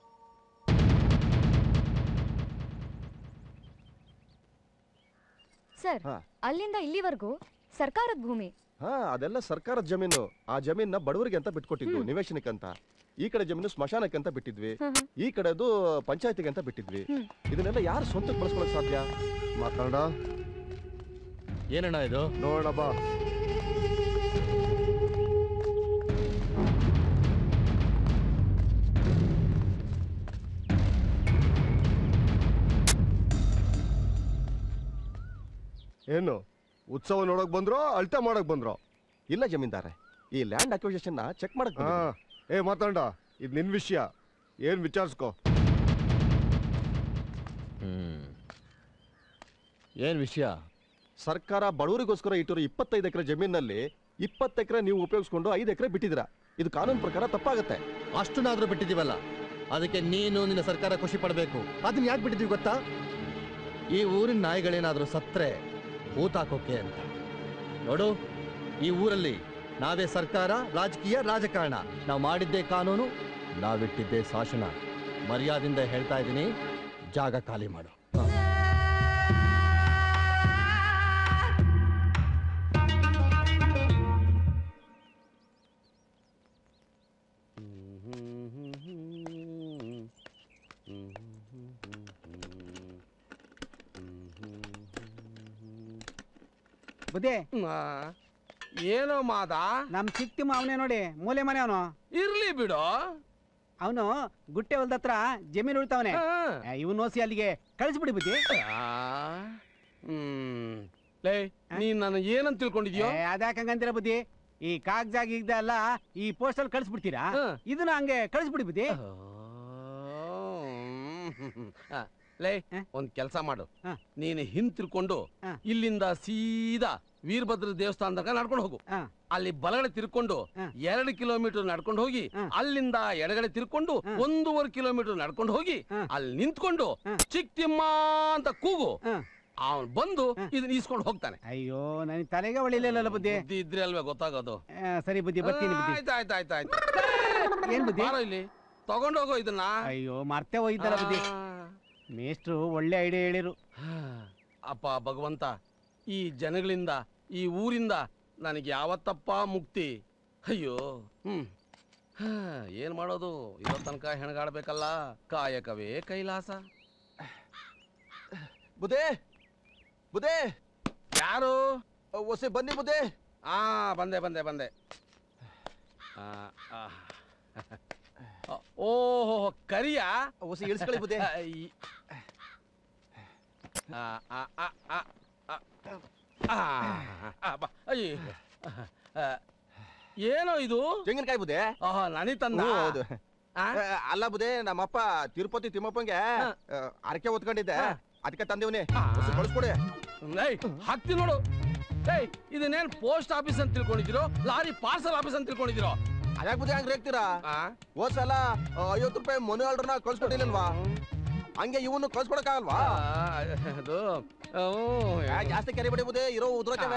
Speaker 16: ಸರ್
Speaker 20: ಹಾ.
Speaker 16: ಅಲ್ಲಿಂದ ಇಲ್ಲಿವರೆಗೂ ಸರ್ಕಾರದ ಭೂಮಿ
Speaker 20: ಹಾ ಅದೆಲ್ಲ ಸರ್ಕಾರದ ಜಮೀನು ಆ ಜಮೀನ ಬಡವರಿಗೆ ಅಂತ ಬಿಟ್ಕೊಟ್ಟಿದ್ವು
Speaker 16: ಹ್ಮ್.
Speaker 20: ನಿವೇಶನಕ್ಕೆ ಅಂತ ಈ ಕಡೆ ಜಮೀನು ಸ್ಮಶಾನಕ್ಕೆ ಅಂತ ಬಿಟ್ಟಿದ್ವಿ
Speaker 16: ಹ್ಮ್ ಹ್ಮ್.
Speaker 20: ಈ ಕಡೆದು ಪಂಚಾಯತಿಗೆ ಅಂತ ಬಿಟ್ಟಿದ್ವಿ
Speaker 16: ಹ್ಮ್.
Speaker 20: ಇದನ್ನೆಲ್ಲ ಯಾರು ಸ್ವಂತಕ್ಕೆ ಬಳಸ್ಕೊಳಕ್ ಸಾಧ್ಯ ಮಾತಾಡ
Speaker 18: ಏನಣ್ಣ ಇದು
Speaker 20: ನೋಡೋಣ ಬಾ ಏನು ಉತ್ಸವ ನೋಡಕ್ ಬಂದ್ರೋ ಅಳ್ತೆ ಮಾಡಕ್ ಬಂದ್ರೋ ಇಲ್ಲ ಜಮೀನ್ದಾರೆ ಈ ಲ್ಯಾಂಡ್ ಅಕ್ವಿಸೇಷನ್ ಚೆಕ್ ಮಾಡಕ್
Speaker 21: ಹಾ ಏ ಮಾತಾಡ ಇದು ನಿನ್ ವಿಷಯ ಏನ್ ವಿಚಾರಿಸ್ಕೋ
Speaker 18: ಹ್ಮ್ ಏನ್ ವಿಷಯ
Speaker 20: ಸರ್ಕಾರ ಬಡವರಿಗೋಸ್ಕರ ಇಟ್ಟಿರೋ ಇಪ್ಪತ್ತೈದು ಎಕರೆ ಜಮೀನಲ್ಲಿ ಇಪ್ಪತ್ತು ಎಕರೆ ನೀವು ಉಪಯೋಗಿಸ್ಕೊಂಡು ಐದು ಎಕರೆ ಬಿಟ್ಟಿದ್ದೀರಾ ಇದು ಕಾನೂನು ಪ್ರಕಾರ ತಪ್ಪಾಗತ್ತೆ
Speaker 18: ಅಷ್ಟನ್ನಾದ್ರೂ ಬಿಟ್ಟಿದೀವಲ್ಲ ಅದಕ್ಕೆ ನೀನು ನಿನ್ನ ಸರ್ಕಾರ ಖುಷಿ ಪಡಬೇಕು ಅದನ್ನ ಯಾಕೆ ಬಿಟ್ಟಿದೀವಿ ಗೊತ್ತಾ ಈ ಊರಿನ ನಾಯಿಗಳೇನಾದ್ರೂ ಸತ್ರೆ ಊತಾಕೋಕೆ ಅಂತ ನೋಡು ಈ ಊರಲ್ಲಿ ನಾವೇ ಸರ್ಕಾರ ರಾಜಕೀಯ ರಾಜಕಾರಣ ನಾವು ಮಾಡಿದ್ದೇ ಕಾನೂನು ನಾವಿಟ್ಟಿದ್ದೇ ಶಾಸನ ಮರ್ಯಾದಿಂದ ಹೇಳ್ತಾ ಇದ್ದೀನಿ ಜಾಗ ಖಾಲಿ ಮಾಡು ಹ.
Speaker 14: ಬುದ್ಧಿ
Speaker 12: ಏನೋ ಮಾದ
Speaker 14: ನಮ್ ಚಿಕ್ಕ ಅವನೇ ನೋಡಿ ಮೂಲೆ ಮನೆ ಅವನು
Speaker 12: ಇರ್ಲಿ ಬಿಡು
Speaker 14: ಅವನು ಗುಟ್ಟೆ ಹೊಲ್ದ ಹತ್ರ ಜಮೀನು ಉಳ್ತಾವನೆ ಇವನು ನೋಸಿ ಅಲ್ಲಿಗೆ ಕಳಿಸ್ಬಿಡಿ ಬುದ್ಧಿ
Speaker 12: ಹ್ಮ್ ಲೇ ನೀನ್ ನಾನು ಏನಂತ ತಿಳ್ಕೊಂಡಿದ್ಯೋ
Speaker 14: ಏ, ಅದ್ಯಾಕ್ ಹಂಗಂತೀರ ಬುದ್ಧಿ ಈ ಕಾಗ್ಜಾಗ ಈಗ್ದ ಎಲ್ಲ ಈ ಪೋಸ್ಟಲ್ ಕಳಿಸ್ಬಿಡ್ತೀರಾ ಇದನ್ನ ಹಂಗೆ ಕಳಿಸ್ಬಿಡಿ ಬುದ್ಧಿ
Speaker 12: ಆ, ಲೇ ಒಂದ್ ಕೆಲಸ ಮಾಡು ನೀನು ಹಿಂತಿರ್ಕೊಂಡು ಇಲ್ಲಿಂದ ಸೀದಾ ವೀರಭದ್ರ ದೇವಸ್ಥಾನದಾಗ ನಡ್ಕೊಂಡು ಹೋಗು ಅಲ್ಲಿ ಬಲಗಡೆ ತಿರ್ಕೊಂಡು ಎರಡು ಕಿಲೋಮೀಟರ್ ನಡ್ಕೊಂಡು ಹೋಗಿ ಅಲ್ಲಿಂದ ಎಡಗಡೆ ತಿರ್ಕೊಂಡು ಒಂದೂವರೆ ಕಿಲೋಮೀಟರ್ ನಡ್ಕೊಂಡು ಹೋಗಿ ಅಲ್ಲಿ ನಿಂತ್ಕೊಂಡು ಚಿಕ್ತಿಮ್ಮ ಅಂತ ಕೂಗು ಅವನ್ ಬಂದು ಇದನ್ನ ಈಸ್ಕೊಂಡು ಹೋಗ್ತಾನೆ
Speaker 14: ಅಯ್ಯೋ ನನಗೆ ತಲೆಗೆ ಒಳಿಲಿಲ್ಲ ಬುದ್ಧಿ
Speaker 12: ಬುದ್ಧಿ ಇದ್ರೆ ಅಲ್ವೇ ಗೊತ್ತಾಗೋದು
Speaker 14: ಆ, ಸರಿ ಬುದ್ಧಿ ಬರ್ತೀನಿ ಬುದ್ಧಿ
Speaker 12: ಆಯ್ತು ಆಯ್ತು ಆಯ್ತು ಆಯ್ತು
Speaker 14: ಏನ್ ಬುದ್ಧಿ
Speaker 12: ಬಾರೋ ಇಲ್ಲಿ ತಗೊಂಡೋಗೋ ಇದನ್ನ
Speaker 14: ಅಯ್ಯೋ ಮರ್ತೆ ಹೋಗಿದ್ದಲ್ಲ ಬುದ್ಧಿ ಮೇಷ್ಟ್ರು ಒಳ್ಳೆ ಐಡಿಯಾ ಹೇಳಿರು
Speaker 12: ಅಪ್ಪ ಭಗವಂತ ಈ ಜನಗಳಿಂದ ಈ ಊರಿಂದ ನನಗೆ ಯಾವತ್ತಪ್ಪ ಮುಕ್ತಿ ಅಯ್ಯೋ ಹ್ಮ್ ಹಾ, ಏನ್ ಮಾಡೋದು ಇರೋ ತನಕ ಹೆಣಗಾಡ್ಬೇಕಲ್ಲ ಕಾಯಕವೇ ಕೈಲಾಸ
Speaker 20: ಬುದೇ ಬುದೇ
Speaker 12: ಯಾರು
Speaker 20: ಒಸೆ ಬನ್ನಿ ಬುದೇ
Speaker 12: ಆ ಬಂದೆ ಬಂದೆ ಬಂದೆ ಆ, ಆ. ಓಹೋ ಕರಿಯಾ
Speaker 20: ಒಸಿ ಇಳಿಸ್ಕೊಳ್ಳಿ ಬುದ್ಧಿ.
Speaker 12: ಈ- ಆ, ಆ, ಆ, ಆ, ಆ, ಆ, ಆ, ಬಾ. ಅಯ್ಯೋ. ಆ, ಏನೋ ಇದು
Speaker 20: ತೆಂಗಿನಕಾಯಿ ಬುದೇ
Speaker 12: ಆಹಾ ನನಗೆ ತಂದ
Speaker 20: ಹ್ಞೂ, ಹೌದು ಆ, ಅಲ್ಲ ಬುದೇ ನಮ್ಮಪ್ಪ ತಿರುಪತಿ ತಿಮ್ಮಪ್ಪಂಗೆ ಆ, ಅರಕೆ ಹೊತ್ಕೊಂಡಿದ್ದೆ ಅದಕ್ಕೆ ತಂದಿವ್ನಿ ಕಳಿಸ್ಕೊಡಿ
Speaker 12: ಏಯ್ ಹಾಕ್ತಿ ನೋಡು ಏಯ್ ಇದನ್ನೇನ್ ಪೋಸ್ಟ್ ಆಫೀಸ್ ಅಂತ ತಿಳ್ಕೊಂಡಿದ್ದೀರೋ ಲಾರಿ ಪಾರ್ಸಲ್ ಆಫೀಸ್ ಅಂತ ತಿಳ್ಕೊಂಡಿದ್ದೀರೋ
Speaker 20: ಅದ್ಯಾಕ್ ಬುದ್ಧಿ ಹಂಗ್ ರೇಗ್ತೀರಾ ಹೋದ್ ಸಲ ಐವತ್ತು ರೂಪಾಯಿ ಮನೆ ಆರ್ಡ್ರನ್ನ ಕಳ್ಸ್ಕೊಟ್ಟಿಲ್ಲಲ್ವಾ ಹಂಗೆ ಇವನು ಕಳ್ಸ್ಕೊಡಕ್ಕಾಗಲ್ವಾ
Speaker 12: ಅದು
Speaker 20: ಆ, ಜಾಸ್ತಿ ಕೆರೆ ಬಿಡಿ ಬುದೇ ಇರೋ ಉದ್ರಕವೆ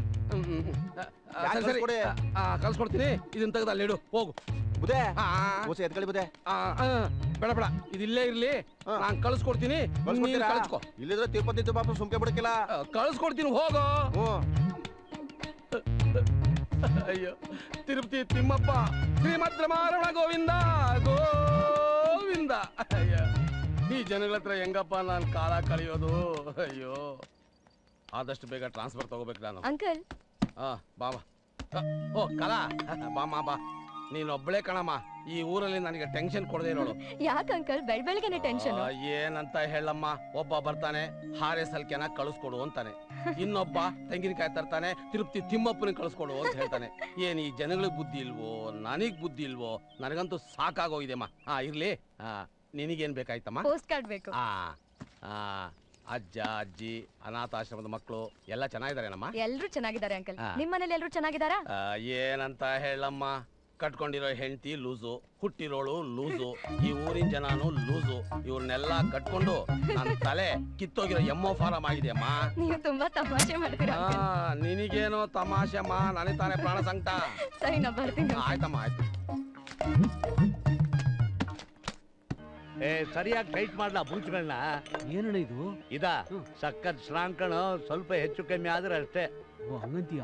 Speaker 12: ಸರಿ, ಸರಿ. ಆ, ಕಳ್ಸ್ಕೊಡ್ತೀನಿ ಇದನ್ನ ತೆಗೆದು ಅಲ್ಲಿ ಇಡು ಹೋಗು
Speaker 20: ಬುದೇ ಓಸಿ ಎತ್ಕೊಳ್ಳಿ ಬುದೇ
Speaker 12: ಆ, ಆ, ಬೇಡ ಬೇಡ ಇದು ಇಲ್ಲೇ ಇರ್ಲಿ ನಾನ್ ಕಳ್ಸ್ಕೊಡ್ತೀನಿ ನೀನ್
Speaker 20: ಕಳ್ಸ್ಕೊಡ್ತೀರಾ
Speaker 12: ಕಳ್ಸ್ಕೊ
Speaker 20: ಇಲ್ಲಿದ್ರೆ ತಿರುಪತಿ ತಿಮ್ಮಪ್ಪ ಸುಮ್ಕೆ ಬಿಡಕ್ಕಿಲ್ಲ
Speaker 12: ಕಳ್ಸ್ಕೊಡ್ತೀನಿ ಹೋಗೋ
Speaker 20: ಹ್ಞೂ
Speaker 12: ಅಯ್ಯೋ ತಿರುಪತಿ ತಿಮ್ಮಪ್ಪ ಶ್ರೀಮದ್ ರಮಾರಮಣ ಗೋವಿಂದ ಗೋವಿಂದ ಅಯ್ಯೋ ಈ ಜನಗಳ ಹತ್ರ ಹೆಂಗಪ್ಪ ನಾನು ಕಾಲ ಕಳೆಯೋದು ಅಯ್ಯೋ ಆದಷ್ಟು ಬೇಗ ಟ್ರಾನ್ಸ್ಫರ್ ತಗೋಬೇಕು ನಾನು
Speaker 16: ಅಂಕಲ್
Speaker 12: ಹಾ ಬಾಮ ಓ ಕಲಾ ಬಾಮ ಬಾ ನೀನೊಬ್ಳೆ ಕಣಮ್ಮ ಈ ಊರಲ್ಲಿ ನನಗೆ ಟೆನ್ಷನ್ ಕೊಡದೆ ಇರೋಳು
Speaker 16: ಯಾಕೆ ಅಂಕಲ್ ಬೆಳ್ ಬೆಳಗ್ಗೆನೆ ಟೆನ್ಷನ್
Speaker 12: ಆ, ಏನಂತ ಹೇಳಮ್ಮ ಒಬ್ಬ ಬರ್ತಾನೆ ಹಾರೆ ಸಲ್ಕೆನ ಕಳಿಸ್ಕೊಡು ಅಂತಾನೆ ಇನ್ನೊಬ್ಬ ತೆಂಗಿನಕಾಯಿ ತರ್ತಾನೆ ತಿರುಪ್ತಿ ತಿಮ್ಮಪ್ಪನ ಕಳಿಸ್ಕೊಡು ಅಂತ ಹೇಳ್ತಾನೆ ಏನ್ ಈ ಜನಗಳಿಗೆ ಬುದ್ಧಿ ಇಲ್ವೋ ನನಗ್ ಬುದ್ಧಿ ಇಲ್ವೋ ನನಗಂತೂ ಸಾಕಾಗೋಗಿದೆಮ್ಮ ಹಾ ಇರ್ಲಿ ಹಾ ನಿನಗೇನ್ ಬೇಕಾಯ್ತಮ್ಮ
Speaker 16: ಪೋಸ್ಟ್ ಕಾರ್ಡ್ ಬೇಕು
Speaker 12: ಆ ಆ, ಅಜ್ಜ ಅಜ್ಜಿ ಅನಾಥಾಶ್ರಮದ ಮಕ್ಕಳು ಎಲ್ಲ ಚೆನ್ನಾಗಿದಾರೇನಮ್ಮ
Speaker 16: ಎಲ್ರು ಚೆನ್ನಾಗಿದ್ದಾರೆ ಅಂಕಲ್
Speaker 12: ಹಾ.
Speaker 16: ನಿಮ್ ಮನೇಲಿ ಎಲ್ರು ಚೆನ್ನಾಗಿದ್ದಾರಾ
Speaker 12: ಆ, ಏನಂತ ಹೇಳಮ್ಮ ಕಟ್ಕೊಂಡಿರೋ ಹೆಂಡತಿ ಲೂಸು ಹುಟ್ಟಿರೋಳು ಲೂಸು ಈ ಊರಿನ ಜನನು ಲೂಸು ಇವ್ರನ್ನೆಲ್ಲ ಕಟ್ಕೊಂಡು ನನ್ನ ತಲೆ ಕಿತ್ತೋಗಿರೋ ಎಮ್ಮೋ ಫಾರಂ ಆಗಿದೆ ಅಮ್ಮ
Speaker 16: ನೀವು ತುಂಬಾ ತಮಾಷೆ ಮಾಡ್ತೀರಾ
Speaker 12: ಆ,
Speaker 16: uncle.
Speaker 12: ನಿನಗೇನೋ ತಮಾಷೆ ಅಮ್ಮ ನನಗೆ ತಾನೇ ಪ್ರಾಣ ಸಂಕಟ
Speaker 16: ಸರಿ ನಾ ಬರ್ತೀನಿ
Speaker 12: ಆಯ್ತಮ್ಮ ಆಯ್ತು
Speaker 1: ಏ ಸರಿಯಾಗಿ ಟೈಟ್ ಮಾಡ್ಲಾ ಬೂಚ್ಗಳನ್ನ
Speaker 2: ಏನಣ್ಣ ಇದು
Speaker 1: ಇದ ಸಖತ್ ಶ್ರಾಂಕಣ ಸ್ವಲ್ಪ ಹೆಚ್ಚು ಕಮ್ಮಿ ಆದ್ರೆ ಅಷ್ಟೇ
Speaker 2: ಓ ಹಂಗಂತೀಯ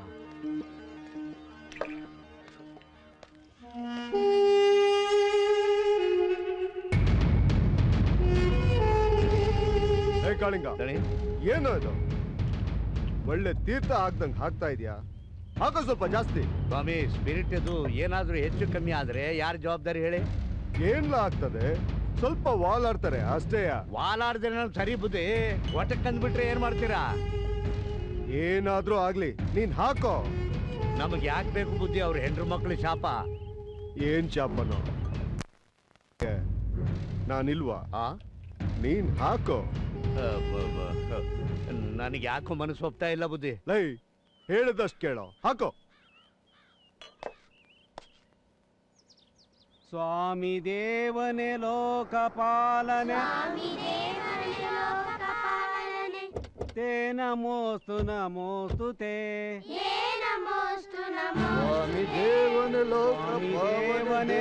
Speaker 21: ಹೇ ಕಾಳಿಂಗ ಏನು ಇದು ಒಳ್ಳೆ ತೀರ್ಥ ಹಾಕ್ದಂಗ್ ಹಾಕ್ತಾ ಇದೀಯಾ ಹಾಕೋ ಸ್ವಲ್ಪ ಜಾಸ್ತಿ
Speaker 1: ಸ್ವಾಮಿ ಸ್ಪಿರಿಟ್ ಇದು ಏನಾದ್ರೂ ಹೆಚ್ಚು ಕಮ್ಮಿ ಆದ್ರೆ ಯಾರ ಜವಾಬ್ದಾರಿ ಹೇಳಿ
Speaker 21: ಏನ್ಲ ಆಗ್ತದೆ ಸ್ವಲ್ಪ ವಾಲ್ ಆಡ್ತಾರೆ ಅಷ್ಟೇ
Speaker 1: ವಾಲಾಡ್ದ್ರೆ ಸರಿ ಬುದ್ಧಿ ಒಟ್ಟಕ್ಕೆ ಅಂದ್ಬಿಟ್ರೆ ಏನ್ ಮಾಡ್ತೀರಾ
Speaker 21: ಏನಾದ್ರೂ ಆಗ್ಲಿ ನೀನ್ ಹಾಕೋ
Speaker 1: ನಮಗೆ ಯಾಕೆ ಬೇಕು ಬುದ್ಧಿ ಅವ್ರ ಹೆಂಡ್ರು ಮಕ್ಳು ಶಾಪ
Speaker 21: ಏನ್ ಚಾಪನು ನಾನಿಲ್ವಾ ನೀನ್ ಹಾಕೋ
Speaker 1: ನನಗೆ ಯಾಕೋ ಮನಸ್ಸು ಒಪ್ತಾ ಇಲ್ಲ ಬುದ್ಧಿ
Speaker 21: ಲೈ ಹೇಳಿದಷ್ಟು ಕೇಳೋ ಹಾಕೋ
Speaker 2: ಸ್ವಾಮಿ ದೇವನೇ ಲೋಕಪಾಲನೆ ತೇ ನಮೋಸ್ತು ನಮೋಸ್ತು ತೇ
Speaker 21: ಸ್ವಾಮಿ ದೇವನ
Speaker 2: ಸ್ವಾಮಿ ದೇವನೇ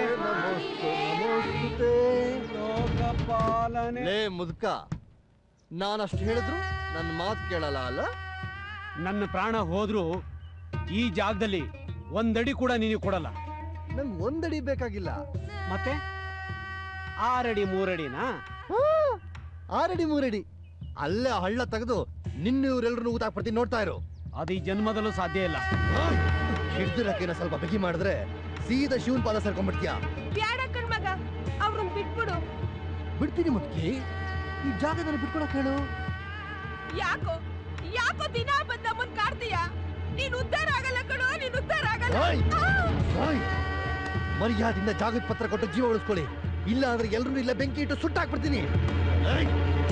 Speaker 2: ಲೋಕಪಾಲನೆ
Speaker 18: ಲೇ ಮುದುಕ ನಾನಷ್ಟು ಹೇಳಿದ್ರು ನನ್ನ ಮಾತು ಕೇಳಲ್ಲ ಅಲ್ಲ
Speaker 2: ನನ್ನ ಪ್ರಾಣ ಹೋದ್ರೂ ಈ ಜಾಗದಲ್ಲಿ ಒಂದಡಿ ಕೂಡ ನೀನು ಕೊಡಲ್ಲ
Speaker 18: ನಂಗೆ ಒಂದಡಿ ಬೇಕಾಗಿಲ್ಲ
Speaker 2: ಮತ್ತೆ ಆರಡಿ ಮೂರಡಿನಾ
Speaker 18: ಆರಡಿ ಮೂರಡಿ ಅಲ್ಲೇ ಆ ಹಳ್ಳ ತೆಗೆದು ನಿನ್ನ ಇವರೆಲ್ಲರೂ ಊತಾಕ್ಬಿಡ್ತೀನಿ ನೋಡ್ತಾ ಇರು
Speaker 2: ಅದು ಈ ಜನ್ಮದಲ್ಲೂ ಸಾಧ್ಯ ಇಲ್ಲ
Speaker 18: ಹಿಡ್ದಿರಕ್ಕಿನ ಸ್ವಲ್ಪ ಬಿಗಿ ಮಾಡಿದ್ರೆ ಸೀದಾ ಶಿವನ್ ಪಾದ ಸೇರ್ಕೊಂಡ್ಬಿಡ್ತೀಯ
Speaker 5: ಬ್ಯಾಡ ಕಣ್ಮಗ ಅವ್ರನ್ನ ಬಿಟ್ಬಿಡು
Speaker 18: ಬಿಡ್ತೀನಿ ಮುದ್ಕಿ ಈ ಜಾಗದಲ್ಲಿ ಬಿಟ್ಕೊಡಕ್ ಹೇಳು
Speaker 5: ಯಾಕೋ ಯಾಕೋ ದಿನ ಬಂದ ನಮ್ಮನ್ ಕಾಡ್ತೀಯ ನೀನ್ ಉದ್ಧಾರ ಆಗಲ್ಲ ಕಣೋ ನೀನ್ ಉದ್ಧಾರ ಆಗಲ್ಲ
Speaker 18: ಓಯ್!
Speaker 5: ಆ!
Speaker 18: ಓಯ್! ಮರ್ಯಾದಿಂದ ಜಾಗದ ಪತ್ರ ಕೊಟ್ಟು ಜೀವ ಉಳಿಸ್ಕೊಳ್ಳಿ ಇಲ್ಲ ಅಂದ್ರೆ ಎಲ್ರೂ ಇಲ್ಲ ಬೆಂಕಿ ಇಟ್ಟು ಸುಟ್ಟಾಕ್ಬಿಡ್ತೀನಿ ಏಯ್!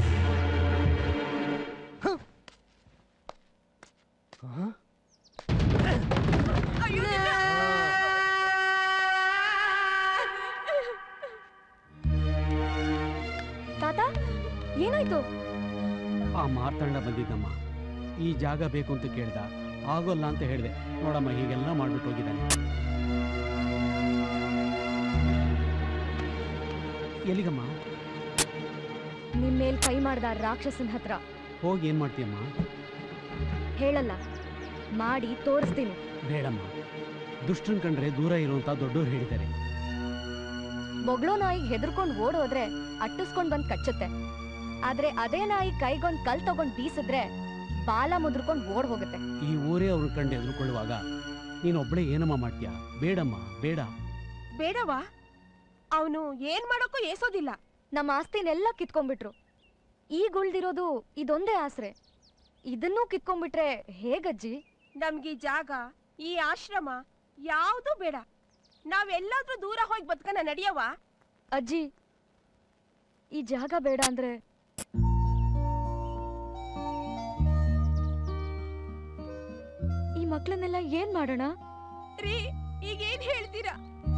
Speaker 18: ಹ? ಹ?
Speaker 16: ತಾತ ಏನಾಯ್ತು
Speaker 2: ಆ ಮಾರ್ತಂಡ ಬಂದಿದ್ದಮ್ಮ ಈ ಜಾಗ ಬೇಕು ಅಂತ ಕೇಳ್ದ ಆಗೋಲ್ಲ ಅಂತ ಹೇಳಿದೆ ನೋಡಮ್ಮ ಹೀಗೆಲ್ಲ ಮಾಡ್ಬಿಟ್ಟು ಹೋಗಿದ್ದಾನೆ ಎಲ್ಲಿಗಮ್ಮ
Speaker 16: ನಿಮ್ ಮೇಲ್ ಕೈ ಮಾಡ್ದ ಆ ರಾಕ್ಷಸನ್ ಹತ್ರ
Speaker 2: ಹೋಗಿ ಏನ್ ಮಾಡ್ತೀಯಮ್ಮ
Speaker 16: ಹೇಳಲ್ಲ ಮಾಡಿ ತೋರಿಸ್ತೀನಿ
Speaker 2: ಬೇಡಮ್ಮ ದುಷ್ಟನ್ ಕಂಡ್ರೆ ದೂರ ಇರುವಂತ ದೊಡ್ಡೋರು ಹೇಳಿದ್ದಾರೆ
Speaker 16: ಬೊಗ್ಳೋ ನಾಯಿ ಹೆದರ್ಕೊಂಡ್ ಓಡೋದ್ರೆ ಅಟ್ಟಿಸ್ಕೊಂಡ್ ಬಂದ್ ಕಚ್ಚುತ್ತೆ ಆದ್ರೆ ಅದೇ ನಾಯಿ ಕೈಗೊಂದ್ ಕಲ್ ತಗೊಂಡ್ ಬೀಸಿದ್ರೆ ಬಾಲ ಮುದ್ರಕೊಂಡ್ ಓಡ್ ಹೋಗುತ್ತೆ
Speaker 2: ಈ ಊರೇ ಅವ್ರ ಕಂಡು ಎದುರುಕೊಳ್ಳುವಾಗ ನೀನೊಬ್ಳೆ ಏನಮ್ಮ ಮಾಡ್ತೀಯ ಬೇಡಮ್ಮ ಬೇಡ
Speaker 5: ಬೇಡವಾ ಅವನು ಏನ್ ಮಾಡೋಕ್ಕೂ ಏಸೋದಿಲ್ಲ
Speaker 16: ನಮ್ಮ ಆಸ್ತಿನೆಲ್ಲ ಕಿತ್ಕೊಂಡ್ಬಿಟ್ರು ಈಗ ಉಳ್ದಿರೋದು ಇದೊಂದೇ ಆಸರೆ ಇದನ್ನೂ ಕಿತ್ಕೊಂಡ್ಬಿಟ್ರೆ ಹೇಗಜ್ಜಿ
Speaker 5: ನಮ್ಗೆ ಈ ಜಾಗ ಈ ಆಶ್ರಮ ಯಾವ್ದು ಬೇಡ ನಾವೆಲ್ಲಾದ್ರೂ ದೂರ ಹೋಗಿ ಬದುಕನ ನಡೆಯವ
Speaker 16: ಅಜ್ಜಿ ಈ ಜಾಗ ಬೇಡ ಅಂದ್ರೆ ಈ ಮಕ್ಳನ್ನೆಲ್ಲ ಏನ್ ಮಾಡೋಣ
Speaker 5: ರೀ ಈಗ ಏನ್ ಹೇಳ್ತೀರಾ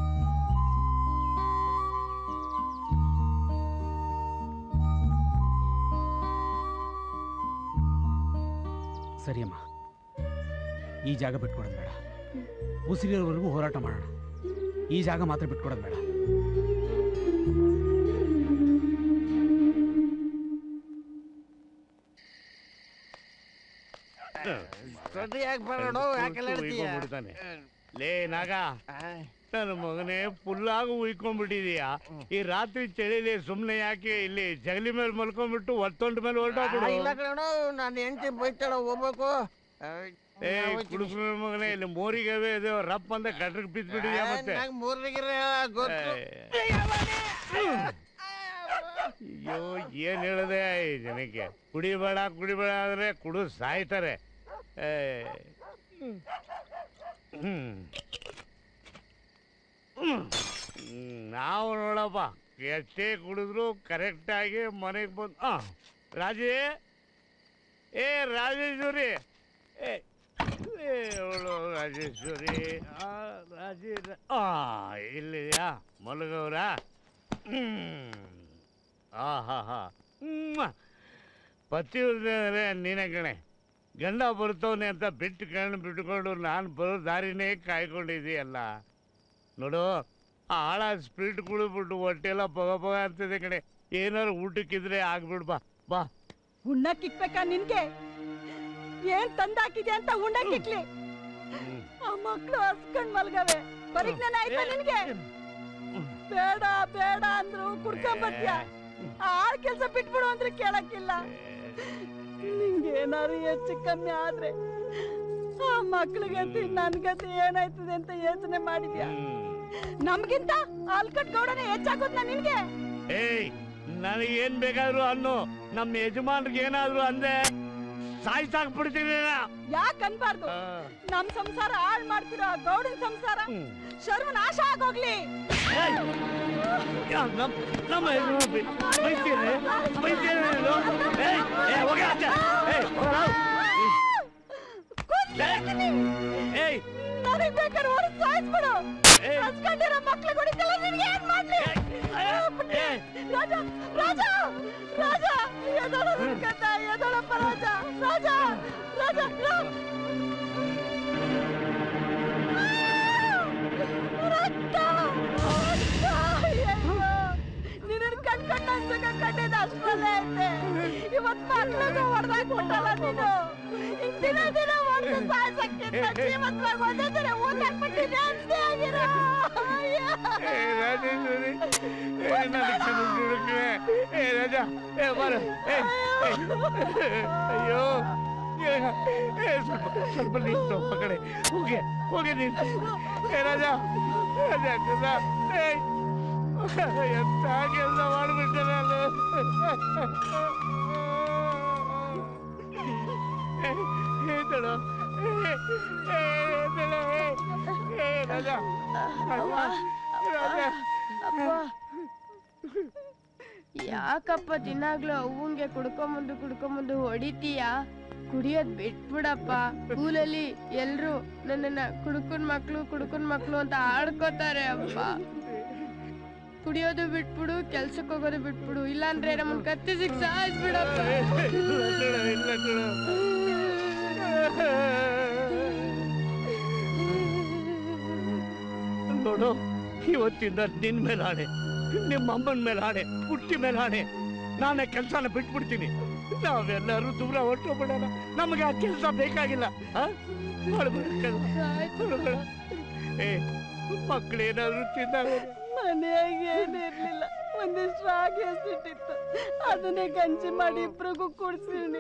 Speaker 2: ಸರಿಯಮ್ಮ ಈ ಜಾಗ ಬಿಟ್ಕೊಡೋದು ಬೇಡ ಉಸಿರಿರೋವರೆಗೂ ಹೋರಾಟ ಮಾಡೋಣ ಈ ಜಾಗ ಮಾತ್ರ ಬಿಟ್ಕೊಡೋದು ಬೇಡ
Speaker 11: ಸರಿಯಾಗಿ ಬರೋಣ ಯಾಕೆಲ್ಲ ಹೇಳ್ತೀಯ
Speaker 1: ಉಯ್ಕೊಂಡ್ಬಿಡ್ತಾನೆ. ಲೇ ನಾಗ ನನ್ನ ಮಗನೇ ಫುಲ್ಲಾಗಿ ಉಯ್ಕೊಂಡ್ಬಿಟ್ಟಿದೀಯಾ ಈ ರಾತ್ರಿ ಚಳಿಲಿ ಸುಮ್ನೆ ಯಾಕೆ ಇಲ್ಲಿ ಜಗಲಿ ಮೇಲೆ ಮಲ್ಕೊಂಡ್ಬಿಟ್ಟು ಒತ್ತೊಂಡ ಮೇಲೆ
Speaker 11: ಆ, ಇಲ್ಲ
Speaker 1: ಹೊರಟೋಗ್ಬಿಡು
Speaker 11: ಕಣ ನಾನು ಹೆಂಡತಿ ಬೈತಾಳ ಹೋಗ್ಬೇಕು
Speaker 1: ಏ ಕುಡಿಸ್ನ ಮಗನೇ ಇಲ್ಲಿ ಮೋರಿಗವೆ ಇದೆ ರಪ್ಪ ಅಂತ ಗಟ್ರಿಗೆ ಬಿದ್ದ್ಬಿಟ್ಟಿದ್ಯಾ ಮತ್ತೆ
Speaker 11: ನಂಗೆ ಮೂರ್ರಿಗಿರ ಗೊತ್ತು
Speaker 1: ಅಯ್ಯೋ ಏನ್ ಹೇಳದೆ ಈ ಜನಕ್ಕೆ ಕುಡಿಬೇಡ ಕುಡಿಬೇಡ ಅಂದ್ರೆ ಕುಡು ಸಾಯ್ತಾರೆ ಏ, ಹ್ಮ್. ಹ್ಮ್. ಹ್ಮ್. ನಾವು ನೋಡಪ್ಪ ಎಷ್ಟೇ ಕುಡಿದ್ರು ಕರೆಕ್ಟಾಗಿ ಮನೆಗೆ ಬಂದು ಆ ರಾಜೇ ಏ ರಾಜೇಶ್ವರಿ ಏ ಏ, ಅವಳು ರಾಜೇಶ್ವರಿ ಆ, ರಾಜೇ ಆ ಇಲ್ಲಿದೆಯಾ ಮಲಗವ್ರ ಹ್ಮ್ ಆ ಹಾ ಹಾ ಪತಿ ಅಂದರೆ ನೀನೇ ಕಣೆ ಗಂಡ ಬರ್ತವನೆ ಅಂತ ಬಿಟ್ಟು ಕಣ್ಣು ಬಿಟ್ಕೊಂಡು ನಾನು ಬರೋ ದಾರಿನೇ ಕಾಯ್ಕೊಂಡಿದ್ದೀಯಲ್ಲ ನೋಡು ಆ ಆಳ ಸ್ಪಿರಿಟ್ ಕುಡಿದ್ಬಿಟ್ಟು ಹೊಟ್ಟೆಲ್ಲ ಪಗ ಪಗ ಆಗ್ತದೆ ಕಣೆ ಏನಾರು ಊಟಕ್ಕಿದ್ರೆ ಆಗ್ಬಿಡು ಬಾ ಬಾ
Speaker 5: ಉಣ್ಣಕ್ಕಿಕ್ಬೇಕಾ ನಿನ್ಗೆ ಏನ್ ತಂದಾಕಿದೆ ಅಂತ ಉಣ್ಣಕ್ಕಿಕ್ಲಿ ಆ ಮಕ್ಳು ಹಸ್ಕೊಂಡ್ ಮಲ್ಗವೆ ಪರಿಜ್ಞಾನ ಆಯ್ತಾ ನಿನ್ಗೆ ಬೇಡ ಬೇಡ ಅಂದ್ರು ಕುಡ್ಕೊಂಬತ್ಯ ಆ ಆಳ್ ಕೆಲ್ಸ ಬಿಟ್ಬಿಡು ಅಂದ್ರೆ ಕೇಳಕ್ಕಿಲ್ಲ ನಿಂಗೆ ಏನಾರು ಹೆಚ್ಚು ಕಮ್ಮಿ ಆದ್ರೆ ಆ ಮಕ್ಳಿಗೆ ನನ್ ಗತಿ ಏನಾಯ್ತದೆ ಅಂತ ಯೋಚನೆ ಮಾಡಿದ್ಯಾ ನಮ್ಗಿಂತ ಆಲ್ಕಟ್ ಗೌಡನೇ ಹೆಚ್ಚಾಗೋದ್ನ ನಿನ್ಗೆ
Speaker 1: ಏಯ್ ನನಗೇನ್ ಬೇಕಾದ್ರು ಅನ್ನು ನಮ್ಮ ಯಜಮಾನ್ರಿಗೆ ಏನಾದ್ರು ಅಂದೆ ಸಾಯ್ಸಾಕ್ಬಿಡ್ತೀನಿ
Speaker 5: ಯಾಕ್ ಅನ್ಬಾರ್ದು ನಮ್ ಸಂಸಾರ ಹಾಳ್ ಮಾಡ್ತಿರೋ ಆ ಗೌಡನ್ ಸಂಸಾರ ಸರ್ವನಾಶ ಆಗೋಗ್ಲಿ
Speaker 1: ನಮ್ಮ ಯಜಮಾನ್ ಬೈ- ಬೈತೀರಿ ಬೈತೀರಿ ನೀನು? ಏಯ್, ಏಯ್, ಹೋಗಿ ಆಚೆ. ಏಯ್, ಹೋಗು. ಏಯ್
Speaker 5: ನನಗ್ ಬೇಕಾದ್ರೆ ಹೊರಗ್ ಸಾಯಿಸ್ಬಿಡು ಹಸ್ಕೊಂಡಿರೋ ಮಕ್ಳು ಹೊಡಿತಲ್ಲ ನಿನ್ಗೆ ಏನ್ ಮಾಡ್ಲಿ ರಾಜ ರಾಜ ರಾಜ ಎದೋಳ ಹುಡ್ಕತ್ತ ಎದೋಳಪ್ಪ ರಾಜ ರಾಜ ರಾಜ ರಾ- ರಕ್ತ! ರಕ್ತ! ಅಯ್ಯಯ್ಯೋ! ನಿನ್ನನ್ ಕಣ್ಕಂಡ್ ನನ್ ಸುಖ ಕಂಡಿದ್ದು ಅಷ್ಟ್ರಲ್ಲೇ ಐತೆ ಇವತ್ ಮಕ್ಳಿಗೆ ಹೊಡ್ದಾಕ್ಬಿಟ್ಟಲ್ಲ ನೀನು ಹಿಂಗ್ ದಿನ ದಿನ ಒಂದು ಸಾಯ್ಸಕ್ಕಿಂತ ಜೀವಂತವಾಗಿ ಒಂದೇ ದಿನ ಊಟ ಹಾಕ್ಬಿಟ್ಟಿದ್ದೆ ಅಷ್ಟೇ ಆಗಿರೋ ಅಯ್ಯೋ!
Speaker 1: ಏ ರಾಜೇಶ್ವರಿ ಏ ನನ್ನ ಕ್ಷಮಿಸ್ಬಿಡು ಏ ರಾಜ ಏ ಬಾರ ಏ ಏ, ಅಯ್ಯೋ ಏ, ಏ, ಸ್ವಲ್ಪ ಸ್ವಲ್ಪ ನಿಂತು ಕಡೆ ಹೋಗಿ ಹೋಗಿ ನಿಂತು ಏ ರಾಜ ರಾಜ ಕದ ಏ ಎಂತ ಕೆಲಸ ಮಾಡ್ಬಿಟ್ಟೆ ನಾನು ಏ, ಏ, ತಡ. ಏ, ಏ, ತಡ, ಏ, ಏ, ರಾಜ ರಾಜ ರಾಜ
Speaker 4: ಯಾಕಪ್ಪ ದಿನಾಗ್ಲೂ ಅವ್ವಂಗೆ ಕುಡ್ಕೊಂಬಂದು ಕುಡ್ಕೊಂಬಂದು ಹೊಡಿತೀಯಾ ಕುಡಿಯೋದ್ ಬಿಟ್ಬಿಡಪ್ಪ ಸ್ಕೂಲಲ್ಲಿ ಎಲ್ರು ನನ್ನನ್ನ ಕುಡ್ಕನ್ ಮಕ್ಳು ಕುಡ್ಕನ್ ಮಕ್ಳು ಅಂತ ಆಡ್ಕೋತಾರೆ ಅಪ್ಪ ಕುಡಿಯೋದು ಬಿಟ್ಬಿಡು ಕೆಲ್ಸಕ್ಕೆ ಹೋಗೋದು ಬಿಟ್ಬಿಡು ಇಲ್ಲಾಂದ್ರೆ ನಮ್ಮನ್ ಕತ್ತಿ ಸಿಕ್ ಸಾಯಿಸ್ಬಿಡಪ್ಪ
Speaker 1: ಇಲ್ಲ ಕಣೋ. ನೋಡು ಇವತ್ತಿಂದ ನಿನ್ ಮೇಲೆ ಆಣೆ ನಿಮ್ಮ ಅಮ್ಮನ ಮೇಲೆ ಆಣೆ ಪುಟ್ಟಿ ಮೇಲೆ ಆಣೆ ನಾನೇ ಕೆಲಸನ ಬಿಟ್ಬಿಡ್ತೀನಿ ನಾವೆಲ್ಲರೂ ದೂರ ಹೊರಟೋಗ್ಬಿಡೋಣ ನಮಗೆ ಆ ಕೆಲಸ ಬೇಕಾಗಿಲ್ಲ ಆ? ಮಾಡ್ಬೇಡ ಕಣೋ. ಮಾಡ್ಬೇಡ. ಏ ಮಕ್ಕಳೇನಾದ್ರು ತಿಂದಾಗ
Speaker 5: ಮನೆಯಾಗ ಏನಿರ್ಲಿಲ್ಲ ಒಂದಿಷ್ಟು ರಾಗಿ ಹಸಿಟ್ಟಿತ್ತು ಅದನ್ನೇ ಗಂಜಿ ಮಾಡಿ ಇಬ್ರಿಗೂ ಕುಡ್ಸಿವ್ನಿ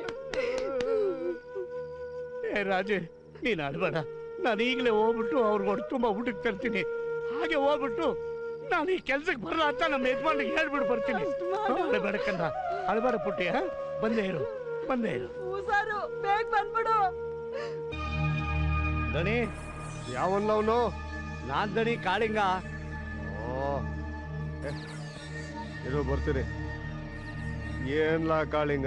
Speaker 1: ಏ ರಾಜೇ ನೀನ್ ಅಳ್ಬೇಡ ನಾನು ಈಗಲೇ ಹೋಗ್ಬಿಟ್ಟು ಅವ್ರಿಗೆ ಹೊಟ್ಟು ತುಂಬ ಊಟಕ್ಕೆ ತರ್ತೀನಿ ಹಾಗೆ ಹೋಗ್ಬಿಟ್ಟು ನಾನು ಈ ಕೆಲ್ಸಕ್ಕೆ ಬರಲ್ಲ ಅಂತ ನಮ್ಮ ಯಜಮಾನಿಗೆ ಹೇಳ್ಬಿಟ್ಟು ಬರ್ತೀನಿ ಅಳಬೇಡ ಕಂದ ಅಳಬೇಡ ಪುಟ್ಟಿ ಹಾ? ಬಂದೇ ಇರು ಬಂದೇ ಇರು
Speaker 5: ಹೂಸಾರು ಬೇಗ ಬಂದ್ಬಿಡು
Speaker 1: ದಣಿ
Speaker 21: ಯಾವನ್ನವನು
Speaker 1: ನಾನ್ ದಣಿ ಕಾಳಿಂಗ
Speaker 21: ಓ ಏ, ಇರು ಬರ್ತೀರಿ ಏನ್ಲಾ ಕಾಳಿಂಗ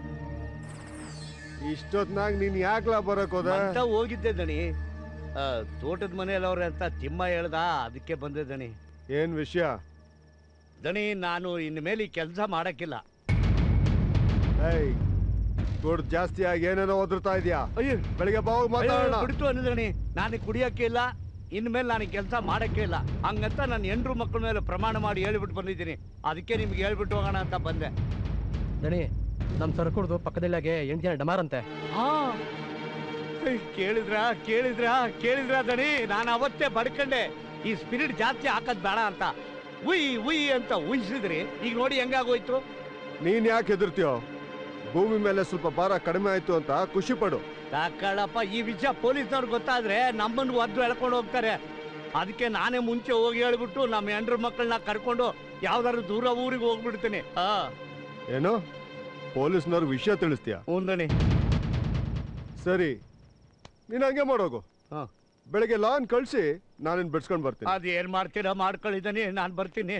Speaker 21: ಇಷ್ಟೊತ್ನಾಗ ನೀನ್ ಯಾಕ್ಲಾ ಬರಕ್ ಹೋದ
Speaker 1: ಅಂತ ಹೋಗಿದ್ದೆ ದಣಿ ಆ, ತೋಟದ ಮನೆಯಲ್ಲವ್ರೆ ಅಂತ ತಿಮ್ಮ ಹೇಳ್ದ ಅದಕ್ಕೆ ಬಂದೆ ದಣಿ
Speaker 21: ಏನ್ ವಿಷಯ
Speaker 1: ದಣಿ ನಾನು ಇನ್ನು ಮೇಲೆ ಈ ಕೆಲಸ ಮಾಡಕ್ಕಿಲ್ಲ
Speaker 21: ಏಯ್ ದುಡ್ಡು ಜಾಸ್ತಿ ಆಗಿ ಏನೇನೋ ಒದರ್ತಾ ಇದೆಯಾ ಬೆಳಿಗ್ಗೆ ಬಾವಾಗ ಮಾತಾಡೋಣ
Speaker 1: ಬಿಡ್ತು ಅನ್ನದಣಿ ನಾನು ಕುಡಿಯಕ್ಕೆ ಇಲ್ಲ ಇನ್ಮೇಲೆ ನಾನು ಕೆಲಸ ಮಾಡಕ್ಕೆ ಇಲ್ಲ ಹಂಗಂತ ನನ್ನ ಹೆಂಡ್ರು ಮಕ್ಕಳ ಮೇಲೆ ಪ್ರಮಾಣ ಮಾಡಿ ಹೇಳ್ಬಿಟ್ಟು ಬಂದಿದ್ದೀನಿ ಅದಕ್ಕೆ ನಿಮ್ಗೆ ಹೇಳ್ಬಿಟ್ಟು ಹೋಗೋಣ ಅಂತ ಬಂದೆ
Speaker 9: ದಣಿ ನಮ್ ಸರ್ಕುಡ್ದು ಪಕ್ಕದಲ್ಲಾಗೆ ಎಂಟು ಜನ ಡಮಾರಂತೆ
Speaker 1: ಹಾ ಕೇಳಿದ್ರ ಕೇಳಿದ್ರ ಕೇಳಿದ್ರ ದಣಿ ನಾನು ಅವತ್ತೇ ಬಡ್ಕಂಡೆ ಈ ಸ್ಪಿರಿಟ್ ಜಾಸ್ತಿ ಹಾಕದ್ ಬೇಡ ಅಂತ ಉಯ್ ಉಯ್ ಅಂತ ಉಯ್ಸಿದ್ರಿ ಈಗ ನೋಡಿ ಹೆಂಗಾಗೋಯ್ತು
Speaker 21: ನೀನ್ ಯಾಕೆ ಹೆದರ್ತೀಯೋ ಭೂಮಿ ಮೇಲೆ ಸ್ವಲ್ಪ ಭಾರ ಕಡಿಮೆ ಆಯ್ತು ಅಂತ ಖುಷಿ ಪಡು
Speaker 1: ಸಾಕಳಪ್ಪ ಈ ವಿಷಯ ಪೊಲೀಸ್ನವ್ರಿಗೆ ಗೊತ್ತಾದ್ರೆ ನಮ್ಮನ್ನು ಒದ್ದು ಎಳ್ಕೊಂಡು ಹೋಗ್ತಾರೆ ಅದಕ್ಕೆ ನಾನೇ ಮುಂಚೆ ಹೋಗಿ ಹೇಳ್ಬಿಟ್ಟು ನಮ್ಮ ಹೆಂಡ್ರ ಮಕ್ಕಳನ್ನ ಕರ್ಕೊಂಡು ಯಾವ್ದಾದ್ರು ದೂರ ಊರಿಗೆ ಹೋಗ್ಬಿಡ್ತೀನಿ ಹಾ
Speaker 21: ಏನು ಪೊಲೀಸ್ನವ್ರ ವಿಷಯ ತಿಳಿಸ್ತೀಯ
Speaker 1: ಒಂದಣಿ
Speaker 21: ಸರಿ ನೀನ್ ಹಂಗೆ ಮಾಡೋಗು ಬೆಳಗ್ಗೆ ಲಾನ್ ಕಳ್ಸಿ ನಾನಿನ್ ಬಿಡ್ಸ್ಕೊಂಡ್ ಬರ್ತೀನಿ
Speaker 1: ಅದ್ ಏನ್ ಮಾಡ್ತೀರಾ ಮಾಡ್ಕೊಳ್ಳಿದ್ದೀನಿ ನಾನು ಬರ್ತೀನಿ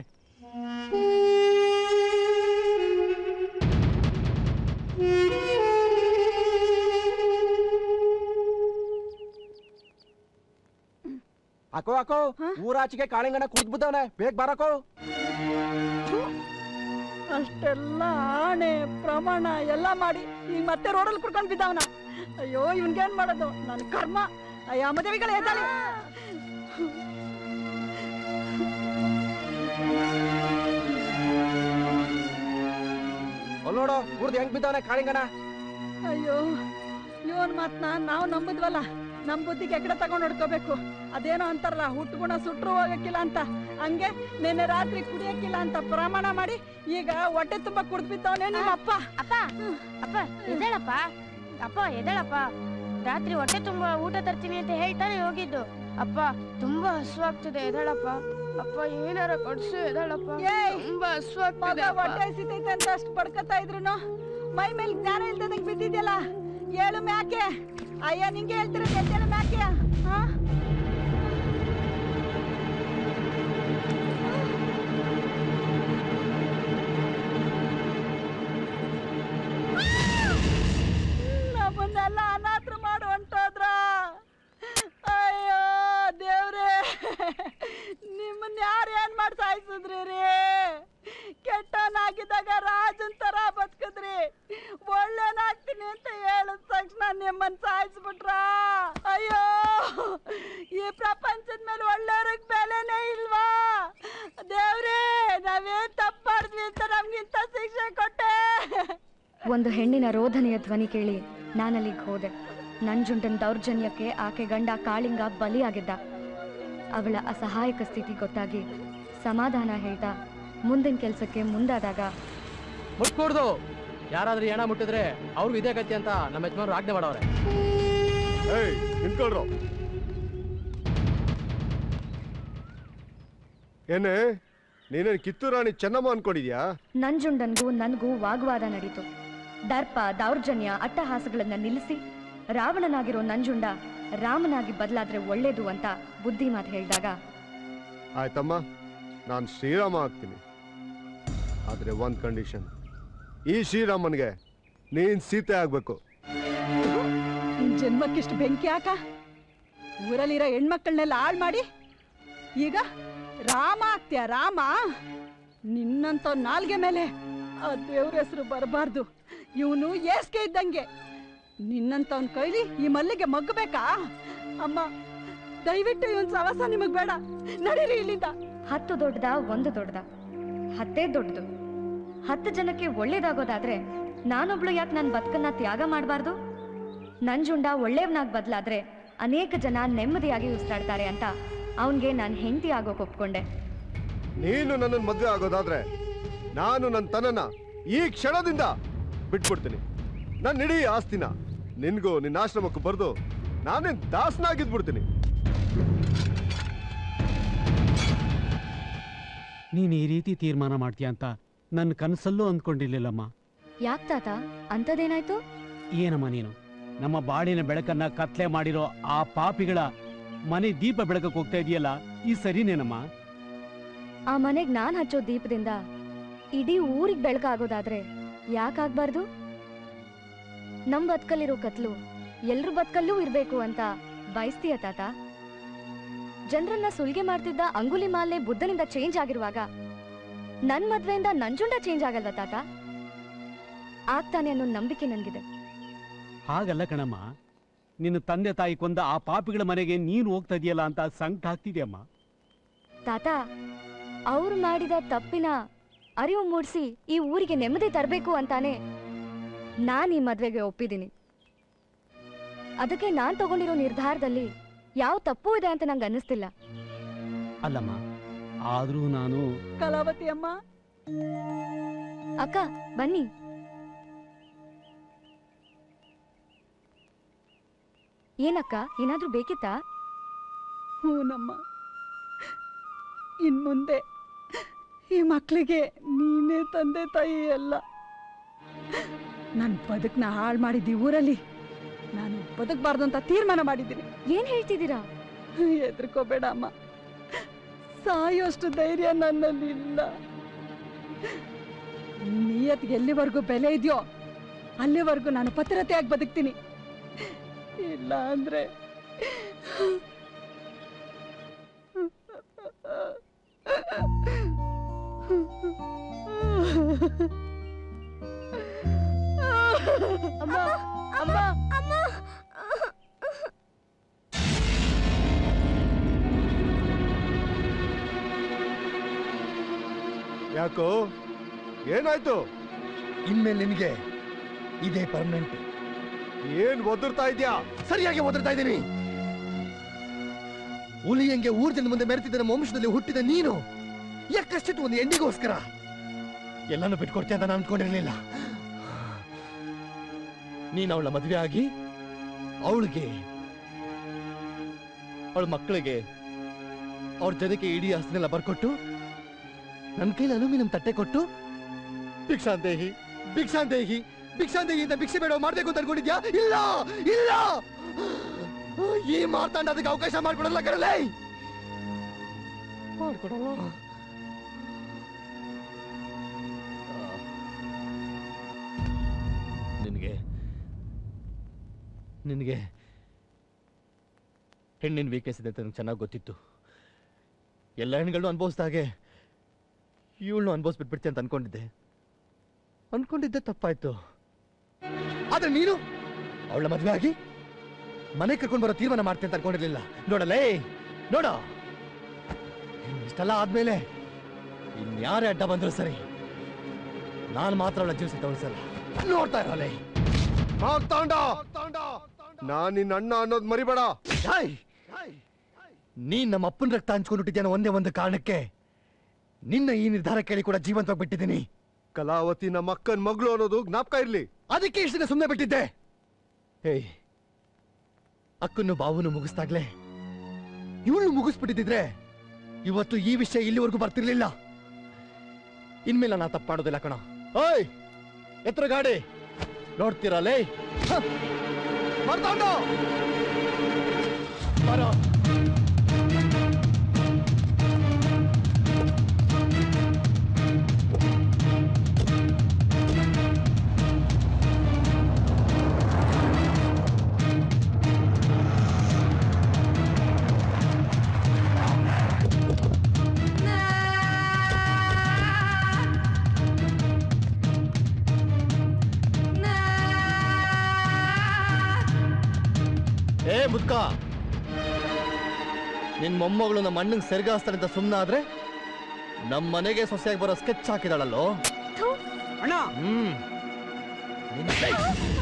Speaker 8: ಹಾಕೋ ಹಾಕೋ ಊರಾಚೆಗೆ ಕಾಳಿಂಗನ ಕುಡಿದ್ ಬಿದ್ದವನೆ ಬೇಗ ಬರಕೋ
Speaker 5: ಅಷ್ಟೆಲ್ಲ ಆಣೆ ಪ್ರಮಾಣ ಎಲ್ಲ ಮಾಡಿ ಈಗ ಮತ್ತೆ ರೋಡಲ್ಲಿ ಕುಡ್ಕೊಂಡ್ ಬಿದ್ದವನ ಅಯ್ಯೋ ಇವನ್ಗೇನ್ ಮಾಡೋದು ನನ್ ಕರ್ಮ ಅಯ್ಯ ಮದುವೆಗಳ ಎದ್ದಾಳೆ
Speaker 8: ಅಲ್ಲಿ ನೋಡು ಕುಡ್ದು ಹೆಂಗ್ ಬಿದ್ದವನೆ ಕಾಳಿಂಗನ
Speaker 5: ಅಯ್ಯೋ ಇವನ್ ಮಾತ್ನ ನಾವು ನಂಬುದ್ವಲ್ಲ ನಮ್ ಬುದ್ಧಿಗೆ ಎಕಡೆ ತಗೊಂಡ್ ಹೊಡ್ಕೋಬೇಕು ಅದೇನೋ ಅಂತಾರಲ್ಲ ಹುಟ್ಟುಗುಣ ಸುಟ್ರು ಹೋಗಕ್ಕಿಲ್ಲ ಅಂತ ಹಂಗೆ ನಿನ್ನೆ ರಾತ್ರಿ ಕುಡಿಯಕ್ಕಿಲ್ಲ ಅಂತ ಪ್ರಮಾಣ ಮಾಡಿ ಈಗ ಹೊಟ್ಟೆ ತುಂಬಾ ಕುಡ್ದು ಬಿದ್ದವನೇ ನಿಮ್ಮ ಅಪ್ಪ
Speaker 4: ಅಪ್ಪ ಅಪ್ಪ ಎದ್ದೇಳಪ್ಪ ಅಪ್ಪ ಎದ್ದೇಳಪ್ಪ ರಾತ್ರಿ ಹೊಟ್ಟೆ ತುಂಬಾ ಊಟ ತರ್ತೀನಿ ಅಂತ ಹೇಳ್ತಾನೆ ಹೋಗಿದ್ದು ಅಪ್ಪ ತುಂಬಾ ಹಸುವಾಗ್ತಿದೆ ಎದ್ದೇಳಪ್ಪ ಅಪ್ಪ ಏನಾರ ಕೊಡ್ಸು ಎದ್ದೇಳಪ್ಪ ತುಂಬಾ ಹಸುವಾಗ್ತಿದೆ
Speaker 5: ಮಗ
Speaker 4: ಅಪ್ಪ.
Speaker 5: ಹೊಟ್ಟೆ ಹಸಿತೈತೆ ಅಂತ ಅಷ್ಟು ಬಡ್ಕತಾ ಇದ್ರು ಮೈ ಮೇಲೆ ಜ್ಞಾನ ಇಲ್ದಂಗ್ ಬಿದ್ದಿದ್ಯಲ್ಲ ಹೇಳು ಮ್ಯಾಕೆ ಅಯ್ಯ ನಿಂಗೆ ಹೇಳ್ತಿರ ಎದ್ದೇಳು ಮ್ಯಾಕೆ ಹಾ ನಮ್ಮನ್ನೆಲ್ಲ ಅನಾಥರು ಮಾಡು ಹೊಂಟೋದ್ರ ಅಯ್ಯೋ ದೇವ್ರೇ ನಿಮ್ಮನ್ನ ಯಾರು ಏನ್ ಮಾಡಿ ಸಾಯಿಸಿದ್ರಿ ರೀ ಕೆಟ್ಟವನಾಗಿದ್ದಾಗ ರಾಜನ್ ತರ ಬದುಕಿದ್ರಿ ಒಳ್ಳೆನಾಗ್ತೀನಿ ಅಂತ ಹೇಳಿದ ತಕ್ಷಣ ನಿಮ್ಮನ್ನ ಸಾಯಿಸ್ಬಿಟ್ರ ಅಯ್ಯೋ ಈ ಪ್ರಪಂಚದ ಮೇಲೆ ಒಳ್ಳೆಯವ್ರಿಗೆ ಬೆಲೆನೇ ಇಲ್ವಾ ದೇವ್ರೇ ನಾವೇನ್ ತಪ್ಪು ಮಾಡಿದ್ವಿ ಅಂತ ನಮ್ಗಿಂತ ಶಿಕ್ಷೆ ಕೊಟ್ಟೆ
Speaker 16: ಒಂದು ಹೆಣ್ಣಿನ ರೋಧನೆಯ ಧ್ವನಿ ಕೇಳಿ ನಾನಲ್ಲಿಗೆ ಹೋದೆ ನಂಜುಂಡನ ದೌರ್ಜನ್ಯಕ್ಕೆ ಆಕೆ ಗಂಡ ಕಾಳಿಂಗ ಬಲಿಯಾಗಿದ್ದ ಅವಳ ಅಸಹಾಯಕ ಸ್ಥಿತಿ ಗೊತ್ತಾಗಿ ಸಮಾಧಾನ ಹೇಳ್ತಾ ಮುಂದಿನ ಕೆಲಸಕ್ಕೆ ಮುಂದಾದಾಗ
Speaker 9: ಮುಟ್ಕೂಡ್ದು ಯಾರಾದ್ರೂ ಹೆಣ ಮುಟ್ಟಿದ್ರೆ ಅವ್ರಿಗೂ ಇದೇ ಗತಿ ಅಂತ ನಮ್ಮ ಯಜಮಾನ್ರು ಆಜ್ಞೆ ಮಾಡವ್ರೆ
Speaker 21: ಏಯ್ ನಿಂತ್ಕೊಳ್ರು ಏನೇ ನೀನೇನ್ ಕಿತ್ತೂರು ರಾಣಿ ಚೆನ್ನಮ್ಮ ಅನ್ಕೊಂಡಿದ್ಯಾ
Speaker 16: ನಂಜುಂಡನ್ಗೂ ನನಗೂ ವಾಗ್ವಾದ ನಡೀತು ದರ್ಪ ದೌರ್ಜನ್ಯ ಅಟ್ಟಹಾಸಗಳನ್ನ ನಿಲ್ಲಿಸಿ ರಾವಣನಾಗಿರೋ ನಂಜುಂಡ ರಾಮನಾಗಿ ಬದಲಾದ್ರೆ ಒಳ್ಳೇದು ಅಂತ ಬುದ್ಧಿ ಮಾತು ಹೇಳಿದಾಗ
Speaker 21: ಆಯ್ತಮ್ಮ ನಾನು ಶ್ರೀರಾಮ ಆಗ್ತೀನಿ ಆದ್ರೆ ಒಂದ್ ಕಂಡೀಷನ್ ಈ ಶ್ರೀರಾಮನ್ಗೆ ನೀನ್ ಸೀತೆ ಆಗ್ಬೇಕು
Speaker 5: ನಿನ್ ಜನ್ಮಕ್ಕಿಷ್ಟು ಬೆಂಕಿ ಹಾಕ ಊರಲ್ಲಿರೋ ಹೆಣ್ಮಕ್ಳನ್ನೆಲ್ಲ ಹಾಳು ಮಾಡಿ ಈಗ ರಾಮ ಆಗ್ತೀಯ ರಾಮ ನಿನ್ನಂತ ನಾಲ್ಗೆ ಮೇಲೆ ಆ ದೇವ್ರ ಹೆಸರು ಬರಬಾರ್ದು ಇವನು ಏಸ್ಗೆ ಇದ್ದಂಗೆ ನಿನ್ನಂತವನ್ ಕೈಲಿ ಈ ಮಲ್ಲಿಗೆ ಮಗ್ಗಬೇಕಾ ಅಮ್ಮ ದಯವಿಟ್ಟು ಇವನ್ ಸವಾಸ ನಿಮಗ್ ಬೇಡ ನಡೀರಿ ಇಲ್ಲಿಂದ
Speaker 16: ಹತ್ತು ದೊಡ್ಡದ ಒಂದು ದೊಡ್ಡದ ಹತ್ತೇ ದೊಡ್ಡದು ಹತ್ತು ಜನಕ್ಕೆ ಒಳ್ಳೇದಾಗೋದಾದ್ರೆ ನಾನೊಬ್ಳು ಯಾಕೆ ನನ್ನ ಬದುಕನ್ನ ತ್ಯಾಗ ಮಾಡಬಾರ್ದು ನಂಜುಂಡ ಒಳ್ಳೆಯವನಾಗಿ ಬದಲಾದ್ರೆ ಅನೇಕ ಜನ ನೆಮ್ಮದಿಯಾಗಿ ಉಸಿರಾಡ್ತಾರೆ ಅಂತ ಅವನ್ಗೆ ನಾನು ಹೆಂಡತಿ ಆಗೋಕ್ ಒಪ್ಕೊಂಡೆ
Speaker 21: ನೀನು ನನ್ನನ್ನು ಮದುವೆ ಆಗೋದಾದ್ರೆ ನಾನು ನನ್ನ ತನನ ಈ ಕ್ಷಣದಿಂದ ಬಿಟ್ಬಿಡ್ತೀನಿ ನನ್ನ ಇಡೀ ಆಸ್ತಿನ ನಿನ್ಗೂ ನಿನ್ನ ಆಶ್ರಮಕ್ಕೂ ಬರ್ದು ನಾನೇನ್ ದಾಸನಾಗಿದ್ಬಿಡ್ತೀನಿ
Speaker 2: ನೀನು ಈ ರೀತಿ ತೀರ್ಮಾನ ಮಾಡ್ತೀಯ ಅಂತ ನನ್ನ ಕನಸಲ್ಲೂ ಅಂದ್ಕೊಂಡಿರ್ಲಿಲ್ಲಮ್ಮ
Speaker 16: ಯಾಕ್ ತಾತ ಅಂಥದ್ದೇನಾಯ್ತು
Speaker 2: ಏನಮ್ಮ ನೀನು ನಮ್ಮ ಬಾಳಿನ ಬೆಳಕನ್ನ ಕತ್ಲೆ ಮಾಡಿರೋ ಆ ಪಾಪಿಗಳ ಮನೆ ದೀಪ ಬೆಳಕಕ್ಕೆ ಹೋಗ್ತಾ ಇದೆಯಲ್ಲ ಈ ಸರಿನೇನಮ್ಮ
Speaker 16: ಆ ಮನೆಗ್ ನಾನ್ ಹಚ್ಚೋ ದೀಪದಿಂದ ಇಡೀ ಊರಿಗೆ ಬೆಳಕಾಗೋದಾದ್ರೆ ಯಾಕಾಗ್ಬಾರ್ದು ನಮ್ ಬದುಕಲ್ಲಿರೋ ಕತ್ಲು ಎಲ್ರ ಬದುಕಲ್ಲೂ ಇರ್ಬೇಕು ಅಂತ ಬಯಸ್ತೀಯ ತಾತ ಜನರನ್ನ ಸುಲ್ಗೆ ಮಾಡ್ತಿದ್ದ ಅಂಗುಲಿ ಮಾಲೆ ಬುದ್ಧನಿಂದ ಚೇಂಜ್ ಆಗಿರುವಾಗ ನನ್ ಮದ್ವೆಯಿಂದ ನಂಜುಂಡ ಚೇಂಜ್ ಆಗಲ್ವಾ ತಾತ ಆಗ್ತಾನೆ ಅನ್ನೋ ನಂಬಿಕೆ ನನ್ಗಿದೆ
Speaker 2: ಹಾಗಲ್ಲ ಕಣಮ್ಮ ನಿನ್ನ ತಂದೆ ತಾಯಿ ಕೊಂದ ಆ ಪಾಪಿಗಳ ಮನೆಗೆ ನೀನು ಹೋಗ್ತಾ ಇದೆಯಲ್ಲ ಅಂತ ಸಂಕಟ ಆಗ್ತಿದೆಯಮ್ಮ
Speaker 16: ತಾತ ಅವ್ರು ಮಾಡಿದ ತಪ್ಪಿನ ಅರಿವು ಮೂಡಿಸಿ ಈ ಊರಿಗೆ ನೆಮ್ಮದಿ ತರಬೇಕು ಅಂತಾನೆ ನಾನ್ ಈ ಮದ್ವೆಗೆ ಒಪ್ಪಿದ್ದೀನಿ ಅದಕ್ಕೆ ನಾನ್ ತಗೊಂಡಿರೋ ನಿರ್ಧಾರದಲ್ಲಿ ಯಾವ ತಪ್ಪು ಇದೆ ಅಂತ ನಂಗೆ ಅನ್ನಿಸ್ತಿಲ್ಲ
Speaker 2: ಅಲ್ಲಮ್ಮ ಆದ್ರೂ ನಾನು
Speaker 5: ಕಲಾವತಿ ಅಮ್ಮ
Speaker 16: ಅಕ್ಕ ಬನ್ನಿ ಏನಕ್ಕ ಏನಾದ್ರೂ ಬೇಕಿತ್ತಾ
Speaker 5: ಹೂನಮ್ಮ ಇನ್ ಮುಂದೆ ಈ ಮಕ್ಕಳಿಗೆ ನೀನೇ ತಂದೆ ತಾಯಿ ಅಲ್ಲ ನನ್ನ ಬದುಕನ್ನ ಹಾಳು ಮಾಡಿದ್ದಿ ಊರಲ್ಲಿ ನಾನು ಬದುಕಬಾರ್ದು ಅಂತ ತೀರ್ಮಾನ ಮಾಡಿದ್ದೀನಿ
Speaker 16: ಏನ್ ಹೇಳ್ತಿದ್ದೀರಾ
Speaker 5: ಹೆದರ್ಕೋಬೇಡ ಅಮ್ಮ ಸಾಯೋಷ್ಟು ಧೈರ್ಯ ನನ್ನಲ್ಲಿ ಇಲ್ಲ ನಿಯತ್ಗೆ ಎಲ್ಲಿವರೆಗೂ ಬೆಲೆ ಇದೆಯೋ ಅಲ್ಲಿವರೆಗೂ ನಾನು ಪತಿರತೆಯಾಗಿ ಬದುಕ್ತೀನಿ ಇಲ್ಲ ಅಂದ್ರೆ
Speaker 4: ಅಮ್ಮ ಅಮ್ಮ ಅಮ್ಮ
Speaker 21: ಯಾಕೋ ಏನಾಯ್ತು
Speaker 18: ಇನ್ಮೇಲೆ ನಿನಗೆ ಇದೇ ಪರ್ಮನೆಂಟ್
Speaker 21: ಏನ್ ಒದರ್ತಾ ಇದ್ಯಾ
Speaker 18: ಸರಿಯಾಗಿ ಓದಿರ್ತಾ ಇದ್ದೀನಿ ಹುಲಿಯಂಗೆ ಊರ್ ಜನ ಮುಂದೆ ಮೆರೆತಿದ್ದ ನಮ್ಮ ವಂಶದಲ್ಲಿ ಹುಟ್ಟಿದ ನೀನು ಯಾಕಷ್ಟಿತ್ತು ಒಂದು ಹೆಣ್ಣಿಗೋಸ್ಕರ ಎಲ್ಲಾನು ಬಿಟ್ಕೊಡ್ತೀಯ ಅಂತ ನಾನು ಅನ್ಕೊಂಡಿರ್ಲಿಲ್ಲ ನೀನು ಅವಳ ಮದುವೆ ಆಗಿ ಅವಳಿಗೆ ಅವಳ ಮಕ್ಕಳಿಗೆ ಅವ್ರ ಜನಕ್ಕೆ ಇಡೀ ಆಸ್ತಿನೆಲ್ಲ ಬರ್ಕೊಟ್ಟು ನನ್ನ ಕೈಲಿ ಅಲುಮಿನಿಯಂ ತಟ್ಟೆ ಕೊಟ್ಟು ಭಿಕ್ಷಾಂದೇಹಿ ಭಿಕ್ಷಾಂದೇಹಿ ಭಿಕ್ಷಾಂದೇಹಿ ಅಂತ ಭಿಕ್ಷೆ ಬೇಡ ಮಾಡ್ಬೇಕು ಅಂತ ಅನ್ಕೊಂಡಿದ್ಯಾ ಇಲ್ಲ ಇಲ್ಲ ಈ ಮಾರ್ತಾಂಡ ಅದಕ್ಕೆ ಅವಕಾಶ ಮಾಡ್ಕೊಡಲ್ಲ ಕರಲೇ ಮಾಡ್ಕೊಡಲ್ಲ ನಿನಗೆ ನಿನಗೆ ಹೆಣ್ಣಿನ ವೀಕ್ನೆಸ್ ಇದೆ ಅಂತ ನನಗೆ ಚೆನ್ನಾಗಿ ಗೊತ್ತಿತ್ತು ಎಲ್ಲ ಹೆಣ್ಗಳು ಅನುಭವಿಸ್ದ ಹಾಗೆ ಇವಳನ್ನು ಅನುಭವಿಸ್ಬಿಟ್ಬಿಡ್ತಿ ಅಂತ ಅನ್ಕೊಂಡಿದ್ದೆ ಅನ್ಕೊಂಡಿದ್ದೆ ತಪ್ಪಾಯ್ತು ಆದ್ರೆ ನೀನು ಅವಳ ಮದುವೆ ಆಗಿ ಮನೆ ಕರ್ಕೊಂಡು ಬರೋ ತೀರ್ಮಾನ ಮಾಡ್ತೀನಿ ಅಂತ ಅನ್ಕೊಂಡಿರ್ಲಿಲ್ಲ ನೋಡಲೇ ನೋಡ ಇಷ್ಟೆಲ್ಲ ಆದ್ಮೇಲೆ ಇನ್ಯಾರೇ ಅಡ್ಡ ಬಂದ್ರು ಸರಿ ನಾನು ಮಾತ್ರ ಅವಳ ಜೀವ ತಗೊಳಿಸಲ್ಲ ನೋಡ್ತಾ ಇರೋಲೆ
Speaker 21: ಮಾರ್ತಾಂಡ ನಾನ್ ನಿನ್ನ ಅಣ್ಣ ಅನ್ನೋದ್ ಮರಿಬೇಡ
Speaker 18: ನೀನ್ ನಮ್ಮ ಅಪ್ಪನ ರಕ್ತ ಹಂಚ್ಕೊಂಡ್ಬಿಟ್ಟಿದ್ಯಾನ ಒಂದೇ ಒಂದು ಕಾರಣಕ್ಕೆ ನಿನ್ನ ಈ ನಿರ್ಧಾರ ಕೇಳಿ ಕೂಡ ಜೀವಂತವಾಗಿ ಬಿಟ್ಟಿದ್ದೀನಿ
Speaker 21: ಕಲಾವತಿ ನಮ್ಮ ಅಕ್ಕನ್ ಮಗಳು ಅನ್ನೋದು ಜ್ಞಾಪಕ ಇರ್ಲಿ
Speaker 18: ಅದಕ್ಕೆ ಇಷ್ಟು ದಿನ ಸುಮ್ಮನೆ ಬಿಟ್ಟಿದ್ದೆ ಏಯ್ ಅಕ್ಕನ್ನು ಬಾವುನು ಮುಗಿಸ್ದಾಗ್ಲೇ ಇವಳು ಮುಗಿಸ್ಬಿಟ್ಟಿದ್ರೆ ಇವತ್ತು ಈ ವಿಷಯ ಇಲ್ಲಿವರೆಗೂ ಬರ್ತಿರ್ಲಿಲ್ಲ ಇನ್ಮೇಲೆ ನಾ ತಪ್ಪು ಮಾಡೋದಿಲ್ಲ ಕಣ ಓಯ್ ಎತ್ತರ ಗಾಡಿ ನೋಡ್ತೀರಲ್ಲೇ
Speaker 21: ಮಾರ್ತಾಂಡ
Speaker 18: ಬರೋ ಏ ಮುದ್ಕ ನಿನ್ ಮೊಮ್ಮಗಳು ನಮ್ಮ ಅಣ್ಣಂಗ್ ಸೆರಗಾಸ್ತಾನೆ ಅಂತ ಸುಮ್ಮನಾದ್ರೆ ನಮ್ಮ ಮನೆಗೆ ಸೊಸೆಯಾಗಿ ಬರೋ ಸ್ಕೆಚ್ ಹಾಕಿದಾಳಲ್ಲೋ
Speaker 2: ಅಣ್ಣ
Speaker 18: ಹ್ಮ್ ನಿನ್ನ-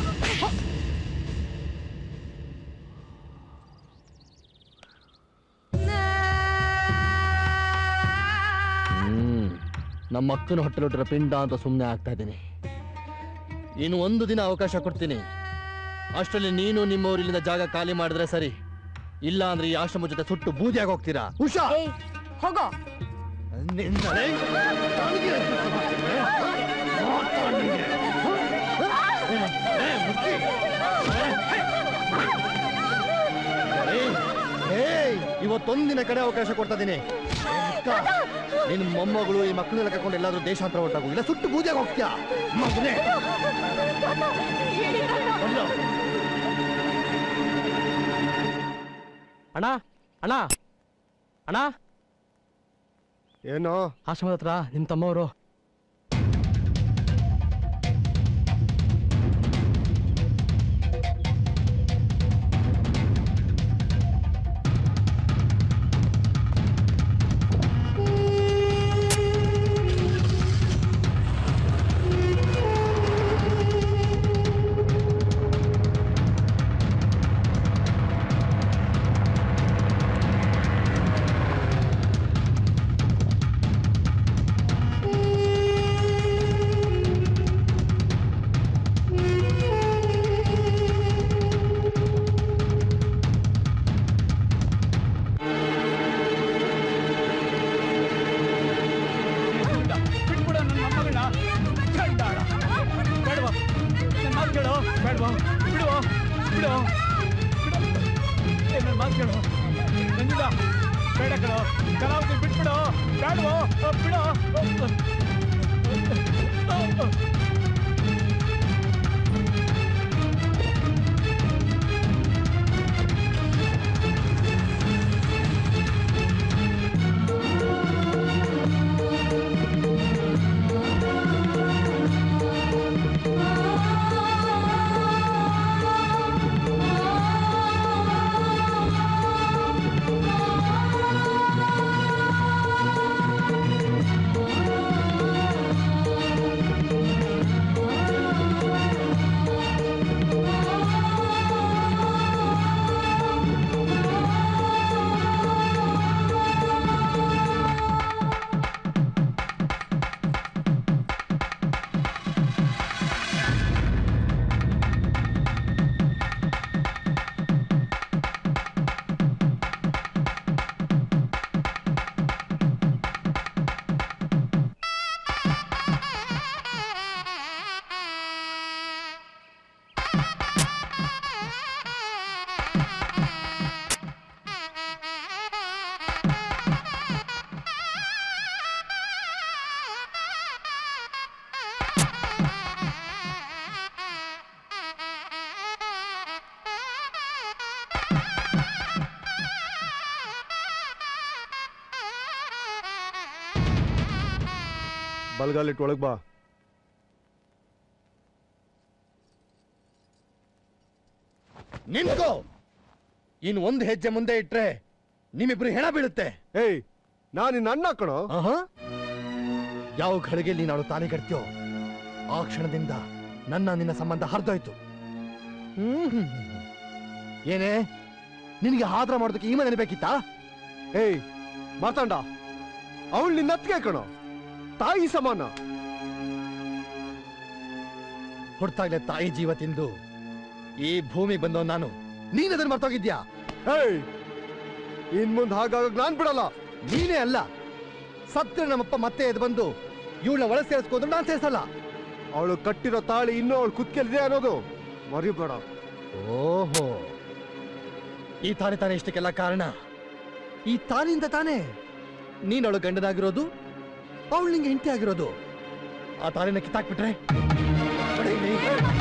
Speaker 18: ಹ್ಮ್ ನಮ್ಮ ಅಕ್ಕನ ಹೊಟ್ಟೆಲೊಟ್ಟಿರೋ ಪಿಂಡ ಅಂತ ಸುಮ್ಮನೆ ಆಗ್ತಾ ಇದ್ದೀನಿ ಇನ್ನು ಒಂದು ದಿನ ಅವಕಾಶ ಕೊಡ್ತೀನಿ ಅಷ್ಟರಲ್ಲಿ ನೀನು ನಿಮ್ಮವ್ರು ಇಲ್ಲಿಂದ ಜಾಗ ಖಾಲಿ ಮಾಡಿದ್ರೆ ಸರಿ ಇಲ್ಲ ಅಂದ್ರೆ ಈ ಆಶ್ರಮ ಜೊತೆ ಸುಟ್ಟು ಬೂದಿಯಾಗಿ ಹೋಗ್ತೀರಾ ಉಷಾ
Speaker 16: ಹೋಗೋ
Speaker 18: ನಿನ್ನಲೇ ನನಗೆ ಏಯ್, ಏಯ್, ಇವತ್ತೊಂದಿನ ಕಡೆ ಅವಕಾಶ ಕೊಡ್ತಾ ಇದೀನಿ ಅಕ್ಕ, ನಿನ್ ಮೊಮ್ಮಗಳು ಈ ಮಕ್ಕಳನ್ನೆಲ್ಲ ಕರ್ಕೊಂಡು ಎಲ್ಲಾದ್ರೂ ದೇಶಾಂತರ ಹೊರಟಾಗು ಇಲ್ಲ ಸುಟ್ಟು ಬೂದಿಯಾಗಿ ಹೋಗ್ತೀಯಾ ಮಗನೇ ಬಂದು.
Speaker 9: ಅಣ್ಣ ಅಣ್ಣ ಅಣ್ಣ
Speaker 21: ಏನೋ
Speaker 9: ಆಶ್ರಮದ ಹತ್ರ ನಿಮ್ ತಮ್ಮವರು
Speaker 19: ಬಿಡು ಏ, ನನ್ ಮಾತು ಕೇಳು ನಂಜುಂಡ ಬೇಡ ಕಣೋ ಕಲಾವತಿ ಬಿಟ್ಬಿಡು ಬೇಡವೋ ಬಿಡು
Speaker 21: ಬಲ್ಗಾಲಿಟ್ಟು ಒಳಗ್ ಬಾ
Speaker 18: ನಿಂತ್ಕೋ ಇನ್ ಒಂದ್ ಹೆಜ್ಜೆ ಮುಂದೆ ಇಟ್ರೆ ನಿಮ್ಮಿಬ್ರು ಹೆಣ ಬೀಳುತ್ತೆ
Speaker 21: ಏಯ್ ನಾನು ನಿನ್ನ ಅಣ್ಣ ಕಣೋ
Speaker 18: ಯಾವ ಘಳಿಗೆ ನೀನು ಅವಳು ತಾನೇ ಕಟ್ತೀಯೋ ಆ ಕ್ಷಣದಿಂದ ನನ್ನ ನಿನ್ನ ಸಂಬಂಧ ಹರಿದೋಯ್ತು ಹ್ಮ್ ಏನೇ ನಿನಗೆ ಆದ್ರ ಮಾಡೋದಕ್ಕೆ ಈ ಮನೆ ಬೇಕಿತ್ತಾ
Speaker 21: ಏಯ್ ಮಾತಾಂಡ ಅವಳು ನಿನ್ನ ಅತ್ತಿಗೆ ಕಣೋ ತಾಯಿ ಸಮಾನ
Speaker 18: ಹುಡ್ತಾಗ್ಲೆ ತಾಯಿ ಜೀವ ತಿಂದು ಈ ಭೂಮಿಗೆ ಬಂದವ್ ನಾನು ನೀನ್ ಅದನ್ನ ಮರ್ತೋಗಿದ್ಯಾ
Speaker 21: ಏಯ್ ಇನ್ ಮುಂದೆ ಹಾಗಾಗ ನಾನ್ ಬಿಡಲ್ಲ
Speaker 18: ನೀನೇ ಅಲ್ಲ ಸತ್ರ ನಮ್ಮಪ್ಪ ಮತ್ತೆ ಎದ್ದು ಬಂದು ಇವಳನ್ನ ಒಳ ಸೇರಿಸ್ಕೋದ್ರು ನಾನ್ ಸೇರ್ಸಲ್ಲ
Speaker 21: ಅವಳು ಕಟ್ಟಿರೋ ತಾಳಿ ಇನ್ನೂ ಅವಳು ಕುತ್ಕೆಲಿದೆ ಅನ್ನೋದು ಮರಿಬೇಡ
Speaker 18: ಓಹೋ ಈ ತಾನೇ ತಾನೇ ಇಷ್ಟಕ್ಕೆಲ್ಲ ಕಾರಣ ಈ ತಾನಿಂದ ತಾನೇ ನೀನ್ ಅವಳು ಗಂಡನಾಗಿರೋದು ಅವಳು ನಿಂಗೆ ಹೆಂಡತಿ ಆಗಿರೋದು ಆ ತಾಲಿನ ಕಿತ್ತಾಕ್ಬಿಟ್ರೆ ಹೊಡಿ ನೀ.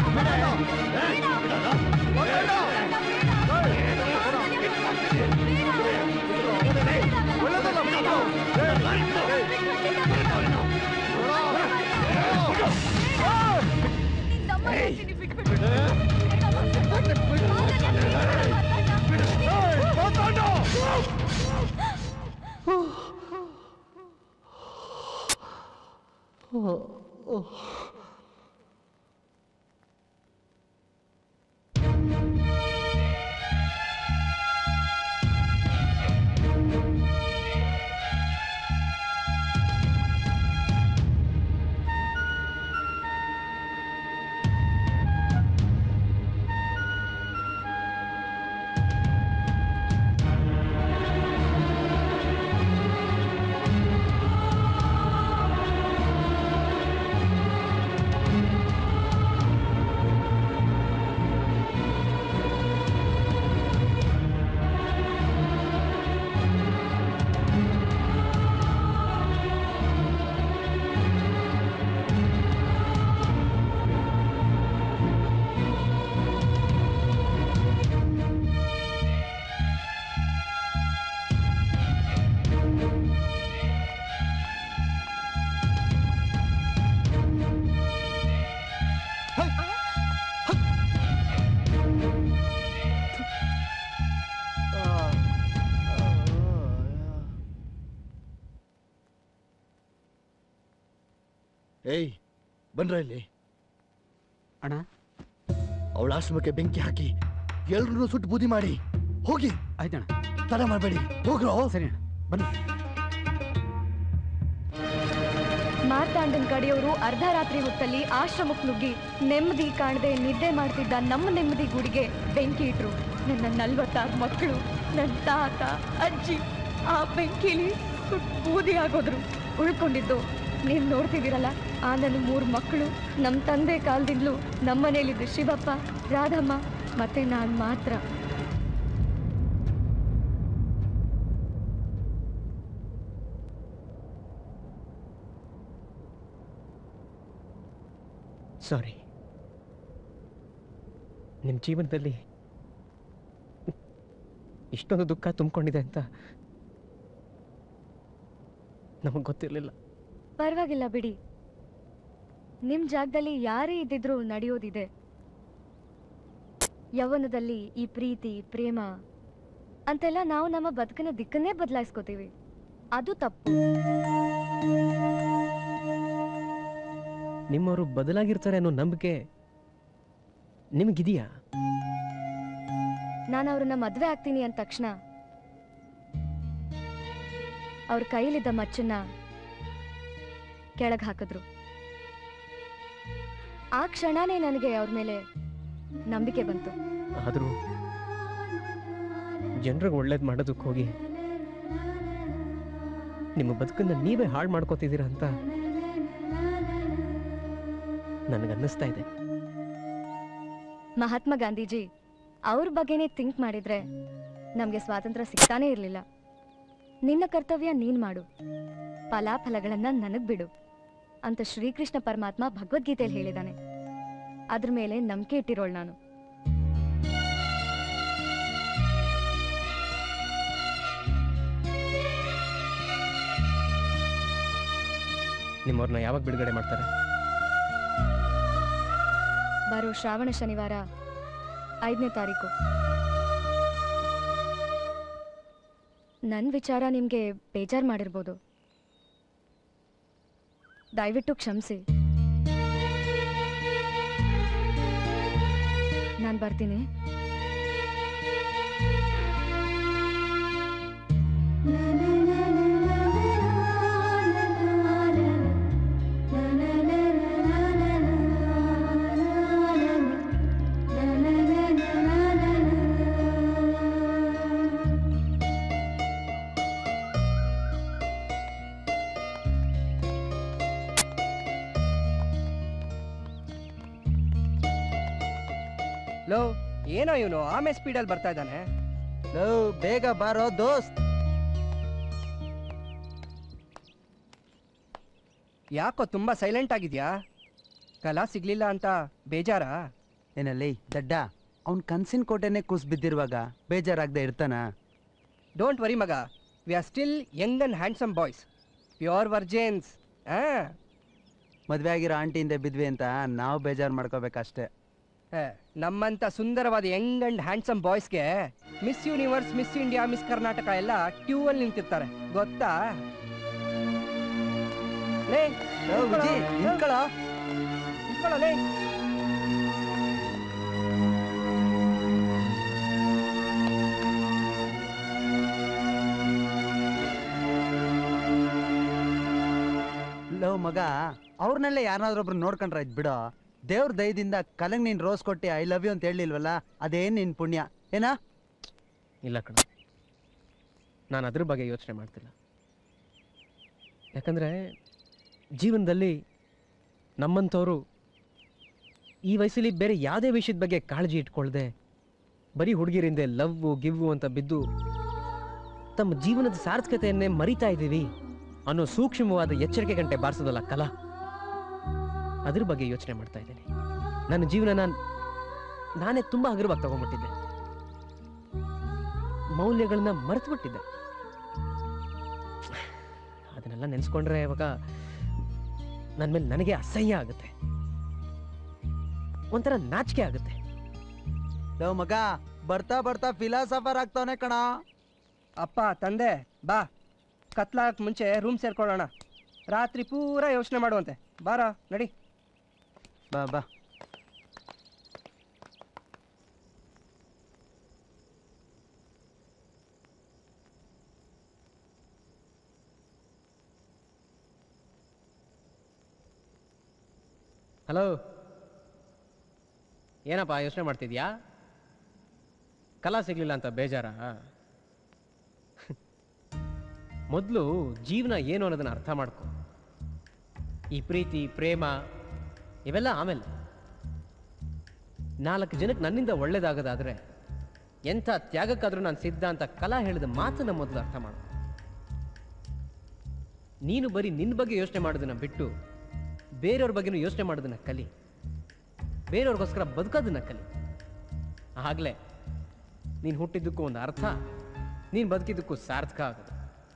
Speaker 18: ಏಯ್ ಬಂದ್ರ ಇಲ್ಲಿ
Speaker 2: ಅಣ್ಣ
Speaker 18: ಅವಳ ಆಶ್ರಮಕ್ಕೆ ಬೆಂಕಿ ಹಾಕಿ ಎಲ್ರೂ ಸುಟ್ಟು ಬೂದಿ ಮಾಡಿ ಹೋಗಿ
Speaker 2: ಆಯ್ತಣ್ಣ
Speaker 18: ತಡ ಮಾಡಬೇಡಿ ಹೋಗ್ರೋ
Speaker 2: ಸರಿ ಅಣ್ಣ ಬನ್ನಿ
Speaker 16: ಮಾರ್ತಾಂಡನ್ ಕಡೆಯವರು ಅರ್ಧ ರಾತ್ರಿ ಹೊತ್ತಲ್ಲಿ ಆಶ್ರಮಕ್ಕೆ ನುಗ್ಗಿ ನೆಮ್ಮದಿ ಕಾಣದೆ ನಿದ್ದೆ ಮಾಡ್ತಿದ್ದ ನಮ್ಮ ನೆಮ್ಮದಿ ಗುಡಿಗೆ ಬೆಂಕಿ ಇಟ್ರು ನನ್ನ ನಲ್ವತ್ತಾರು ಮಕ್ಕಳು ನನ್ನ ತಾತ ಅಜ್ಜಿ ಆ ಬೆಂಕಿಲಿ ಸುಟ್ಟು ಬೂದಿ ಆಗೋದ್ರು ಉಳ್ಕೊಂಡಿದ್ದು ನೀವು ನೋಡ್ತಿದ್ದೀರಲ್ಲ ಆ ನನ್ನ ಮೂರು ಮಕ್ಕಳು ನಮ್ಮ ತಂದೆ ಕಾಲದಿಂದಲೂ ನಮ್ಮನೇಲಿದ್ದು ಶಿವಪ್ಪ ರಾಧಮ್ಮ ಮತ್ತೆ ನಾನು ಮಾತ್ರ
Speaker 9: ಸಾರಿ ನಿಮ್ಮ ಜೀವನದಲ್ಲಿ ಇಷ್ಟೊಂದು ದುಃಖ ತುಂಬಿಕೊಂಡಿದೆ ಅಂತ ನಮಗೆ ಗೊತ್ತಿರಲಿಲ್ಲ
Speaker 16: ಪರವಾಗಿಲ್ಲ ಬಿಡಿ ನಿಮ್ ಜಾಗದಲ್ಲಿ ಯಾರೇ ಇದ್ದಿದ್ರೂ ನಡೆಯೋದಿದೆ ಯೌವನದಲ್ಲಿ ಈ ಪ್ರೀತಿ ಪ್ರೇಮ ಅಂತೆಲ್ಲ ನಾವು ನಮ್ಮ ಬದುಕಿನ ದಿಕ್ಕನ್ನೇ ಬದಲಾಯಿಸ್ಕೋತೀವಿ ಅದು ತಪ್ಪು
Speaker 9: ನಿಮ್ಮವರು ಬದಲಾಗಿರ್ತಾರೆ ಅನ್ನೋ ನಂಬಿಕೆ ನಿಮಗಿದೆಯಾ
Speaker 16: ನಾನು ಅವ್ರನ್ನ ಮದ್ವೆ ಆಗ್ತೀನಿ ಅಂದ ತಕ್ಷಣ ಅವ್ರ ಕೈಲಿದ್ದ ಮಚ್ಚನ್ನ ಕೆಳಗೆ ಹಾಕಿದ್ರು ಆ ಕ್ಷಣನೇ ನನಗೆ ಅವ್ರ ಮೇಲೆ ನಂಬಿಕೆ ಬಂತು
Speaker 9: ಆದರೂ ಜನರಿಗೆ ಒಳ್ಳೇದು ಮಾಡೋದಕ್ಕೆ ಹೋಗಿ ನಿಮ್ಮ ಬದುಕನ್ನ ನೀವೇ ಹಾಳು ಮಾಡ್ಕೋತಿದ್ದೀರಾ ಅಂತ ನನಗನ್ನಿಸ್ತಾ ಇದೆ
Speaker 16: ಮಹಾತ್ಮ ಗಾಂಧೀಜಿ ಅವ್ರ ಬಗ್ಗೆನೇ ಥಿಂಕ್ ಮಾಡಿದ್ರೆ ನಮ್ಗೆ ಸ್ವಾತಂತ್ರ್ಯ ಸಿಗ್ತಾನೇ ಇರಲಿಲ್ಲ ನಿನ್ನ ಕರ್ತವ್ಯ ನೀನ್ ಮಾಡು ಫಲಾಫಲಗಳನ್ನ ನನಗ್ ಬಿಡು ಅಂತ ಶ್ರೀಕೃಷ್ಣ ಪರಮಾತ್ಮ ಭಗವದ್ಗೀತೆಯಲ್ಲಿ ಹೇಳಿದಾನೆ ಅದ್ರ ಮೇಲೆ ನಂಬಿಕೆ ಇಟ್ಟಿರೋಳು ನಾನು
Speaker 9: ನಿಮ್ಮವ್ರನ್ನ ಯಾವಾಗ ಬಿಡುಗಡೆ ಮಾಡ್ತಾರೆ
Speaker 16: ಬರೋ ಶ್ರಾವಣ ಶನಿವಾರ ಐದನೇ ತಾರೀಕು ನನ್ನ ವಿಚಾರ ನಿಮಗೆ ಬೇಜಾರು ಮಾಡಿರ್ಬೋದು ದಯವಿಟ್ಟು ಕ್ಷಮಿಸಿ ನಾನು ಬರ್ತೀನಿ
Speaker 13: ಲೋ ಏನೋ ಇವನು ಆಮೆ ಸ್ಪೀಡಲ್ಲಿ ಬರ್ತಾ ಇದ್ದಾನೆ
Speaker 8: ಲೋ ಬೇಗ ಬಾರೋ ದೋಸ್ತ್
Speaker 13: ಯಾಕೋ ತುಂಬಾ ಸೈಲೆಂಟ್ ಆಗಿದ್ಯಾ ಕಲಾ ಸಿಗ್ಲಿಲ್ಲ ಅಂತ ಬೇಜಾರಾ
Speaker 8: ಏನಲ್ಲಿ ದಡ್ಡ ಅವ್ನ್ ಕನ್ಸಿನ ಕೋಟೆನೆ ಕುಸ್ ಬಿದ್ದಿರುವಾಗ ಬೇಜಾರಾಗದೆ ಇರ್ತಾನ
Speaker 13: ಡೋಂಟ್ ವರಿ ಮಗ we are still young and handsome boys pure virgins ಆ
Speaker 8: ಮದ್ವೆ ಆಗಿರೋ ಆಂಟಿಯಿಂದ ಬಿದ್ವಿ ಅಂತ ನಾವು ಬೇಜಾರು ಮಾಡ್ಕೋಬೇಕಷ್ಟೇ
Speaker 13: ಏ, ನಮ್ಮಂತ ಸುಂದರವಾದ ಯಂಗ್ ಅಂಡ್ ಹ್ಯಾಂಡ್ಸಮ್ ಬಾಯ್ಸ್ಗೆ Miss Universe Miss India Miss Karnataka ಎಲ್ಲ ಕ್ಯೂ ಅಲ್ಲಿ ನಿಂತಿರ್ತಾರೆ ಗೊತ್ತಾ ಲೇ
Speaker 8: ಲೋ, ವಿಜಿ, ನಿಂತ್ಕೊಳ್ಳೋ.
Speaker 13: ನಿಂತ್ಕೊಳ್ಳೋ, ಲೇ
Speaker 8: ಲೋ ಮಗ ಅವ್ರನ್ನೆಲ್ಲ ಯಾರನ್ನಾದ್ರೂ ಒಬ್ರು ನೋಡ್ಕೊಂಡ್ರ ಇದ್ ಬಿಡೋ ದೇವ್ರ ದಯದಿಂದ ಕಲಂಗ್ ನೀನ್ ರೋಸ್ ಕೊಟ್ಟಿ ಐ ಲವ್ ಯು ಅಂತ ಹೇಳಿಲ್ವಲ್ಲ ಅದೇನ್ ನಿನ್ ಪುಣ್ಯ ಏನಾ
Speaker 9: ಇಲ್ಲ ಕಣ ನಾನು ಅದ್ರ ಬಗ್ಗೆ ಯೋಚನೆ ಮಾಡ್ತಿಲ್ಲ ಯಾಕಂದರೆ ಜೀವನದಲ್ಲಿ ನಮ್ಮಂಥವ್ರು ಈ ವಯಸ್ಸಲ್ಲಿ ಬೇರೆ ಯಾವುದೇ ವಿಷಯದ ಬಗ್ಗೆ ಕಾಳಜಿ ಇಟ್ಕೊಳ್ದೆ ಬರೀ ಹುಡುಗಿರಿಂದೆ ಲವ್ವು ಗಿವ್ವು ಅಂತ ಬಿದ್ದು ತಮ್ಮ ಜೀವನದ ಸಾರ್ಥಕತೆಯನ್ನೇ ಮರಿತಾ ಇದ್ದೀವಿ ಅನ್ನೋ ಸೂಕ್ಷ್ಮವಾದ ಎಚ್ಚರಿಕೆ ಗಂಟೆ ಬಾರಿಸೋದಲ್ಲ ಕಲಾ ಅದ್ರ ಬಗ್ಗೆ ಯೋಚನೆ ಮಾಡ್ತಾ ಇದ್ದೀನಿ ನನ್ನ ಜೀವನ ನಾನು ನಾನೇ ತುಂಬ ಹಗುರವಾಗಿ ತಗೊಂಡ್ಬಿಟ್ಟಿದ್ದೆ ಮೌಲ್ಯಗಳನ್ನ ಮರೆತು ಬಿಟ್ಟಿದ್ದೆ ಅದನ್ನೆಲ್ಲ ನೆನೆಸ್ಕೊಂಡ್ರೆ ಇವಾಗ ನನ್ನ ಮೇಲೆ ನನಗೆ ಅಸಹ್ಯ ಆಗುತ್ತೆ ಒಂಥರ ನಾಚಿಕೆ ಆಗುತ್ತೆ
Speaker 8: ಲೋ ಮಗ ಬರ್ತಾ ಬರ್ತಾ ಫಿಲಾಸಫರ್ ಆಗ್ತಾವನೆ ಕಣ
Speaker 13: ಅಪ್ಪ ತಂದೆ ಬಾ ಕತ್ಲಾಕ್ ಮುಂಚೆ ರೂಮ್ ಸೇರ್ಕೊಳ್ಳೋಣ ರಾತ್ರಿ ಪೂರ ಯೋಚನೆ ಮಾಡುವಂತೆ ಬಾರ ನಡಿ
Speaker 8: ಬಾ ಬಾ
Speaker 9: ಹಲೋ ಏನಪ್ಪ ಯೋಚನೆ ಮಾಡ್ತಿದ್ಯಾ ಕಲಾ ಸಿಗ್ಲಿಲ್ಲ ಅಂತ ಬೇಜಾರ ಮೊದಲು ಜೀವನ ಏನು ಅನ್ನೋದನ್ನ ಅರ್ಥ ಮಾಡ್ಕೊ ಈ ಪ್ರೀತಿ ಪ್ರೇಮ ಇವೆಲ್ಲ ಆಮೇಲೆ ನಾಲ್ಕು ಜನಕ್ಕೆ ನನ್ನಿಂದ ಒಳ್ಳೇದಾಗೋದಾದ್ರೆ ಎಂಥ ತ್ಯಾಗಕ್ಕಾದ್ರೂ ನಾನು ಸಿದ್ಧ ಅಂತ ಕಲಾ ಹೇಳಿದ ಮಾತನ್ನ ಮೊದಲು ಅರ್ಥ ಮಾಡು ನೀನು ಬರೀ ನಿನ್ನ ಬಗ್ಗೆ ಯೋಚನೆ ಮಾಡೋದನ್ನ ಬಿಟ್ಟು ಬೇರೆಯವ್ರ ಬಗ್ಗೆನೂ ಯೋಚನೆ ಮಾಡೋದನ್ನ ಕಲಿ ಬೇರೆಯವ್ರಿಗೋಸ್ಕರ ಬದುಕೋದನ್ನ ಕಲಿ ಆಗಲೇ ನೀನು ಹುಟ್ಟಿದ್ದಕ್ಕೂ ಒಂದು ಅರ್ಥ ನೀನು ಬದುಕಿದ್ದಕ್ಕೂ ಸಾರ್ಥಕ ಆಗೋದು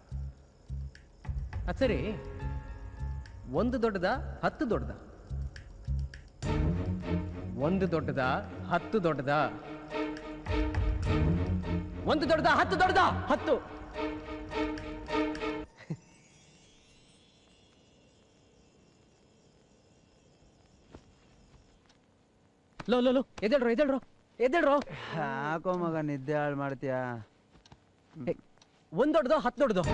Speaker 9: ಅದು ಸರಿ ಒಂದು ದೊಡ್ಡದ ಹತ್ತು ದೊಡ್ಡದ ಒಂದು ದೊಡ್ಡದ ಹತ್ತು ದೊಡ್ಡದ ಒಂದು ದೊಡ್ಡದ ಹತ್ತು ದೊಡ್ಡದ ಹತ್ತು ಲೋ ಲೋ ಲೋ ಎದ್ದೇಳ್ರೋ ಎದ್ದೇಳ್ರೋ ಎದ್ದೇಳ್ರೋ
Speaker 8: ಯಾಕೋ ಮಗ ನಿದ್ದೆ ಹಾಳು ಮಾಡ್ತೀಯಾ
Speaker 9: ಒಂದ್ ದೊಡ್ಡದು ಹತ್ತು ದೊಡ್ಡದು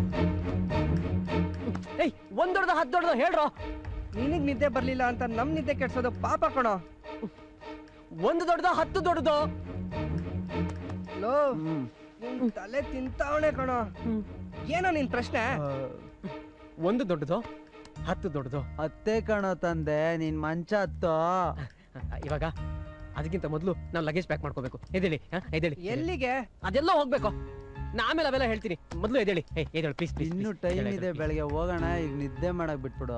Speaker 9: ಏಯ್ ಒಂದ್ ದೊಡ್ಡದು ಹತ್ತು ದೊಡ್ಡದು ಹೇಳ್ರೋ
Speaker 13: ನಿನಗ್ ನಿದ್ದೆ ಬರ್ಲಿಲ್ಲ ಅಂತ ನಮ್ ನಿದ್ದೆ ಕೆಡ್ಸೋದು ಪಾಪ ಕಣೋ
Speaker 9: ಒಂದು ದೊಡ್ಡದು ಹತ್ತು ದೊಡ್ಡದು
Speaker 13: ಲೋ ನಿನ್ ತಲೆ ತಿಂತಾವಣೆ ಕಣೋ ಏನೋ ನಿನ್ ಪ್ರಶ್ನೆ
Speaker 9: ಒಂದು ದೊಡ್ಡದು ಹತ್ತು ದೊಡ್ಡದು
Speaker 8: ಅತ್ತೆ ಕಣೋ ತಂದೆ ನೀನ್ ಮಂಚ ಹತ್ತೋ
Speaker 9: ಇವಾಗ ಅದಕ್ಕಿಂತ ಮೊದಲು ನಾವು ಲಗೇಜ್ ಪ್ಯಾಕ್ ಮಾಡ್ಕೋಬೇಕು ಎದ್ದೇಳಿ ಹಾ, ಎದ್ದೇಳಿ
Speaker 13: ಎಲ್ಲಿಗೆ
Speaker 9: ಅದೆಲ್ಲ ಹೋಗ್ಬೇಕು ನಾ ಆಮೇಲೆ ಅವೆಲ್ಲ ಹೇಳ್ತೀನಿ ಮೊದಲು ಎದ್ದೇಳಿ ಏ ಎದ್ದೇಳಿ ಪ್ಲೀಸ್ ಪ್ಲೀಸ್
Speaker 8: ಇನ್ನು ಟೈಮ್ ಇದೆ ಬೆಳಗ್ಗೆ ಹೋಗೋಣ ಈಗ ನಿದ್ದೆ ಮಾಡಕ್ ಬಿಟ್ಬಿಡು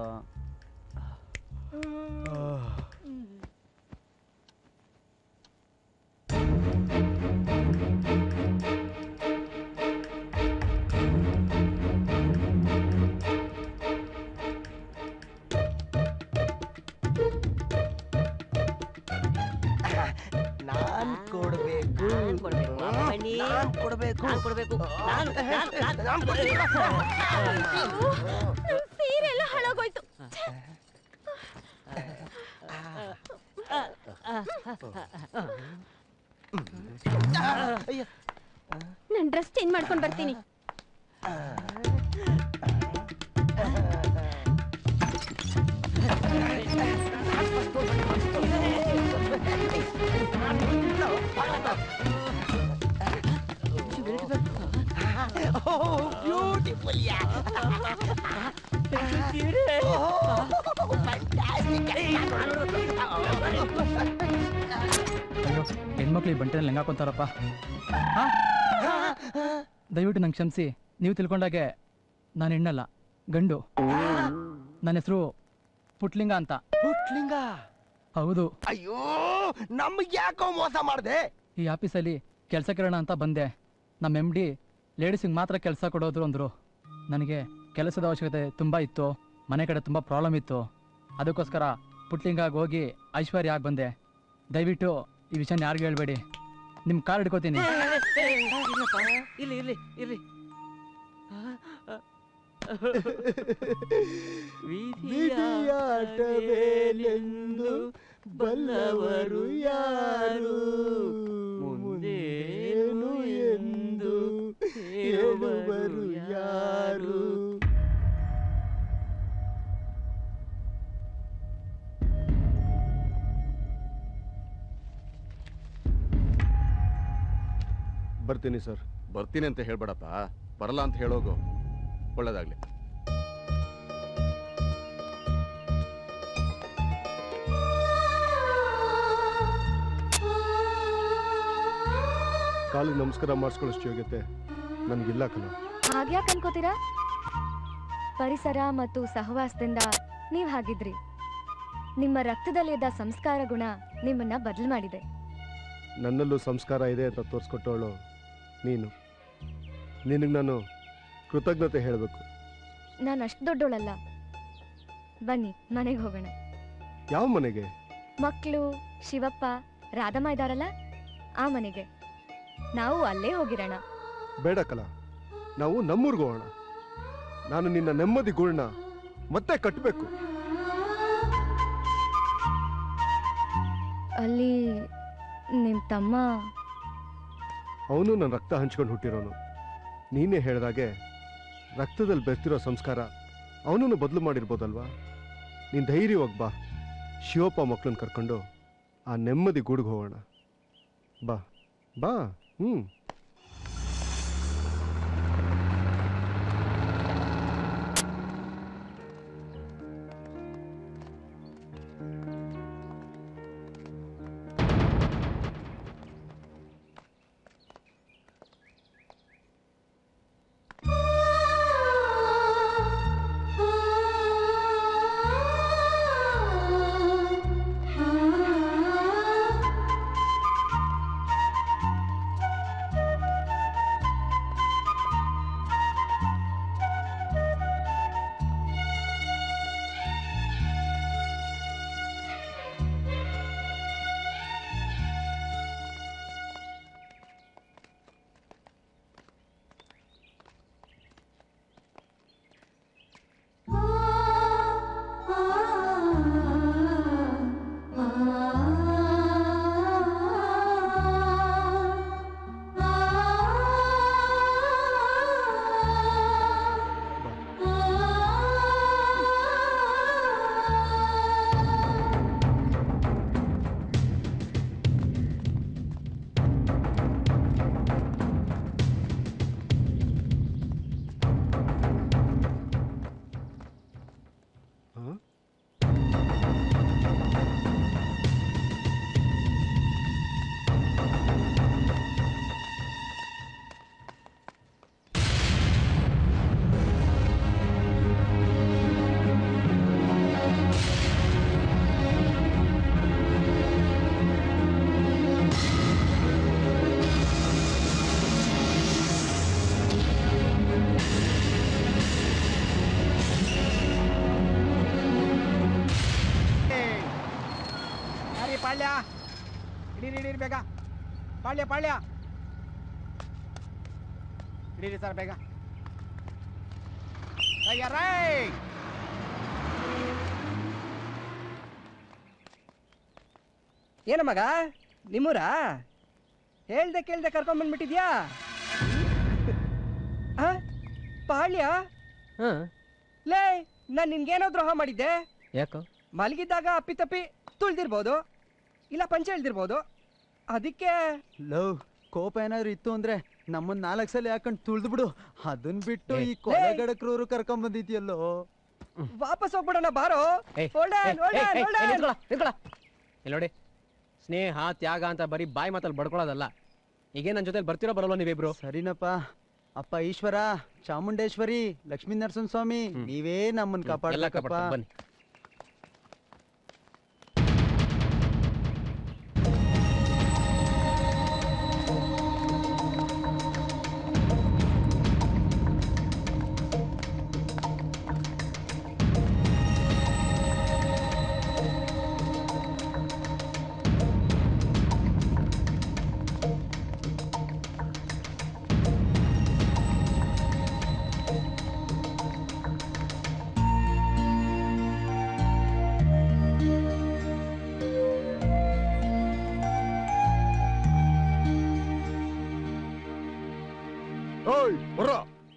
Speaker 7: ನಾನ್ ಕೊಡ್ಬೇಕು ನಾನ್ ಕೊಡ್ಬೇಕು
Speaker 6: ಕೊಡ್ಬೇಕು
Speaker 3: ಸೀರೆ ಎಲ್ಲ ಹಾಳಾಗೋಯ್ತು ನನ್ ಡ್ರೆಸ್ ಚೇಂಜ್ ಮಾಡ್ಕೊಂಡ್ ಬರ್ತೀನಿ
Speaker 7: ಬ್ಯೂಟಿಫುಲ್ ಯಾ
Speaker 10: ಅಯ್ಯೋ ಹೆಣ್ಮಕ್ಳಿಗೆ ಬಂಟೆನಲ್ಲಿ ಹೆಂಗ್ ಹಾಕೊಂತಾರಪ್ಪ ಆ? ದಯವಿಟ್ಟು ನಂಗೆ ಕ್ಷಮಿಸಿ ನೀವು ತಿಳ್ಕೊಂಡಾಗೆ ನಾನು ಹೆಣ್ಣಲ್ಲ ಗಂಡು ನನ್ನ ಹೆಸರು ಪುಟ್ಲಿಂಗ ಅಂತ
Speaker 7: ಪುಟ್ಲಿಂಗ
Speaker 10: ಹೌದು
Speaker 7: ಅಯ್ಯೋ ನಮ್ಗೆ ಯಾಕೋ ಮೋಸ ಮಾಡ್ದೆ
Speaker 10: ಈ ಆಫೀಸಲ್ಲಿ ಕೆಲಸ ಕೇಳೋಣ ಅಂತ ಬಂದೆ ನಮ್ಮ ಎಮ್ ಡಿ ಲೇಡೀಸಿಗೆ ಮಾತ್ರ ಕೆಲಸ ಕೊಡೋದ್ರು ಅಂದರು ನನಗೆ ಕೆಲಸದ ಅವಶ್ಯಕತೆ ತುಂಬ ಇತ್ತು ಮನೆ ಕಡೆ ತುಂಬ ಪ್ರಾಬ್ಲಮ್ ಇತ್ತು ಅದಕ್ಕೋಸ್ಕರ ಪುಟ್ಲಿಂಗಾಗಿ ಹೋಗಿ ಐಶ್ವರ್ಯ ಆಗಿ ಬಂದೆ ದಯವಿಟ್ಟು ಈ ವಿಷಯನ ಯಾರಿಗೂ ಹೇಳ್ಬೇಡಿ ನಿಮ್ಮ ಕಾರ್ ಹಿಡ್ಕೋತೀನಿ
Speaker 6: ಇಲ್ಲಿ ಇಲ್ಲಿ ಇಲ್ಲಿ
Speaker 7: ವಿಧಿಯಾಟವೇನೆಂದು ಬಲ್ಲವರು ಯಾರು ಮುಂದೇನು ಎಂದು ಹೇಳುವರು ಯಾರು
Speaker 21: ಬರ್ತೀನಿ ಸರ್
Speaker 20: ಬರ್ತೀನಿ ಅಂತ ಹೇಳ್ಬೇಡಪ್ಪ ಬರಲ್ಲ ಅಂತ ಹೇಳೋಗು ಒಳ್ಳೇದಾಗ್ಲಿ
Speaker 21: ಕಾಲಿಗೆ ನಮಸ್ಕಾರ ಮಾಡಿಸ್ಕೊಳ್ಳೋಷ್ಟು ಯೋಗ್ಯತೆ ನನಗಿಲ್ಲ ಕಣ
Speaker 16: ಹಾಗ್ಯಾಕ್ ಅನ್ಕೋತೀರಾ ಪರಿಸರ ಮತ್ತು ಸಹವಾಸದಿಂದ ನೀವ್ ಹಾಗಿದ್ರಿ ನಿಮ್ಮ ರಕ್ತದಲ್ಲಿದ್ದ ಸಂಸ್ಕಾರ ಗುಣ ನಿಮ್ಮನ್ನ ಬದಲು ಮಾಡಿದೆ
Speaker 21: ನನ್ನಲ್ಲೂ ಸಂಸ್ಕಾರ ಇದೆ ಅಂತ ತೋರಿಸ್ಕೊಟ್ಟವಳು ನೀನು ನಿನಗೆ ನಾನು ಕೃತಜ್ಞತೆ ಹೇಳಬೇಕು
Speaker 16: ನಾನು ಅಷ್ಟು ದೊಡ್ಡೋಳಲ್ಲ ಬನ್ನಿ ಮನೆಗೆ ಹೋಗೋಣ
Speaker 21: ಯಾವ ಮನೆಗೆ
Speaker 16: ಮಕ್ಕಳು ಶಿವಪ್ಪ ರಾಧಮ್ಮ ಇದಾರಲ್ಲ ಆ ಮನೆಗೆ ನಾವು ಅಲ್ಲೇ ಹೋಗಿರೋಣ
Speaker 21: ಬೇಡ ಕಲ ನಾವು ನಮ್ಮೂರ್ಗೆ ಹೋಗೋಣ ನಾನು ನಿನ್ನ ನೆಮ್ಮದಿ ಗೂಳ್ನ ಮತ್ತೆ ಕಟ್ಟಬೇಕು
Speaker 16: ಅಲ್ಲಿ ನಿಮ್ ತಮ್ಮ
Speaker 21: ಅವನು ನನ್ನ ರಕ್ತ ಹಂಚ್ಕೊಂಡು ಹುಟ್ಟಿರೋನು ನೀನೇ ಹೇಳ್ದಾಗೆ ರಕ್ತದಲ್ಲಿ ಬೆರ್ತಿರೋ ಸಂಸ್ಕಾರ ಅವನನ್ನು ಬದಲು ಮಾಡಿರ್ಬೋದಲ್ವಾ ನೀನು ಧೈರ್ಯವಾಗಿ ಬಾ ಶಿವಪ್ಪ ಮಕ್ಕಳನ್ನ ಕರ್ಕೊಂಡು ಆ ನೆಮ್ಮದಿ ಗೂಡಿಗೆ ಹೋಗೋಣ ಬಾ ಬಾ ಹ್ಞೂ
Speaker 14: ಹಿಡೀರಿ ಬೇಗ ಪಾಳ್ಯ ಪಾಳ್ಯ ಹಿಡೀರಿ ಸರ್ ಬೇಗ ರೈಟ್
Speaker 13: ಏನ ಮಗ ನಿಮ್ಮೂರ ಹೇಳ್ದೆ ಕೇಳ್ದೆ ಕರ್ಕೊಂಡ್ ಬಂದ್ಬಿಟ್ಟಿದ್ಯಾ ಆ? ಪಾಳ್ಯ ಲೇ ನಾನ್ ನಿನ್ಗೇನೋ ದ್ರೋಹ ಮಾಡಿದ್ದೆ
Speaker 9: ಯಾಕೋ
Speaker 13: ಮಲಗಿದ್ದಾಗ ಅಪ್ಪಿತಪ್ಪಿ ತುಳ್ದಿರ್ಬೋದು ಇಲ್ಲ ಪಂಚೆ ಎಳ್ದಿರ್ಬೋದು ಅದಕ್ಕೆ
Speaker 8: ಲವ್ ಕೋಪ ಏನಾದ್ರು ಇತ್ತು ಅಂದ್ರೆ ನಮ್ಮನ್ ನಾಲ್ಕು ಸಲ ಯಾಕಂಡ್ ತುಳ್ದು ಬಿಡು ಅದನ್ ಬಿಟ್ಟು ಈ ಕೊಲೆಗಡಕ್ರೂರು ಕರ್ಕೊಂಡ್ ಬಂದಿದ್ಯಲ್ಲೋ
Speaker 13: ವಾಪಸ್ ಹೋಗ್ಬಿಡೋಣ ಬಾರೋ
Speaker 9: ಏಯ್,
Speaker 13: Hold on,
Speaker 9: ಏಯ್,
Speaker 13: hold
Speaker 9: ಏಯ್,
Speaker 13: on,
Speaker 9: ಏಯ್,
Speaker 13: hold on.
Speaker 9: ನಿಂತ್ಕೊಳ, ನಿಂತ್ಕೊಳ. ಇಲ್ಲಿ ನೋಡಿ ಸ್ನೇಹ ತ್ಯಾಗ ಅಂತ ಬರೀ ಬಾಯಿ ಮಾತಲ್ಲಿ ಬಡ್ಕೊಳ್ಳೋದಲ್ಲ ಈಗ ನನ್ನ ಜೊತೆ ಬರ್ತಿರೋ ಬರಲ್ಲ ನೀವಿಬ್ರು
Speaker 8: ಸರಿನಪ್ಪ ಅಪ್ಪ ಈಶ್ವರ ಚಾಮುಂಡೇಶ್ವರಿ ಲಕ್ಷ್ಮೀ ನರಸಿಂಹ ಸ್ವಾಮಿ ನೀವೇ ನಮ್ಮನ್
Speaker 9: ಎಲ್ಲ
Speaker 8: ಕಾಪಾಡ್ಬೇಕಪ್ಪ
Speaker 9: ಕಾಪಾಡ್ತಾರೆ, ಬನ್ನಿ
Speaker 21: ಓಯ್ ಬರ್ರ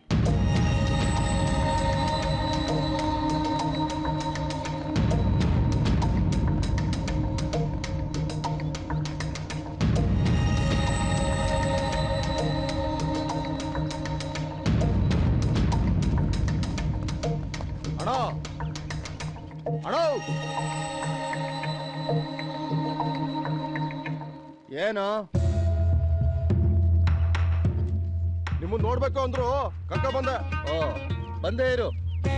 Speaker 21: ಅಣ್ಣ ಅಣ್ಣ ಏನು ನಿಮ್ಮನ್ನ ನೋಡ್ಬೇಕು ಅಂದ್ರು ಕಕ್ಕ ಬಂದೆ
Speaker 18: ಓ ಬಂದೇ ಇರು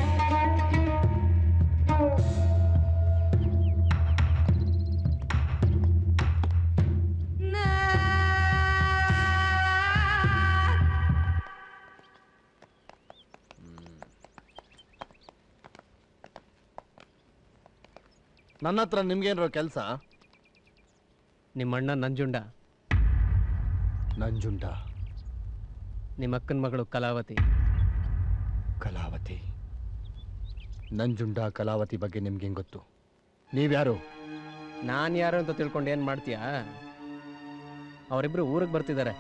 Speaker 18: ನನ್ನ ಹತ್ರ ನಿಮ್ಗೇನ್ರೋ ಕೆಲಸ
Speaker 9: ನಿಮ್ಮ ಅಣ್ಣ ನಂಜುಂಡ
Speaker 18: ನಂಜುಂಡ
Speaker 9: ನಿಮ್ಮ ಅಕ್ಕನ ಮಗಳು ಕಲಾವತಿ
Speaker 18: ಕಲಾವತಿ ನಂಜುಂಡ ಕಲಾವತಿ ಬಗ್ಗೆ ನಿಮ್ಗೆ ಹೆಂಗ್ ಗೊತ್ತು ನೀವ್ಯಾರು
Speaker 9: ನಾನು ಯಾರು ಅಂತ ತಿಳ್ಕೊಂಡು ಏನು ಮಾಡ್ತೀಯಾ ಅವರಿಬ್ರು ಊರಿಗೆ ಬರ್ತಿದ್ದಾರೆ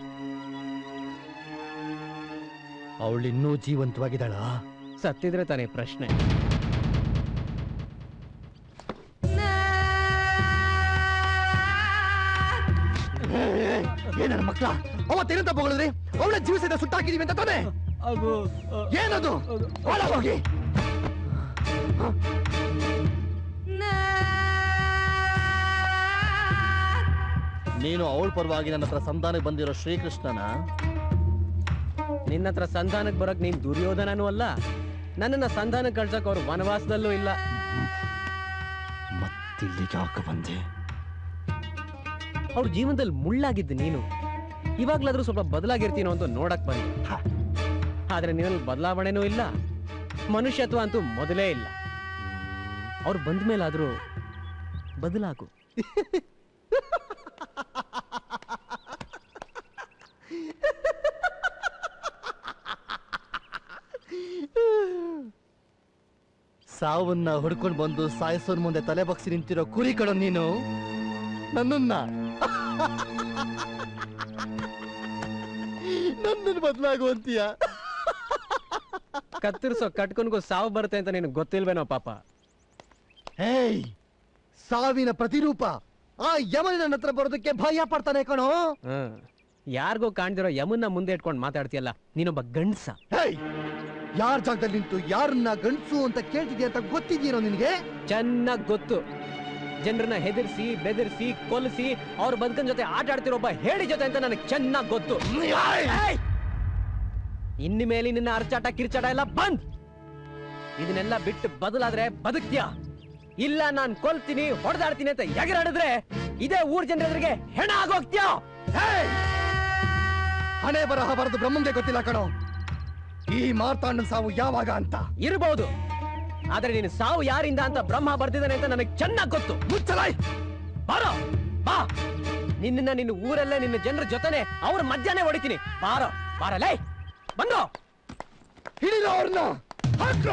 Speaker 18: ಅವಳಿನ್ನೂ ಜೀವಂತವಾಗಿದ್ದಾಳ
Speaker 9: ಸತ್ತಿದ್ರೆ ತಾನೇ ಪ್ರಶ್ನೆ
Speaker 18: ಏನನ್ನ ಮಕ್ಳ ಅವತ್ತೇನಂತ ಬಗಳಿದ್ರಿ ಅವಳ ಜೀವಿಸಿದ ಸುಟ್ಟಾಕಿದೀವಿ ಅಂತ ತಾನೆ
Speaker 10: ಅದು
Speaker 18: ಏನದು ಒಳ ಹೋಗಿ ನೀನು ಅವಳ ಪರವಾಗಿ ನನ್ನ ಹತ್ರ ಸಂಧಾನಕ್ಕೆ ಬಂದಿರೋ ಶ್ರೀಕೃಷ್ಣನ
Speaker 9: ನಿನ್ನ ಹತ್ರ ಸಂಧಾನಕ್ಕೆ ಬರೋಕ್ ನೀನ್ ದುರ್ಯೋಧನನೂ ಅಲ್ಲ ನನ್ನನ್ನ ಸಂಧಾನಕ್ಕೆ ಕಳ್ಸಕ್ ಅವ್ರು ವನವಾಸದಲ್ಲೂ ಇಲ್ಲ
Speaker 18: ಮತ್ತಿಲ್ಲಿಗೆ ಯಾಕೆ ಬಂದೆ
Speaker 9: ಅವ್ರ ಜೀವನದಲ್ಲಿ ಮುಳ್ಳಾಗಿದ್ದು ನೀನು ಇವಾಗ್ಲಾದ್ರೂ ಸ್ವಲ್ಪ ಬದಲಾಗಿರ್ತೀನೋ ಅಂತ ನೋಡಕ್ ಬಂದೆ ಆದ್ರೆ ನಿನ್ನಲ್ಲಿ ಬದಲಾವಣೆನೂ ಇಲ್ಲ ಮನುಷ್ಯತ್ವ ಅಂತೂ ಮೊದಲೇ ಇಲ್ಲ ಅವ್ರು ಬಂದ ಮೇಲಾದ್ರೂ ಬದಲಾಗು
Speaker 18: ಸಾವನ್ನ ಹುಡ್ಕೊಂಡು ಬಂದು ಸಾಯಿಸೋನ್ ಮುಂದೆ ತಲೆ ಬಗ್ಸಿ ನಿಂತಿರೋ ಕುರಿ ಕಡೋ ನೀನು ನನ್ನನ್ನ ನನ್ನನ್ನು ಬದಲಾಗುವಂತೀಯ
Speaker 9: ಕತ್ತರಿಸೋ ಕಟ್ಕೊನ್ಗೂ ಸಾವು ಬರುತ್ತೆ ಅಂತ ನಿನಗೆ ಗೊತ್ತಿಲ್ವೇನೋ ಪಾಪ
Speaker 18: ಹೇಯ್ ಸಾವಿನ ಪ್ರತಿರೂಪ ಆ ಯಮನ ನನ್ನ ಹತ್ರ ಬರೋದಕ್ಕೆ ಭಯ ಪಡ್ತಾನೆ ಕಣೋ
Speaker 9: ಹ್ಮ್ ಯಾರಿಗೂ ಕಾಣ್ದಿರೋ ಯಮನ್ನ ಮುಂದೆ ಇಟ್ಕೊಂಡು ಮಾತಾಡ್ತೀಯಲ್ಲ ನೀನೊಬ್ಬ ಗಂಡ್ಸ
Speaker 18: ಹೇಯ್ ಯಾರ ಜಾಗದಲ್ಲಿ ನಿಂತು ಯಾರನ್ನ ಗಂಡ್ಸು ಅಂತ ಕೇಳ್ತಿದ್ಯಾ ಅಂತ ಗೊತ್ತಿದ್ಯೇನೋ ನಿನಗೆ
Speaker 9: ಚೆನ್ನಾಗ್ ಗೊತ್ತು ಜನರನ್ನ ಹೆದರ್ಸಿ ಬೆದರ್ಸಿ ಕೊಲ್ಲಿಸಿ ಅವ್ರ ಬದುಕನ್ ಜೊತೆ ಆಟ ಆಡ್ತಿರೋ ಒಬ್ಬ ಹೇಳಿ ಜೊತೆ ಅಂತ ನನಗೆ ಚೆನ್ನಾಗ್ ಗೊತ್ತು ಇನ್ನು ಮೇಲೆ ನಿನ್ನ ಅರ್ಚಾಟ ಕಿರ್ಚಾಟ ಎಲ್ಲ ಬಂದ್ ಇದನ್ನೆಲ್ಲ ಬಿಟ್ಟು ಬದಲಾದ್ರೆ ಬದುಕ್ತ್ಯಾ ಇಲ್ಲ ನಾನ್ ಕೊಲ್ತೀನಿ ಹೊಡೆದಾಡ್ತೀನಿ ಅಂತ ಎಗರಾಡಿದ್ರೆ ಇದೇ ಊರ್ ಜನರೆದುರಿಗೆ ಹೆಣ ಆಗೋಗ್ತ್ಯಾ
Speaker 18: ಹಣೆ ಬರಹ ಬರೆದು ಬ್ರಹ್ಮಂಗೆ ಗೊತ್ತಿಲ್ಲ ಕಣೋ ಈ ಮಾರ್ತಾಂಡನ ಸಾವು ಯಾವಾಗ ಅಂತ
Speaker 9: ಇರಬಹುದು ಆದ್ರೆ ನೀನು ಸಾವು ಯಾರಿಂದ ಅಂತ ಬ್ರಹ್ಮ ಬರ್ದಿದ್ದಾನೆ ಅಂತ ನನಗೆ ಚೆನ್ನಾಗ್ ಗೊತ್ತು
Speaker 18: ಮುಚ್ಚಲಾಯ್
Speaker 9: ಬಾರೋ ಬಾ ನಿನ್ನ ನಿನ್ನ ಊರಲ್ಲೇ ನಿನ್ನ ಜನರ ಜೊತೆನೆ ಅವ್ರ ಮಧ್ಯಾಹ್ನ ಹೊಡಿತೀನಿ ಬಾರೋ ಬಾರಲೇ ಬಂದು
Speaker 21: ಹಿಡಿದು ಅವ್ರನ್ನ ಹಾಕ್ರು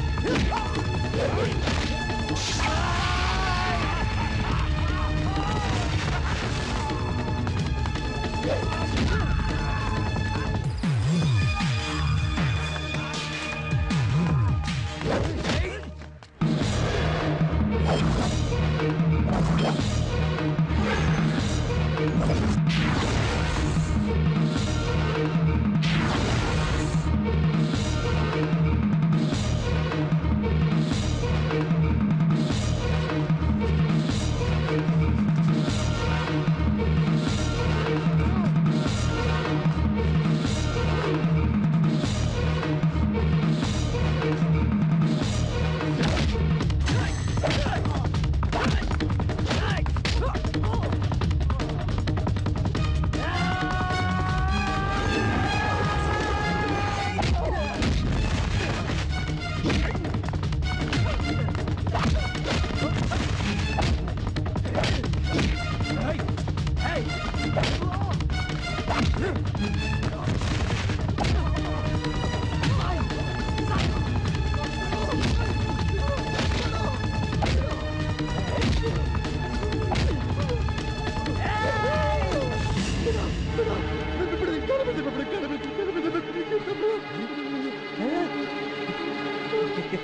Speaker 1: Ah!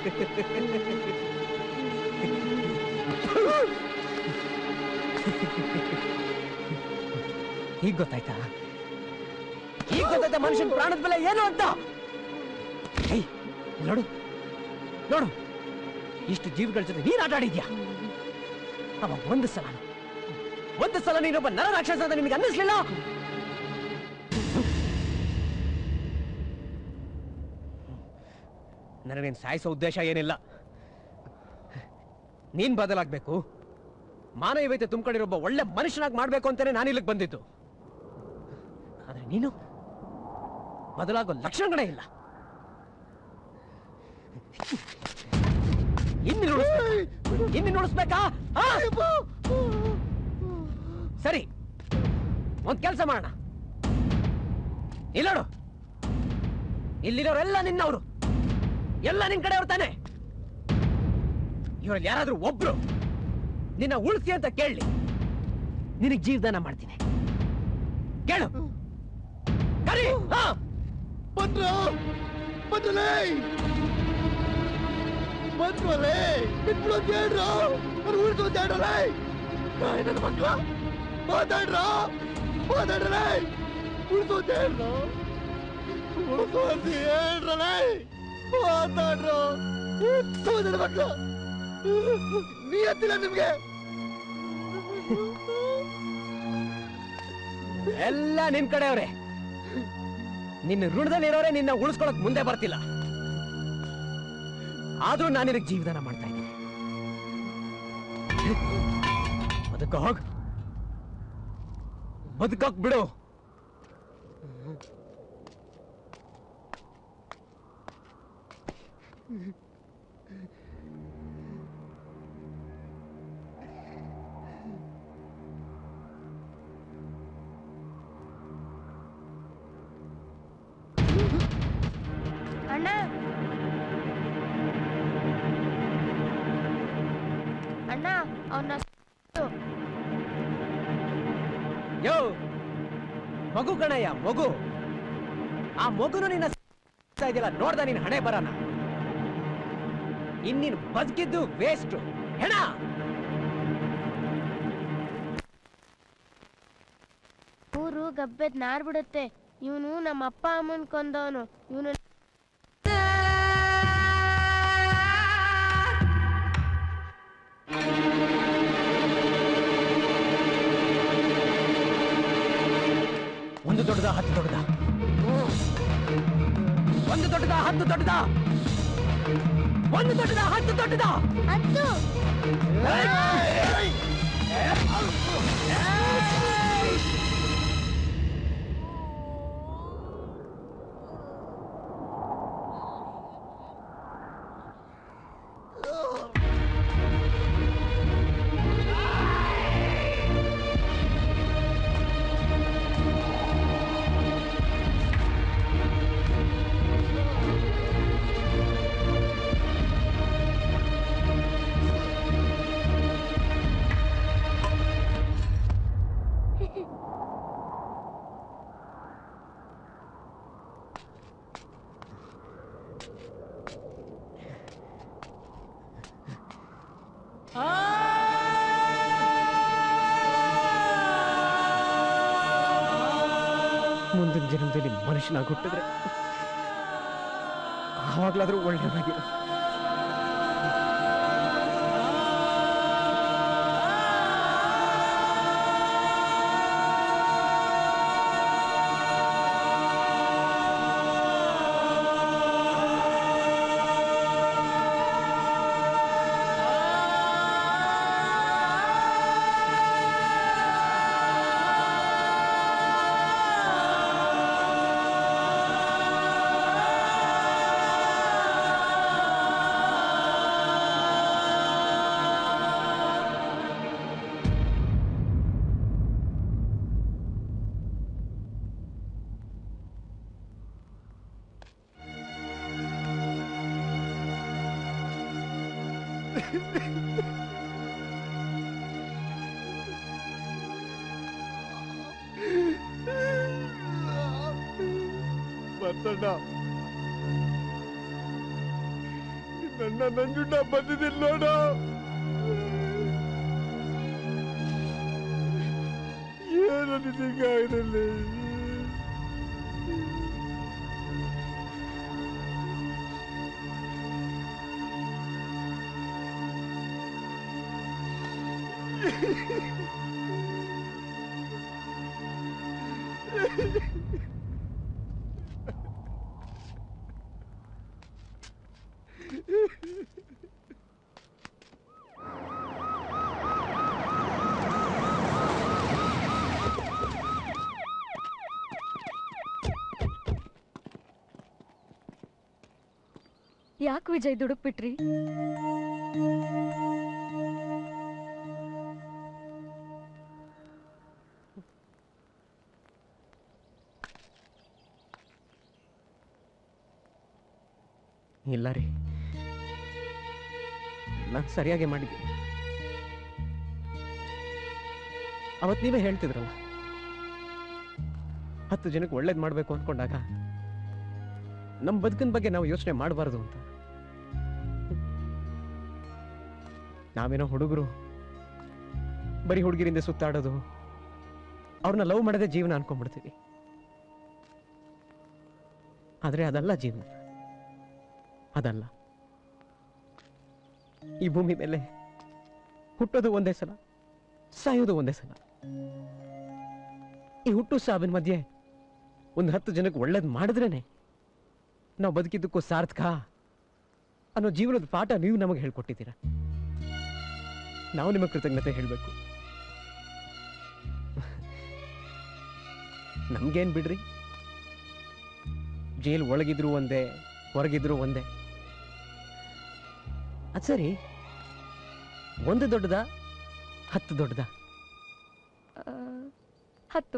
Speaker 9: ಈಗ ಗೊತ್ತಾಯ್ತಾ ಈಗ ಗೊತ್ತಾಯ್ತಾ ಮನುಷ್ಯನ ಪ್ರಾಣದ ಬೆಲೆ ಏನು ಅಂತ ಏಯ್, ಇಲ್ಲಿ ನೋಡು ನೋಡು ಇಷ್ಟು ಜೀವಿಗಳ ಜೊತೆ ನೀನ್ ಆಟ ಆಡಿದ್ಯಾ ಅವ ಒಂದು ಸಲ ಒಂದು ಸಲ ನೀನೊಬ್ಬ ನರ ರಾಕ್ಷಸ ಅಂತ ನಿನಗೆ ಅನ್ನಿಸ್ಲಿಲ್ಲ ನನಗೇನು ಸಾಯಿಸೋ ಉದ್ದೇಶ ಏನಿಲ್ಲ ನೀನ್ ಬದಲಾಗ್ಬೇಕು ಮಾನವೀಯತೆ ತುಂಬಿಕೊಂಡಿರೋ ಒಬ್ಬ ಒಳ್ಳೆ ಮನುಷ್ಯನಾಗಿ ಮಾಡ್ಬೇಕು ಅಂತಾನೆ ನಾನು ಇಲ್ಲಿಗೆ ಬಂದಿದ್ದು ಆದ್ರೆ ನೀನು ಬದಲಾಗೋ ಲಕ್ಷಣಗಳೇ ಇಲ್ಲ ಇನ್ನು ನುಡಿಸ್ಬೇಕಾ? ಇನ್ನು ನುಡಿಸ್ಬೇಕಾ ಆ? ಸರಿ ಒಂದ್ ಕೆಲಸ ಮಾಡೋಣ ಇಲ್ಲೋಡು ಇಲ್ಲಿರೋರೆಲ್ಲ ನಿನ್ನವರು ಎಲ್ಲ ನಿನ್ ಕಡೆ ತಾನೆ ಇವರಲ್ಲಿ ಯಾರಾದ್ರೂ ಒಬ್ರು ನಿನ್ನ ಉಳಿಸಿ ಅಂತ ಕೇಳಲಿ ನಿನಗೆ ಜೀವದಾನ ಮಾಡ್ತೀನಿ ಕೇಳು ಕರಿ ಹಾ
Speaker 7: ಬಂದ್ರು ಬಂದ್ರಲೇ ಬಂದ್ರಲೇ ಬಿಟ್ಬಿಡು ಅಂತ ಹೇಳ್ರು ಅವ್ರು ಉಳಿದು ಅಂತ ಹೇಳ್ರಲೇ ನಾಯಿ ನನ್ನ ಮಕ್ಳ ಮಾತಾಡ್ರ ಮಾತಾಡ್ರಲೇ ಉಳಿದು ಅಂತ ಹೇಳ್ರು ಉಳಿದು ಅಂತ ಹೇಳ್ರಲೇ ಮಾತಾಡ್ರು ಎತ್ತು ನನ್ನ ಮಕ್ಳು ನೀ ಎತ್ತಿಲ್ಲ ನಿಮ್ಗೆ
Speaker 9: ಎಲ್ಲ ನಿನ್ ಕಡೆಯವ್ರೆ ನಿನ್ನ ಋಣದಲ್ಲಿರೋರೆ ನಿನ್ನ ಉಳಿಸ್ಕೊಳಕ್ ಮುಂದೆ ಬರ್ತಿಲ್ಲ ಆದ್ರೂ ನಾನು ನಿನಗೆ ಜೀವದಾನ ಮಾಡ್ತಾ ಇದ್ದೀನಿ ಬದುಕ ಹೋಗ್ ಬದುಕಕ್ ಬಿಡು
Speaker 4: ಅಣ್ಣ ಅಣ್ಣ ಅವನ
Speaker 9: ಯೋ ಮಗು ಕಣಯ್ಯ ಮಗು ಆ ಮಗುನು ನಿನ್ನ ಸ- ಇದೆಯಲ್ಲ ನೋಡ್ದ ನಿನ್ ಹಣೆ ಬರನ ಇನ್ನೀನ್ ಬದುಕಿದ್ದು ವೇಸ್ಟ್ ಹೆಣ
Speaker 4: ಊರು ಗಬ್ಬೆದ್ ನಾರ್ ಬಿಡುತ್ತೆ ಇವನು ನಮ್ಮ ಅಪ್ಪ ಅಮ್ಮನ್ ಕೊಂದವನು ಇವನು
Speaker 9: ಒಂದು ದೊಡ್ಡದ ಹತ್ತು ದೊಡ್ಡದ ಒಂದು ದೊಡ್ಡದ ಹತ್ತು ದೊಡ್ಡದ ಒಂದು ದೊಡ್ಡದ ಹತ್ತು ದೊಡ್ಡದ
Speaker 3: ಹತ್ತು
Speaker 9: ಮುಂದಿನ ಜನ್ಮದಲ್ಲಿ ಮನುಷ್ಯನಾಗಿ ಹುಟ್ಟಿದ್ರೆ ಆವಾಗ್ಲಾದ್ರೂ ಒಳ್ಳೆಯದಾಗಿರು
Speaker 21: ಬರ್ತಣ್ಣ ನಿನ್ನ ನನ್ನ ನಂಜುಂಡ ಬಂದಿದ್ದಿಲ್ಲ ನೋಡು ಏನು ನಿಜಕ್ಕಾಗದಲ್ಲಿ
Speaker 16: ಯಾಕೆ ವಿಜಯ್ ದುಡುಕ್ಬಿಟ್ರಿ
Speaker 9: ಇಲ್ಲ ರೀ ನಾನು ಸರಿಯಾಗಿ ಮಾಡಿದ್ದೆ ಅವತ್ತು ನೀವೇ ಹೇಳ್ತಿದ್ರಲ್ಲ ಹತ್ತು ಜನಕ್ಕೆ ಒಳ್ಳೇದು ಮಾಡಬೇಕು ಅಂದ್ಕೊಂಡಾಗ ನಮ್ಮ ಬದುಕಿನ ಬಗ್ಗೆ ನಾವು ಯೋಚನೆ ಮಾಡಬಾರ್ದು ಅಂತ ನಾವೇನೋ ಹುಡುಗರು ಬರೀ ಹುಡುಗಿರಿಂದ ಸುತ್ತಾಡೋದು ಅವ್ರನ್ನ ಲವ್ ಮಾಡದೆ ಜೀವನ ಅನ್ಕೊಂಡ್ಬಿಡ್ತೀವಿ ಆದ್ರೆ ಅದಲ್ಲ ಜೀವನ ಅದಲ್ಲ ಈ ಭೂಮಿ ಮೇಲೆ ಹುಟ್ಟೋದು ಒಂದೇ ಸಲ ಸಾಯೋದು ಒಂದೇ ಸಲ ಈ ಹುಟ್ಟು ಸಾವಿನ ಮಧ್ಯೆ ಒಂದು ಹತ್ತು ಜನಕ್ಕೆ ಒಳ್ಳೇದು ಮಾಡಿದ್ರೇನೆ ನಾವು ಬದುಕಿದ್ದಕ್ಕೂ ಸಾರ್ಥಕ ಅನ್ನೋ ಜೀವನದ ಪಾಠ ನೀವು ನಮಗೆ ಹೇಳ್ಕೊಟ್ಟಿದ್ದೀರ ನಾವು ನಿಮಗೆ ಕೃತಜ್ಞತೆ ಹೇಳಬೇಕು ನಮ್ಗೇನ್ ಬಿಡ್ರಿ ಜೈಲ್ ಒಳಗಿದ್ರು ಒಂದೇ ಹೊರಗಿದ್ರು ಒಂದೇ ಅದ್ ಸರಿ ಒಂದು ದೊಡ್ಡದ ಹತ್ತು ದೊಡ್ಡದ
Speaker 16: ಹತ್ತು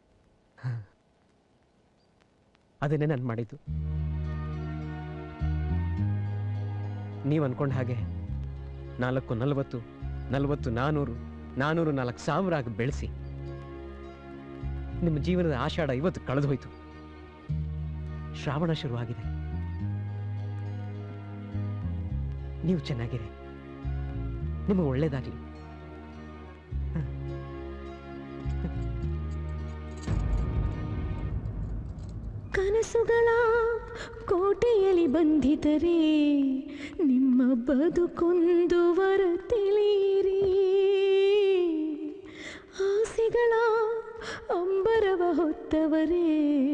Speaker 9: ಅದನ್ನೇ ನಾನು ಮಾಡಿದ್ದು ನೀವು ಅನ್ಕೊಂಡ ಹಾಗೆ ನಾಲ್ಕು ನಲವತ್ತು ನಲವತ್ತು ನಾನೂರು ನಾನೂರು ನಾಲ್ಕು ಸಾವಿರ ಆಗಿ ಬೆಳೆಸಿ ನಿಮ್ಮ ಜೀವನದ ಆಷಾಢ ಇವತ್ತು ಕಳೆದು ಹೋಯ್ತು ಶ್ರಾವಣ ಶುರುವಾಗಿದೆ ನೀವು ಚೆನ್ನಾಗಿರಿ ನಿಮಗೆ ಒಳ್ಳೇದಾಗ್ಲಿ
Speaker 15: ಕನಸುಗಳ ಕೋಟೆಯಲ್ಲಿ ಬಂಧಿತರೆ ನಿಮ್ಮ ಬದುಕೊಂದು ವರ ತಿಳಿಯಿರಿ ಆಸೆಗಳ ಅಂಬರವ ಹೊತ್ತವರೇ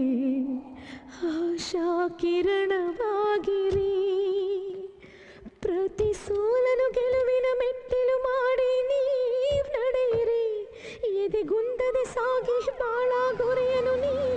Speaker 15: ಆಶಾ ಕಿರಣವಾಗಿರಿ ಪ್ರತಿ ಸೋಲನು ಗೆಲುವಿನ ಮೆಟ್ಟಿಲು ಮಾಡಿ ನೀವ್ ನಡೆಯಿರಿ ಎದೆಗುಂದದೆ ಸಾಗಿ ಬಾಳ ಗುರಿಯನು ನೀ